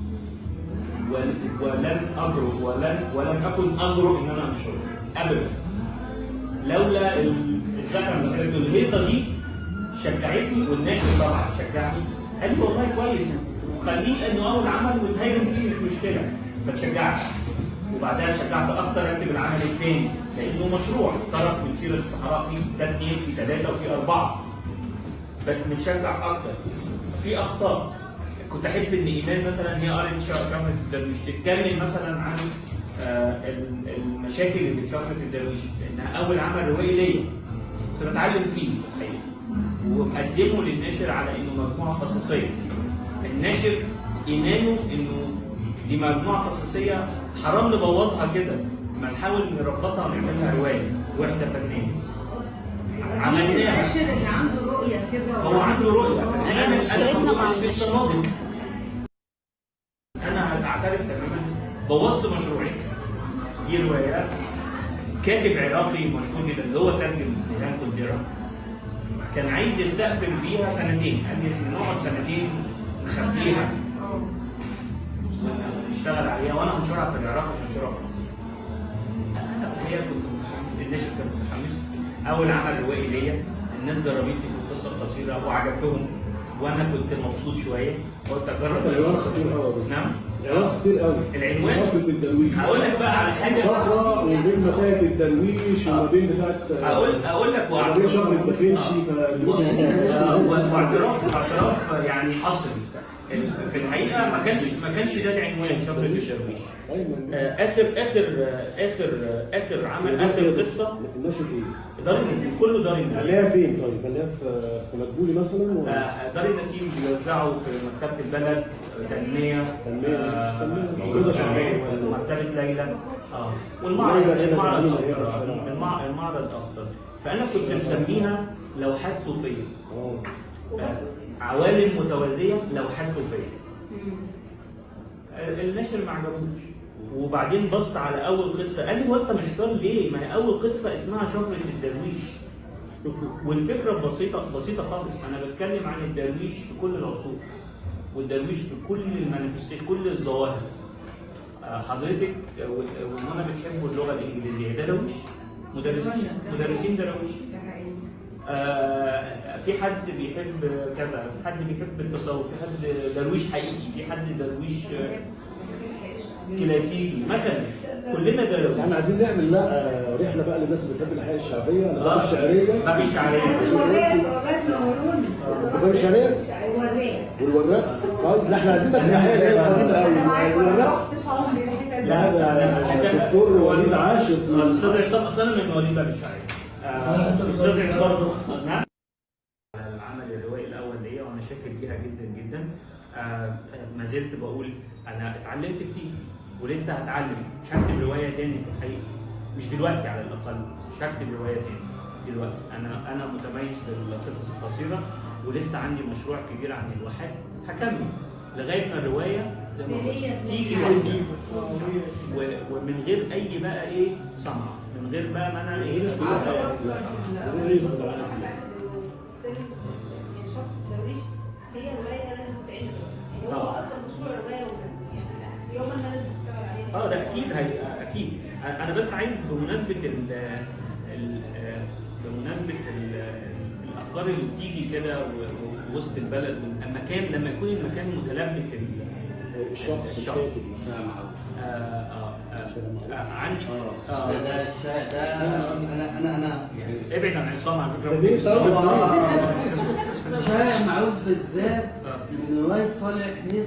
Speaker 2: ول- ولن اجرؤ ولن ولن اكن اجرؤ ان انا انشره ابدا لولا ال- الزخم ده كانت الهيصه دي شجعتني والناشر طبعا شجعني قال لي والله كويس وخليه انه اول عمل وتهاجم فيه مش مشكله فتشجعت وبعدها شجعت اكتر اكتب العمل الثاني لانه مشروع طرف من سيره الصحراء فيه ده اثنين في ثلاثه وفي اربعه بقت متشجع اكتر في اخطاء كنت احب ان ايمان مثلا هي قرت شفره الدرويش تتكلم مثلا عن آه، ال- المشاكل اللي في شفره الدرويش لانها اول عمل روائي ليا كنت بتعلم فيه الحقيقه ومقدمه للناشر على انه مجموعه قصصيه الناشر ايمانه انه دي مجموعه قصصيه حرام نبوظها كده ما نحاول نربطها ونعملها روايه وحده فنيه عملناها
Speaker 3: الناشر اللي عنده رؤيه كده
Speaker 2: هو عنده رؤيه بس
Speaker 7: هي
Speaker 2: انا
Speaker 7: مشكلتنا
Speaker 2: انا
Speaker 7: مع
Speaker 2: مش لسه ناضج انا هعترف تماما بوظت مشروعي دي روايات كاتب عراقي مشهور جدا اللي هو ترجم ميلان كولديرا كان عايز يستقبل بيها سنتين قال لي إحنا نقعد سنتين نخبيها نشتغل عليها وانا هنشرها في العراق مش هنشرها في مصر. انا في الحقيقه كنت متحمس الناشر كان متحمس اول عمل روائي ليا الناس جربتني في القصه القصيره وعجبتهم وانا كنت مبسوط شويه قلت اجرب
Speaker 6: العنوان خطير قوي
Speaker 2: نعم
Speaker 6: العنوان خطير قوي
Speaker 2: العنوان؟
Speaker 6: شفرة الدرويش
Speaker 2: هقول لك بقى على حاجه
Speaker 6: شفرة وبين بتاعة الدرويش وما بين بتاعة
Speaker 2: اقول اقول لك
Speaker 6: وما بين شفرة دافنشي
Speaker 2: آه،
Speaker 6: ف
Speaker 2: واعتراف اعتراف يعني حصري ال- في الحقيقه ما كانش ما كانش ده العنوان شفره الدرويش آه، اخر اخر آه، اخر آه، اخر عمل اخر قصه
Speaker 6: الناشر ايه؟
Speaker 2: دار النسيم كله دار النسيم
Speaker 6: هنلاقيها فين طيب؟ هنلاقيها في في مدبولي مثلا ولا؟
Speaker 2: آه، دار النسيم بيوزعوا في مكتبه البلد آه، تنميه
Speaker 6: تنمية،
Speaker 2: آه،
Speaker 6: تنمية.
Speaker 2: آه،
Speaker 6: موجودة شغالة.
Speaker 2: ومكتبه ليلى اه والمعرض
Speaker 6: ليلى هنا
Speaker 2: المعرض
Speaker 6: جميلة
Speaker 2: الافضل
Speaker 6: هنا
Speaker 2: آه،
Speaker 6: بصراحة.
Speaker 2: المع- المعرض الافضل فانا كنت مسميها لوحات صوفيه آه، عوالم متوازيه لوحات صوفيه آه، الناشر ما عجبوش وبعدين بص على اول قصه قال لي هو انت محتار ليه؟ ما هي اول قصه اسمها شفره الدرويش والفكره بسيطه بسيطه خالص انا بتكلم عن الدرويش في كل العصور والدرويش في كل المانيفستيشن كل الظواهر آه، حضرتك آه، و- ومنى بتحبوا اللغه الانجليزيه درويش مدرسين مدرسين درويش آه، في حد بيحب كذا في حد بيحب التصوف في حد درويش حقيقي في حد درويش آه، كلاسيكي مثلا كلنا درويش
Speaker 6: احنا عايزين نعمل بقى رحله بقى للناس اللي بتحب الاحياء الشعبيه
Speaker 2: آه.
Speaker 6: باب الشعريه
Speaker 2: باب الشعريه
Speaker 6: في باب الشعريه والوراق طيب لا احنا عايزين بس الاحياء اللي هي القديمه قوي الوراق
Speaker 10: رحتش عمري الحته دي
Speaker 6: لا ده الدكتور وليد عاشر
Speaker 2: الاستاذ عصام اصلا من مواليد باب الشعريه آه، الاستاذ عصام نعم العمل الروائي الاول ليا وانا شاكر ليها جدا جدا آه، ما زلت بقول انا اتعلمت كتير ولسه هتعلم مش هكتب روايه تاني في الحقيقه مش دلوقتي على الاقل مش هكتب روايه تاني دلوقتي انا انا متميز بالقصص القصيره ولسه عندي مشروع كبير عن الواحات هكمل لغايه ما الروايه لما
Speaker 3: هي
Speaker 2: تيجي
Speaker 3: تلاقيها.
Speaker 2: لوحدي و- ومن غير اي بقى ايه صنعه من غير بقى ما انا ايه
Speaker 1: يعني شرط الدرويش هي روايه لازم تتعمل يعني هو
Speaker 2: طبعا.
Speaker 1: اصلا مشروع روايه و- يعني يوما ما لازم تشتغل عليه
Speaker 2: اه ده اكيد هي اكيد انا بس عايز بمناسبه ال ال بمناسبه ال الافكار اللي بتيجي كده و- و- وسط البلد المكان لما يكون المكان متلبس ال-
Speaker 6: الشخص
Speaker 2: الشخص
Speaker 6: الكاتب.
Speaker 2: آه آه آه آه عندي
Speaker 8: اه ده الشا- ده انا انا انا يعني
Speaker 2: ابعد عن عصام على فكره
Speaker 6: طب ليه بتسوي
Speaker 8: هو شارع معروف بالذات من روايه صالح هي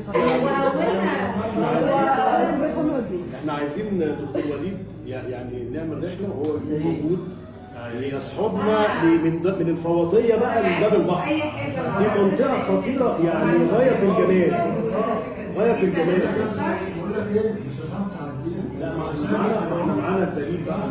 Speaker 6: احنا عايزين دكتور وليد يعني نعمل رحله وهو يكون موجود يصحبنا ل- من ده- من الفوضيه بقى لباب البحر
Speaker 3: أي حاجة
Speaker 6: دي منطقه خطيره يعني غايه في الجمال غايه في الجمال
Speaker 12: بقول لك ايه مش هتعرف تعديها
Speaker 6: لا ما احنا معانا ما احنا معانا الدليل بقى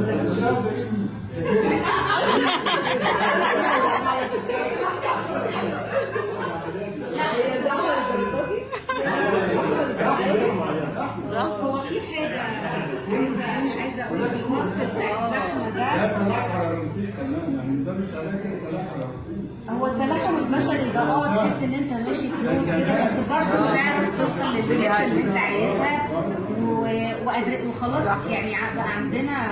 Speaker 3: هو في حاجة عايزة عايزة أقول في الوصف بتاع الزحمة
Speaker 12: لا
Speaker 3: ده
Speaker 12: تلاحق على رمسيس كمان يعني ده مش اماكن تلاحق على رمسيس
Speaker 3: هو التلاحم البشري ده اه تحس ان انت ماشي في لون كده بس برضه بتعرف توصل للحته اللي انت عايزها و- وقادر- وخلاص يعني ع- بقى عندنا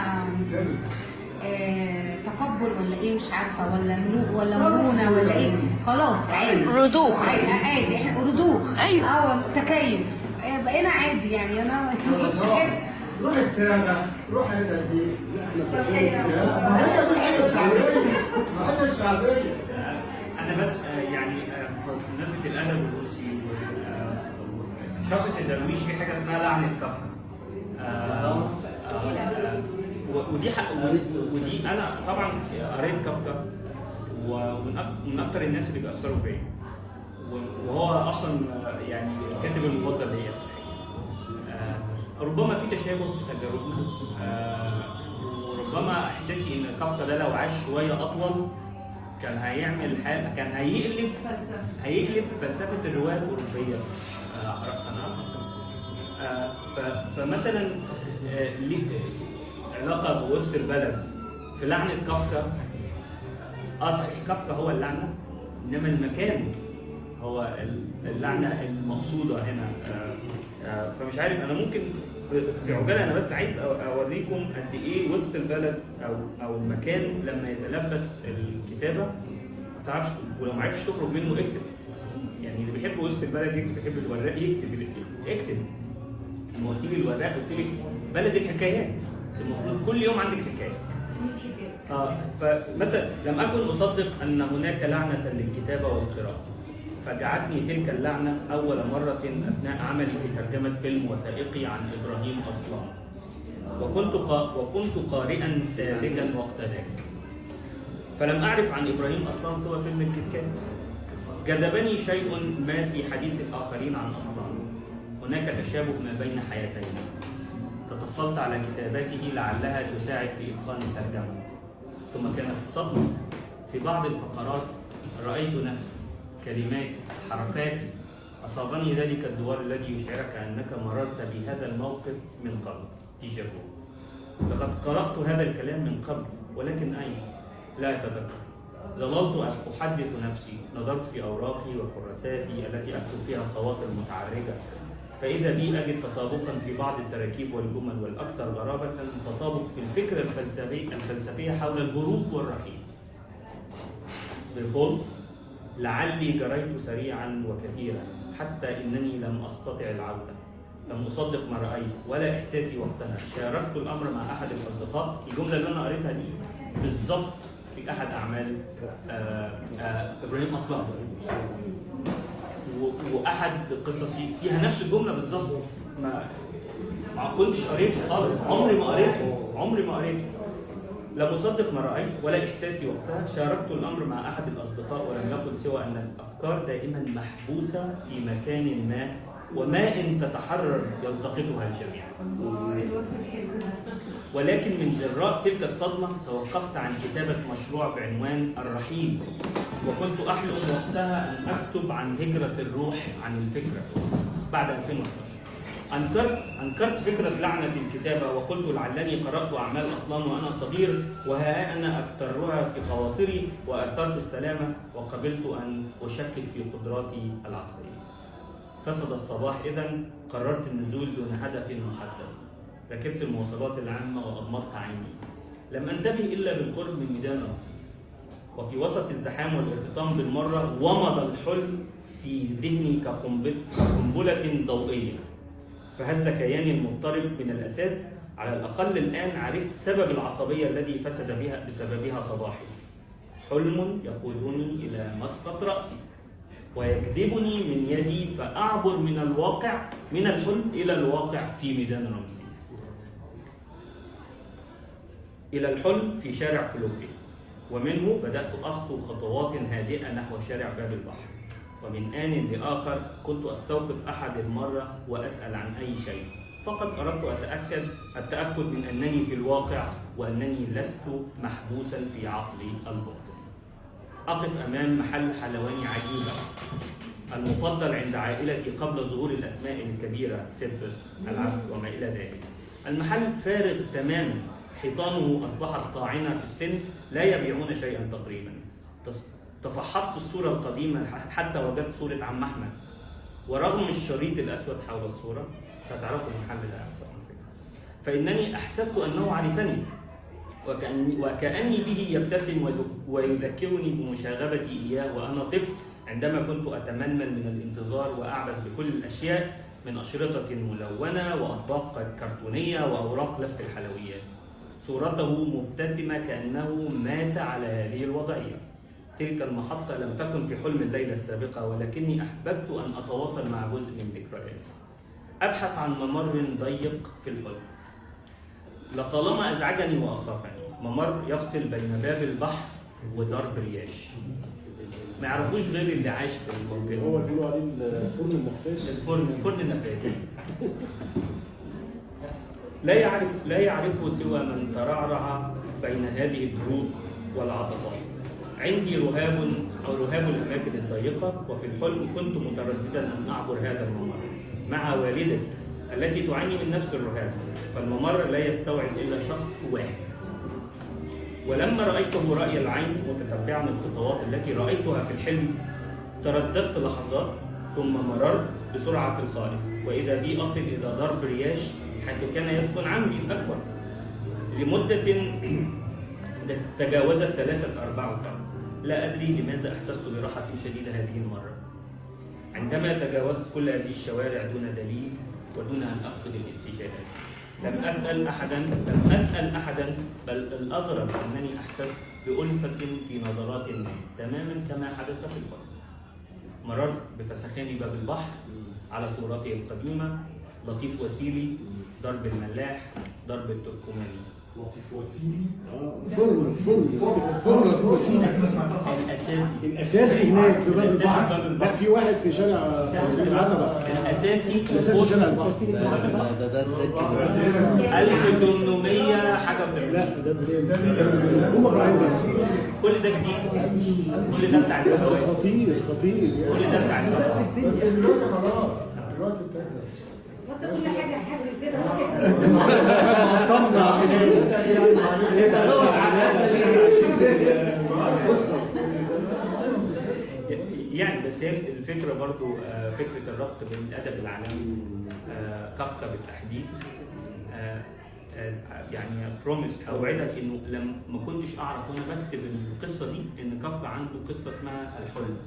Speaker 3: آه، تقبل ولا ايه مش عارفه ولا ملوك ولا مرونه ولا ايه خلاص عادي
Speaker 7: رضوخ.
Speaker 3: عادي عادي احنا رضوخ
Speaker 7: أيوة.
Speaker 3: اه تكيف آه، بقينا عادي يعني انا ما كنتش احب
Speaker 12: روح السنة روح التدريب هي دي الحاجة الشعبية الحاجة الشعبية
Speaker 2: انا بس آه، يعني آه، بمناسبه الادب الروسي و- آه، في شرطه الدرويش في حاجه اسمها لعنه كافكا آه، آه، آه، و- ودي حق و- ودي انا طبعا قريت كافكا ومن أك- من اكتر الناس اللي بيأثروا فيا و- وهو اصلا آه، يعني الكاتب المفضل ليا في الحقيقه آه، ربما في تشابه في تجاربنا آه، وربما احساسي ان كافكا ده لو عاش شويه اطول كان هيعمل حاجه كان هيقلب
Speaker 3: فلسفه
Speaker 2: هيقلب فلسفه الروايه الاوروبيه آه، راسا على راسا آه، ف- فمثلا آه، ليه علاقه بوسط البلد في لعنه كافكا اه صحيح كافكا هو اللعنه انما المكان هو ال- اللعنه المقصوده هنا آه، آه، فمش عارف انا ممكن في عجاله انا بس عايز أو- اوريكم قد ايه وسط البلد او او المكان لما يتلبس الكتابه ما تعرفش ولو ما عرفش تخرج منه اكتب يعني اللي بيحب وسط البلد يكتب بيحب الوراق يكتب اكتب لما قلت لي الوراق قلت لك بلد الحكايات المفروض كل يوم عندك حكايه اه فمثلا لم اكن اصدق ان هناك لعنه للكتابه والقراءه فجعتني تلك اللعنه اول مره اثناء عملي في ترجمه فيلم وثائقي عن ابراهيم اصلان وكنت قا... وكنت قارئا ساذجا وقت ذاك فلم اعرف عن ابراهيم اصلان سوى فيلم الكتكات جذبني شيء ما في حديث الاخرين عن اصلان هناك تشابه ما بين حياتينا تطفلت على كتاباته لعلها تساعد في اتقان الترجمه ثم كانت الصدمه في بعض الفقرات رايت نفسي كلماتي حركاتي اصابني ذلك الدوار الذي يشعرك انك مررت بهذا الموقف من قبل ديجافو لقد قرات هذا الكلام من قبل ولكن اين لا اتذكر ظللت احدث نفسي نظرت في اوراقي وكراساتي التي اكتب فيها خواطر متعرجه فإذا بي أجد تطابقا في بعض التراكيب والجمل والأكثر غرابة تطابق في الفكرة الفلسفي الفلسفية حول الهروب والرحيل. بيقول لعلي جريت سريعا وكثيرا حتى إنني لم أستطع العودة. لم أصدق ما رأيت ولا إحساسي وقتها شاركت الأمر مع أحد الأصدقاء الجملة اللي أنا قريتها دي بالظبط في أحد أعمال آه آه إبراهيم أصلان و- واحد قصصي فيها نفس الجمله بالظبط ما ما كنتش قريته خالص عمري ما قريته عمري ما قريته لم اصدق ما رايت ولا احساسي وقتها شاركت الامر مع احد الاصدقاء ولم يكن سوى ان الافكار دائما محبوسه في مكان ما وما ان تتحرر يلتقطها الجميع
Speaker 3: الوصف حلو
Speaker 2: ولكن من جراء تلك الصدمة توقفت عن كتابة مشروع بعنوان الرحيل وكنت أحلم وقتها أن أكتب عن هجرة الروح عن الفكرة بعد 2011 أنكرت أنكرت فكرة لعنة الكتابة وقلت لعلني قرأت أعمال أصلان وأنا صغير وها أنا أكترها في خواطري وأثرت السلامة وقبلت أن أشكك في قدراتي العقلية فسد الصباح إذا قررت النزول دون هدف محدد ركبت المواصلات العامة وأغمضت عيني لم أنتبه إلا بالقرب من ميدان رمسيس وفي وسط الزحام والارتطام بالمرة ومض الحلم في ذهني كقنبل- كقنبلة ضوئية فهز كياني المضطرب من الأساس على الأقل الآن عرفت سبب العصبية الذي فسد بها بسببها صباحي حلم يقودني إلى مسقط رأسي ويجذبني من يدي فأعبر من الواقع من الحلم إلى الواقع في ميدان رمسيس إلى الحلم في شارع كلوبي ومنه بدأت أخطو خطوات هادئة نحو شارع باب البحر ومن آن لآخر كنت أستوقف أحد المرة وأسأل عن أي شيء فقط أردت أتأكد التأكد من أنني في الواقع وأنني لست محبوسا في عقلي الباطن أقف أمام محل حلواني عجيبة المفضل عند عائلتي قبل ظهور الأسماء الكبيرة سيربس العبد وما إلى ذلك المحل فارغ تماما حيطانه أصبحت طاعنة في السن لا يبيعون شيئا تقريبا تص- تفحصت الصورة القديمة ح- حتى وجدت صورة عم أحمد ورغم الشريط الأسود حول الصورة فتعرفوا المحل ده طبعاً كده. فإنني أحسست أنه عرفني وكأني, وكأني به يبتسم ويذ- ويذكرني بمشاغبتي إياه وأنا طفل عندما كنت أتململ من الانتظار وأعبث بكل الأشياء من أشرطة ملونة وأطباق كرتونية وأوراق لف الحلويات صورته مبتسمة كأنه مات على هذه الوضعية تلك المحطة لم تكن في حلم الليلة السابقة ولكني أحببت أن أتواصل مع جزء من ذكرياتي أبحث عن ممر ضيق في الحلم لطالما أزعجني وأخافني ممر يفصل بين باب البحر ودرب رياش ما يعرفوش غير اللي عايش في المنطقة
Speaker 6: هو بيقولوا عليه الفرن النفاذ
Speaker 2: الفرن فرن النفاذ لا يعرف لا يعرفه سوى من ترعرع بين هذه الدروب والعطفات عندي رهاب او رهاب الاماكن الضيقه وفي الحلم كنت مترددا ان اعبر هذا الممر مع والدتي التي تعاني من نفس الرهاب فالممر لا يستوعب الا شخص واحد ولما رايته راي العين متتبعا الخطوات التي رايتها في الحلم ترددت لحظات ثم مررت بسرعة الخائف وإذا بي أصل إلى ضرب رياش حيث كان يسكن عمي الأكبر لمدة تجاوزت ثلاثة أرباع قرن لا أدري لماذا أحسست براحة شديدة هذه المرة عندما تجاوزت كل هذه الشوارع دون دليل ودون أن أفقد الاتجاهات لم أسأل أحدا لم أسأل أحدا بل الأغرب أنني أحسست بألفة في نظرات الناس تماما كما حدث في القرن مررت بفسخان باب البحر على صورته القديمة لطيف وسيلي ضرب الملاح ضرب التركماني
Speaker 9: لطيف وسيلي
Speaker 6: فرن فرن فرن لطيف وسيلي
Speaker 2: الأساسي
Speaker 6: الاساسي هناك في باب
Speaker 2: الأساسي في
Speaker 6: البحر
Speaker 2: باب
Speaker 6: لا في واحد في شارع العتبه
Speaker 2: الأساسي
Speaker 6: الاساسي شارع البحر
Speaker 8: ده ده ده
Speaker 2: 1800 حاجة في
Speaker 6: لا ده ده هم فرعين بس
Speaker 2: كل ده جديد كل ده بتاع
Speaker 6: بس
Speaker 2: الهواء
Speaker 6: خطير خطير
Speaker 2: كل ده بتاع الهواء
Speaker 12: دلوقتي خلاص دلوقتي اتاكل
Speaker 3: وانت كل حاجه حاجه كده
Speaker 6: طمع بص
Speaker 2: يعني بس هي الفكره برضو آه، فكره الربط بين الادب العالمي آه، كافكا بالتحديد آه، آه، يعني بروميس اوعدك انه لما ما كنتش اعرف وانا بكتب القصه دي ان كافكا عنده قصه اسمها الحلم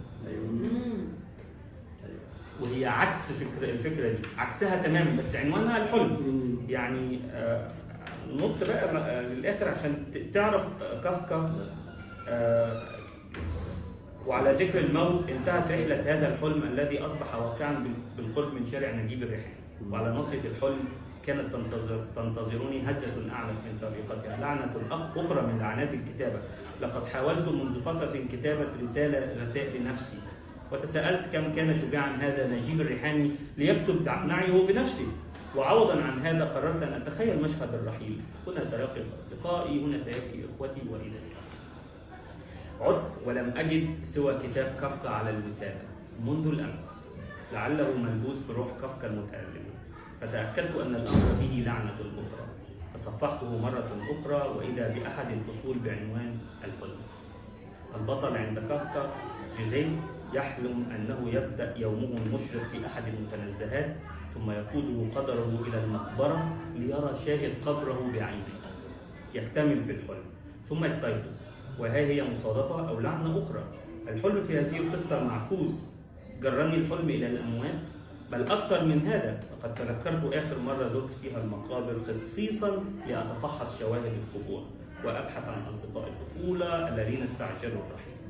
Speaker 2: وهي عكس فكرة الفكرة دي عكسها تماما بس عنوانها الحلم يعني آه، نط بقى آه، للآخر عشان ت- تعرف آه، كافكا آه، وعلى ذكر الموت انتهت رحلة هذا الحلم الذي أصبح واقعا بال- بالقرب من شارع نجيب الريحاني وعلى نصرة الحلم كانت تنتظر تنتظرني هزة أعنف من سابقتها لعنة أخ- أخرى من لعنات الكتابة لقد حاولت منذ فترة كتابة رسالة رثاء لنفسي وتساءلت كم كان شجاعا هذا نجيب الريحاني ليكتب نعيه بنفسه وعوضا عن هذا قررت ان اتخيل مشهد الرحيل هنا سيقف اصدقائي هنا سيبكي اخوتي والى اخره عدت ولم اجد سوى كتاب كافكا على الوساده منذ الامس لعله ملبوس بروح كافكا المتالمه فتاكدت ان الامر به لعنه اخرى فصفحته مره اخرى واذا باحد الفصول بعنوان الحلم البطل عند كافكا جوزيف يحلم انه يبدا يومه المشرق في احد المتنزهات ثم يقوده قدره الى المقبره ليرى شاهد قبره بعينه يكتمل في الحلم ثم يستيقظ وها هي مصادفه او لعنه اخرى الحلم في هذه القصه معكوس جرني الحلم الى الاموات بل اكثر من هذا لقد تذكرت اخر مره زرت فيها المقابر خصيصا لاتفحص شواهد القبور وابحث عن اصدقاء الطفوله الذين استعجلوا الرحيل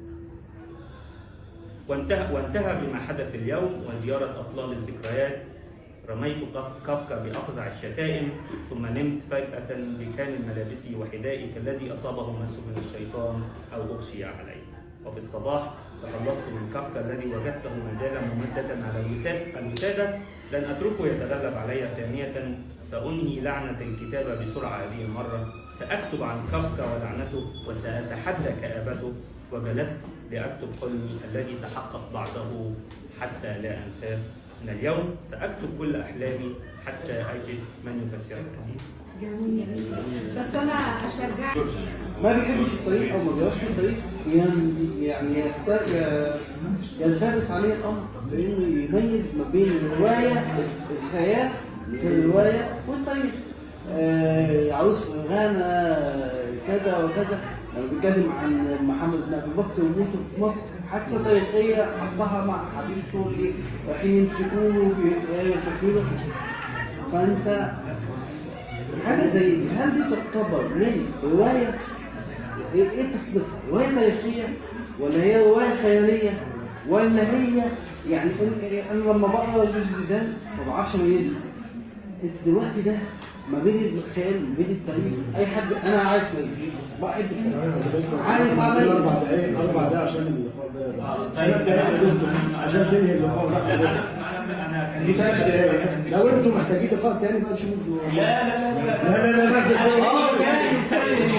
Speaker 2: وانتهى وانتهى بما حدث اليوم وزياره اطلال الذكريات رميت كاف- كافكا باقزع الشتائم ثم نمت فجاه بكامل ملابسي وحذائي كالذي اصابه مس من الشيطان او اغشي عليه وفي الصباح تخلصت من كافكا الذي وجدته ما زال ممددا على الوساد- الوساده لن اتركه يتغلب علي ثانيه سانهي لعنه الكتابه بسرعه هذه المره ساكتب عن كافكا ولعنته وساتحدى كابته وجلست لاكتب حلمي الذي تحقق بعده حتى لا انساه من اليوم ساكتب كل احلامي حتى اجد من يفسرها لي
Speaker 3: جميل بس انا اشجعك
Speaker 8: ما بيحبش الطريق او ما بيقراش في الطريق ين- يعني يختار ي- يلتبس عليه الامر في انه يميز ما بين الروايه الخيال في الروايه والتاريخ آه عاوز في غانا كذا وكذا لما بيتكلم عن محمد بن ابي بكر وموته في مصر حادثه تاريخيه حطها مع حبيب شغلي رايحين يمسكوه بيفكروا له فانت حاجه زي دي هل دي تعتبر من روايه ايه ايه تصنيفها؟ روايه تاريخيه ولا هي روايه خياليه ولا هي يعني إن- انا لما بقرا جوز زيدان ما بعرفش اميزه انت دلوقتي ده ما بين الخيال وما بين التاريخ اي حد انا عارف بحب التاريخ عارف
Speaker 6: اربع
Speaker 8: عمل
Speaker 6: دقايق اربع دقايق عشان اللقاء ده ثلاث دقايق يا دكتور عشان تنهي اللقاء ده في ثلاث دقايق لو انتم محتاجين لقاء تاني بقى تشوفوا لا لا لا لا لا لا
Speaker 8: اه جاي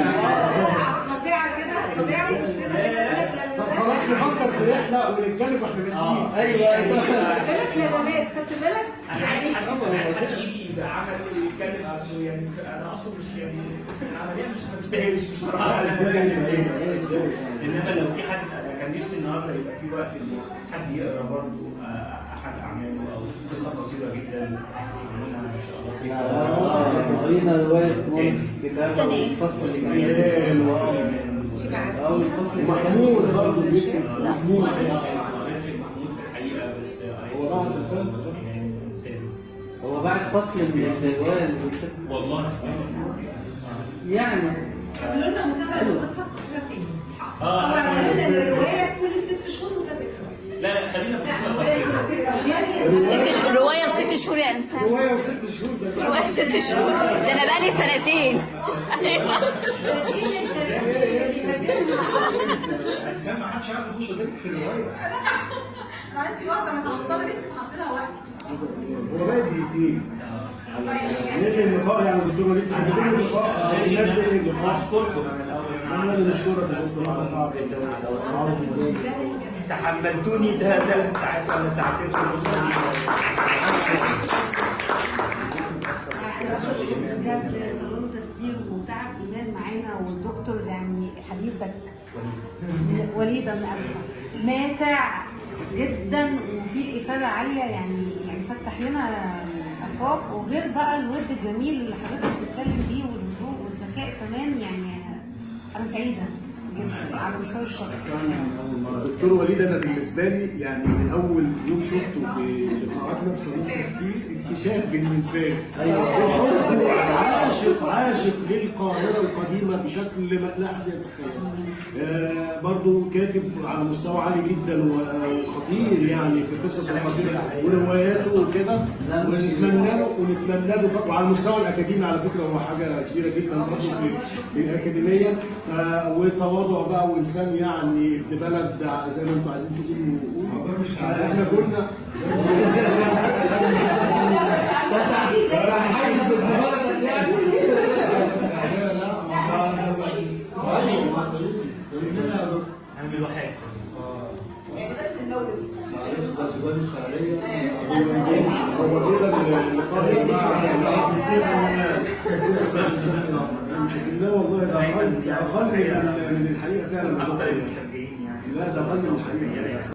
Speaker 3: طبيعه كده طبيعه
Speaker 6: طب خلاص نفكر في رحله ونتكلم واحنا ماشيين
Speaker 8: ايوه ايوه
Speaker 10: بالك يا ولاد خدت بالك؟
Speaker 2: انا عايز حد انا عايز حد يجي يبقى عمل ويتكلم عشان يعني انا اصلا مش يعني العمليه مش ما تستاهلش بصراحه انما لو في حد انا كان نفسي النهارده يبقى في وقت ان حد يقرا برضه احد اعماله او قصه قصيره جدا يعملها ان شاء الله
Speaker 8: اه قرينا رواية مولد كتاب الفصل اللي كان حلو اه اه الفصل
Speaker 6: محمود برضه بيكتب محمود
Speaker 2: محمود في الحقيقه بس
Speaker 6: هو بعد رسالة
Speaker 2: يعني رسالة.
Speaker 8: هو بعد فصل من الرواية اللي بتكتب
Speaker 2: والله
Speaker 8: يعني
Speaker 10: عملوا لنا مسابقه للقصه القصيره تاني
Speaker 2: اه
Speaker 10: طبعا عملنا
Speaker 2: بس-
Speaker 10: الروايه كل ست شهور مسابقه
Speaker 2: لا لا خلينا في
Speaker 10: لا
Speaker 2: القصه
Speaker 10: روايه
Speaker 2: القصيره
Speaker 7: ست شهور رواية وست شهور يا إنسان
Speaker 6: رواية وست شهور ده
Speaker 7: رواية ست شهور ده أنا بقالي سنتين أيوة
Speaker 9: الانسان ما حدش يعرف يخش غيرك في الروايه
Speaker 10: انا عندي واحده متعطله لسه حاطط لها وقت
Speaker 6: هو بقى دقيقتين ننهي اللقاء يعني دكتور وليد ننهي اللقاء نبدأ اللقاء
Speaker 2: اشكركم انا الاول
Speaker 6: انا اللي بشكرك يا دكتور على تعب جدا
Speaker 2: تحملتوني ثلاث ساعات ولا ساعتين في
Speaker 3: بجد صالون تفكير وتعب ايمان معانا والدكتور يعني حديثك وليده انا اسفه ماتع جدا وفي افاده عاليه يعني يعني فتح لنا افاق وغير بقى الود الجميل اللي حضرتك بتتكلم بيه والهدوء والذكاء كمان يعني انا سعيده جدا على المستوى الشخصي
Speaker 6: دكتور وليد انا بالنسبه لي يعني من اول يوم شفته في لقاءاتنا في صالون التفكير اكتشاف بالنسبه لي ايوه عاشق عاشق للقاهره القديمه بشكل ما لا احد يتخيل آه برضه كاتب على مستوى عالي جدا وخطير يعني في قصص القصيره ورواياته وكده ونتمنى له ونتمنى له طبعا وعلى المستوى الاكاديمي على فكره هو حاجه كبيره جدا برضه في, في الاكاديميه ف- وتواضع بقى وانسان يعني ابن بلد زي ما انتم عايزين تقولوا احنا كنا
Speaker 2: عامل واحد
Speaker 10: يعني بس النولج
Speaker 6: هو كده اللقاء يا جماعه مش لا والله ده اقل ده اقل من من الحقيقه فعلا
Speaker 2: اكتر المشجعين يعني
Speaker 6: لا ده اقل من الحقيقه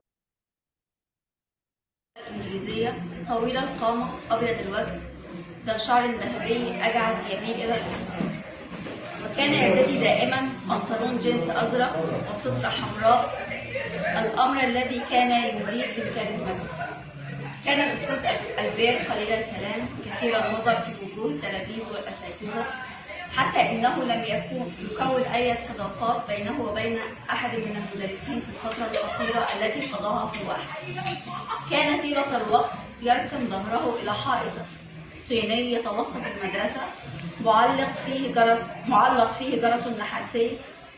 Speaker 13: إنجليزية طويل القامة أبيض الوجه ذا شعر ذهبي أجعد يميل إلى الأصفر وكان إعدادي دائما بنطلون جينز أزرق وسترة حمراء الأمر الذي كان يزيد بالكاريزما كان الأستاذ ألبير قليل الكلام كثير النظر في وجوه التلاميذ والأساتذة حتى إنه لم يكون يكون أي صداقات بينه وبين أحد من المدرسين في الفترة القصيرة التي قضاها في الواحة كان طيلة الوقت يركن ظهره إلى حائط طيني يتوسط المدرسة معلق فيه جرس معلق فيه جرس نحاسي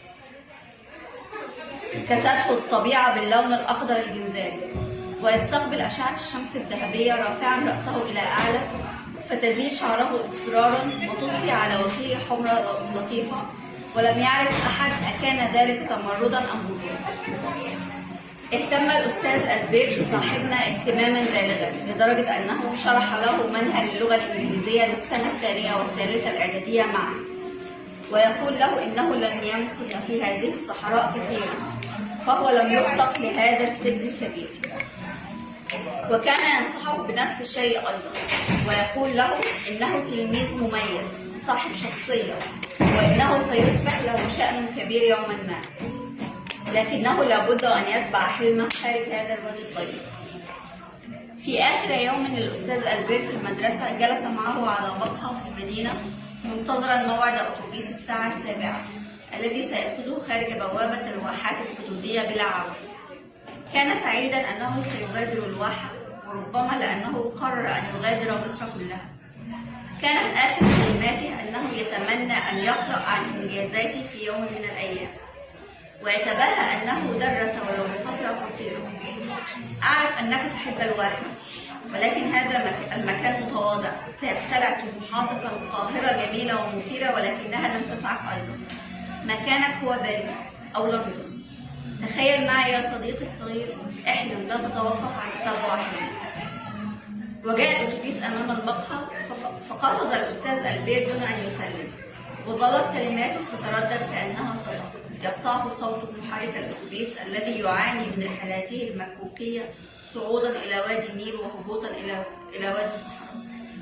Speaker 13: كسته الطبيعة باللون الأخضر الجنزاني ويستقبل أشعة الشمس الذهبية رافعا رأسه إلى أعلى فتزيد شعره اصفرارا وتضفي على وجهه حمرة لطيفة ولم يعرف أحد أكان ذلك تمردا أم هجوما اهتم الأستاذ البير بصاحبنا اهتماما بالغا لدرجة أنه شرح له منهج اللغة الإنجليزية للسنة الثانية والثالثة الإعدادية معا ويقول له إنه لم يمكث في هذه الصحراء كثيرا فهو لم يخلق لهذا السجن الكبير وكان ينصحه بنفس الشيء أيضا ويقول له إنه تلميذ مميز صاحب شخصية وإنه سيصبح له شأن كبير يوما ما لكنه لابد أن يتبع حلمه خارج هذا الوادي الطيب في آخر يوم للأستاذ ألبير في المدرسة جلس معه على مقهى في المدينة منتظرا موعد أتوبيس الساعة السابعة الذي سيأخذه خارج بوابة الواحات الحدودية بلا عودة كان سعيدا أنه سيغادر الواحة وربما لأنه قرر أن يغادر مصر كلها كانت آخر كلماته أنه يتمنى أن يقرأ عن إنجازاته في يوم من الأيام ويتباهى أنه درس ولو لفترة قصيرة أعرف أنك تحب الواحة ولكن هذا المك- المكان متواضع سيبتلع طموحاتك القاهرة جميلة ومثيرة ولكنها لن تسعك أيضا مكانك هو باريس أو لندن تخيل معي يا صديقي الصغير احلم لا تتوقف عن تتبع حلمك وجاء الأتوبيس أمام المقهى فف- فقفز الأستاذ ألبير دون أن يسلم وظلت كلماته تتردد كأنها صدى يقطعه صوت محرك الأتوبيس الذي يعاني من رحلاته المكوكية صعودا إلى وادي النيل وهبوطا إلى إلى وادي الصحراء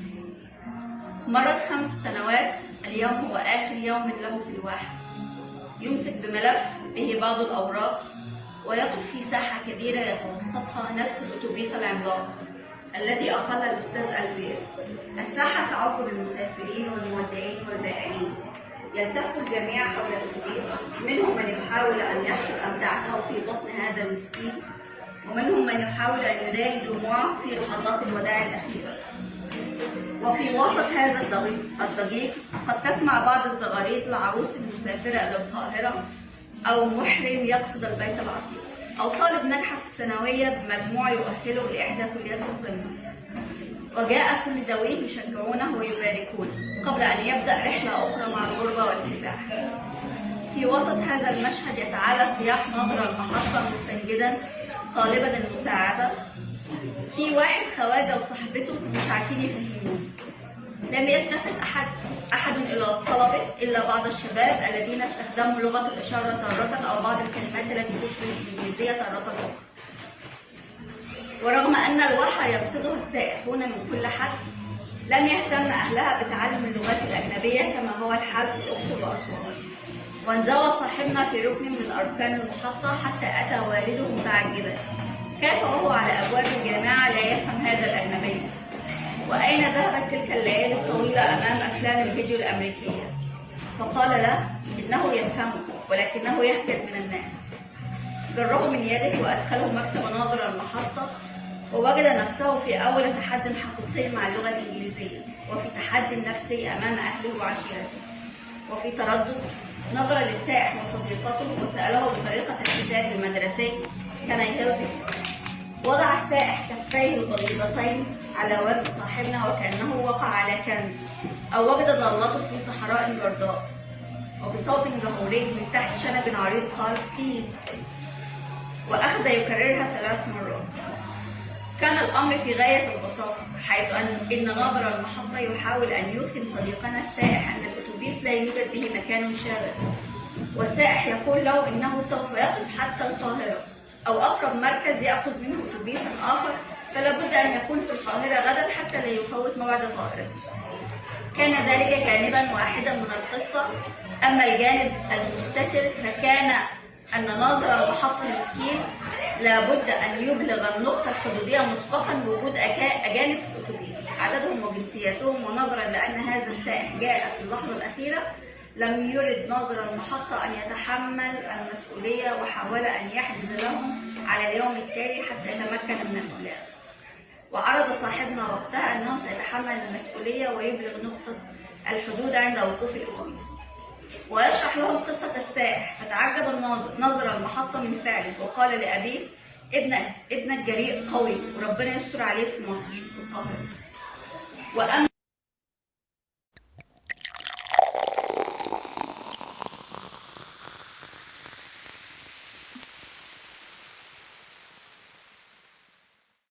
Speaker 13: مرت خمس سنوات اليوم هو آخر يوم له في الواحة يمسك بملف به بعض الأوراق ويقف في ساحة كبيرة يتوسطها نفس الأتوبيس العملاق الذي أقل الأستاذ ألبير الساحة تعب بالمسافرين والمودعين والبائعين يلتف الجميع حول الأتوبيس منهم من يحاول أن يحشر أمتعته في بطن هذا المسكين ومنهم من يحاول أن يداري دموعه في لحظات الوداع الأخيرة وفي وسط هذا الضجيج الضجيج قد تسمع بعض الزغاريد العروس المسافرة إلى القاهرة أو محرم يقصد البيت العتيق أو طالب نجح في الثانوية بمجموع يؤهله لإحدى كليات القمة وجاء كل ذويه يشجعونه ويباركونه قبل أن يبدأ رحلة أخرى مع الغربة والكفاح في وسط هذا المشهد يتعالى صياح نظر المحطة مستنجدا طالبا المساعدة في واحد خواجة وصاحبته مش عارفين يفهموه لم يلتفت أحد أحد إلى طلبه إلا بعض الشباب الذين استخدموا لغة الإشارة تارة أو بعض الكلمات التي تشبه الإنجليزية تارة أخرى ورغم أن الواحة يقصدها السائحون من كل حد لم يهتم أهلها بتعلم اللغات الأجنبية كما هو الحال في الأقصر وأسوان وانزوى صاحبنا في ركن من أركان المحطة حتى أتى والده متعجبا كيف وهو على أبواب الجامعة لا يفهم هذا الأجنبي وأين ذهبت تلك الليالي الطويلة أمام أفلام الفيديو الأمريكية فقال له إنه يفهمه ولكنه يهجر من الناس جره من يده وأدخله مكتب ناظر المحطة ووجد نفسه في أول تحد حقيقي مع اللغة الإنجليزية وفي تحدي نفسي أمام أهله وعشيرته وفي تردد نظر للسائح وصديقته وسأله بطريقة الكتاب المدرسي كان يهلطف وضع السائح كفيه الغليظتين على وجه صاحبنا وكأنه وقع على كنز أو وجد ضالته في صحراء جرداء وبصوت جهوري من تحت شنب عريض قال بليز وأخذ يكررها ثلاث مرات كان الأمر في غاية البساطة حيث أن إن ناظر المحطة يحاول أن يفهم صديقنا السائح أن الأتوبيس لا يوجد به مكان شاغل والسائح يقول له إنه سوف يقف حتى القاهرة أو أقرب مركز يأخذ منه أتوبيس آخر فلا بد أن يكون في القاهرة غدا حتى لا يفوت موعد طائرته كان ذلك جانبا واحدا من القصة أما الجانب المستتر فكان أن ناظر المحطة المسكين لابد أن يبلغ النقطة الحدودية مسبقا بوجود أكا- أجانب في الأتوبيس عددهم وجنسياتهم ونظرا لأن هذا السائح جاء في اللحظة الأخيرة لم يرد ناظر المحطة أن يتحمل المسؤولية وحاول أن يحجز لهم على اليوم التالي حتى يتمكن من الإبلاغ وعرض صاحبنا وقتها أنه سيتحمل المسؤولية ويبلغ نقطة الحدود عند وقوف الأتوبيس ويشرح لهم قصة السائح فتعجب الناظر ناظر المحطة من فعله وقال لأبيه ابنك ابنك جريء قوي وربنا يستر عليه في مصر في القاهرة وأما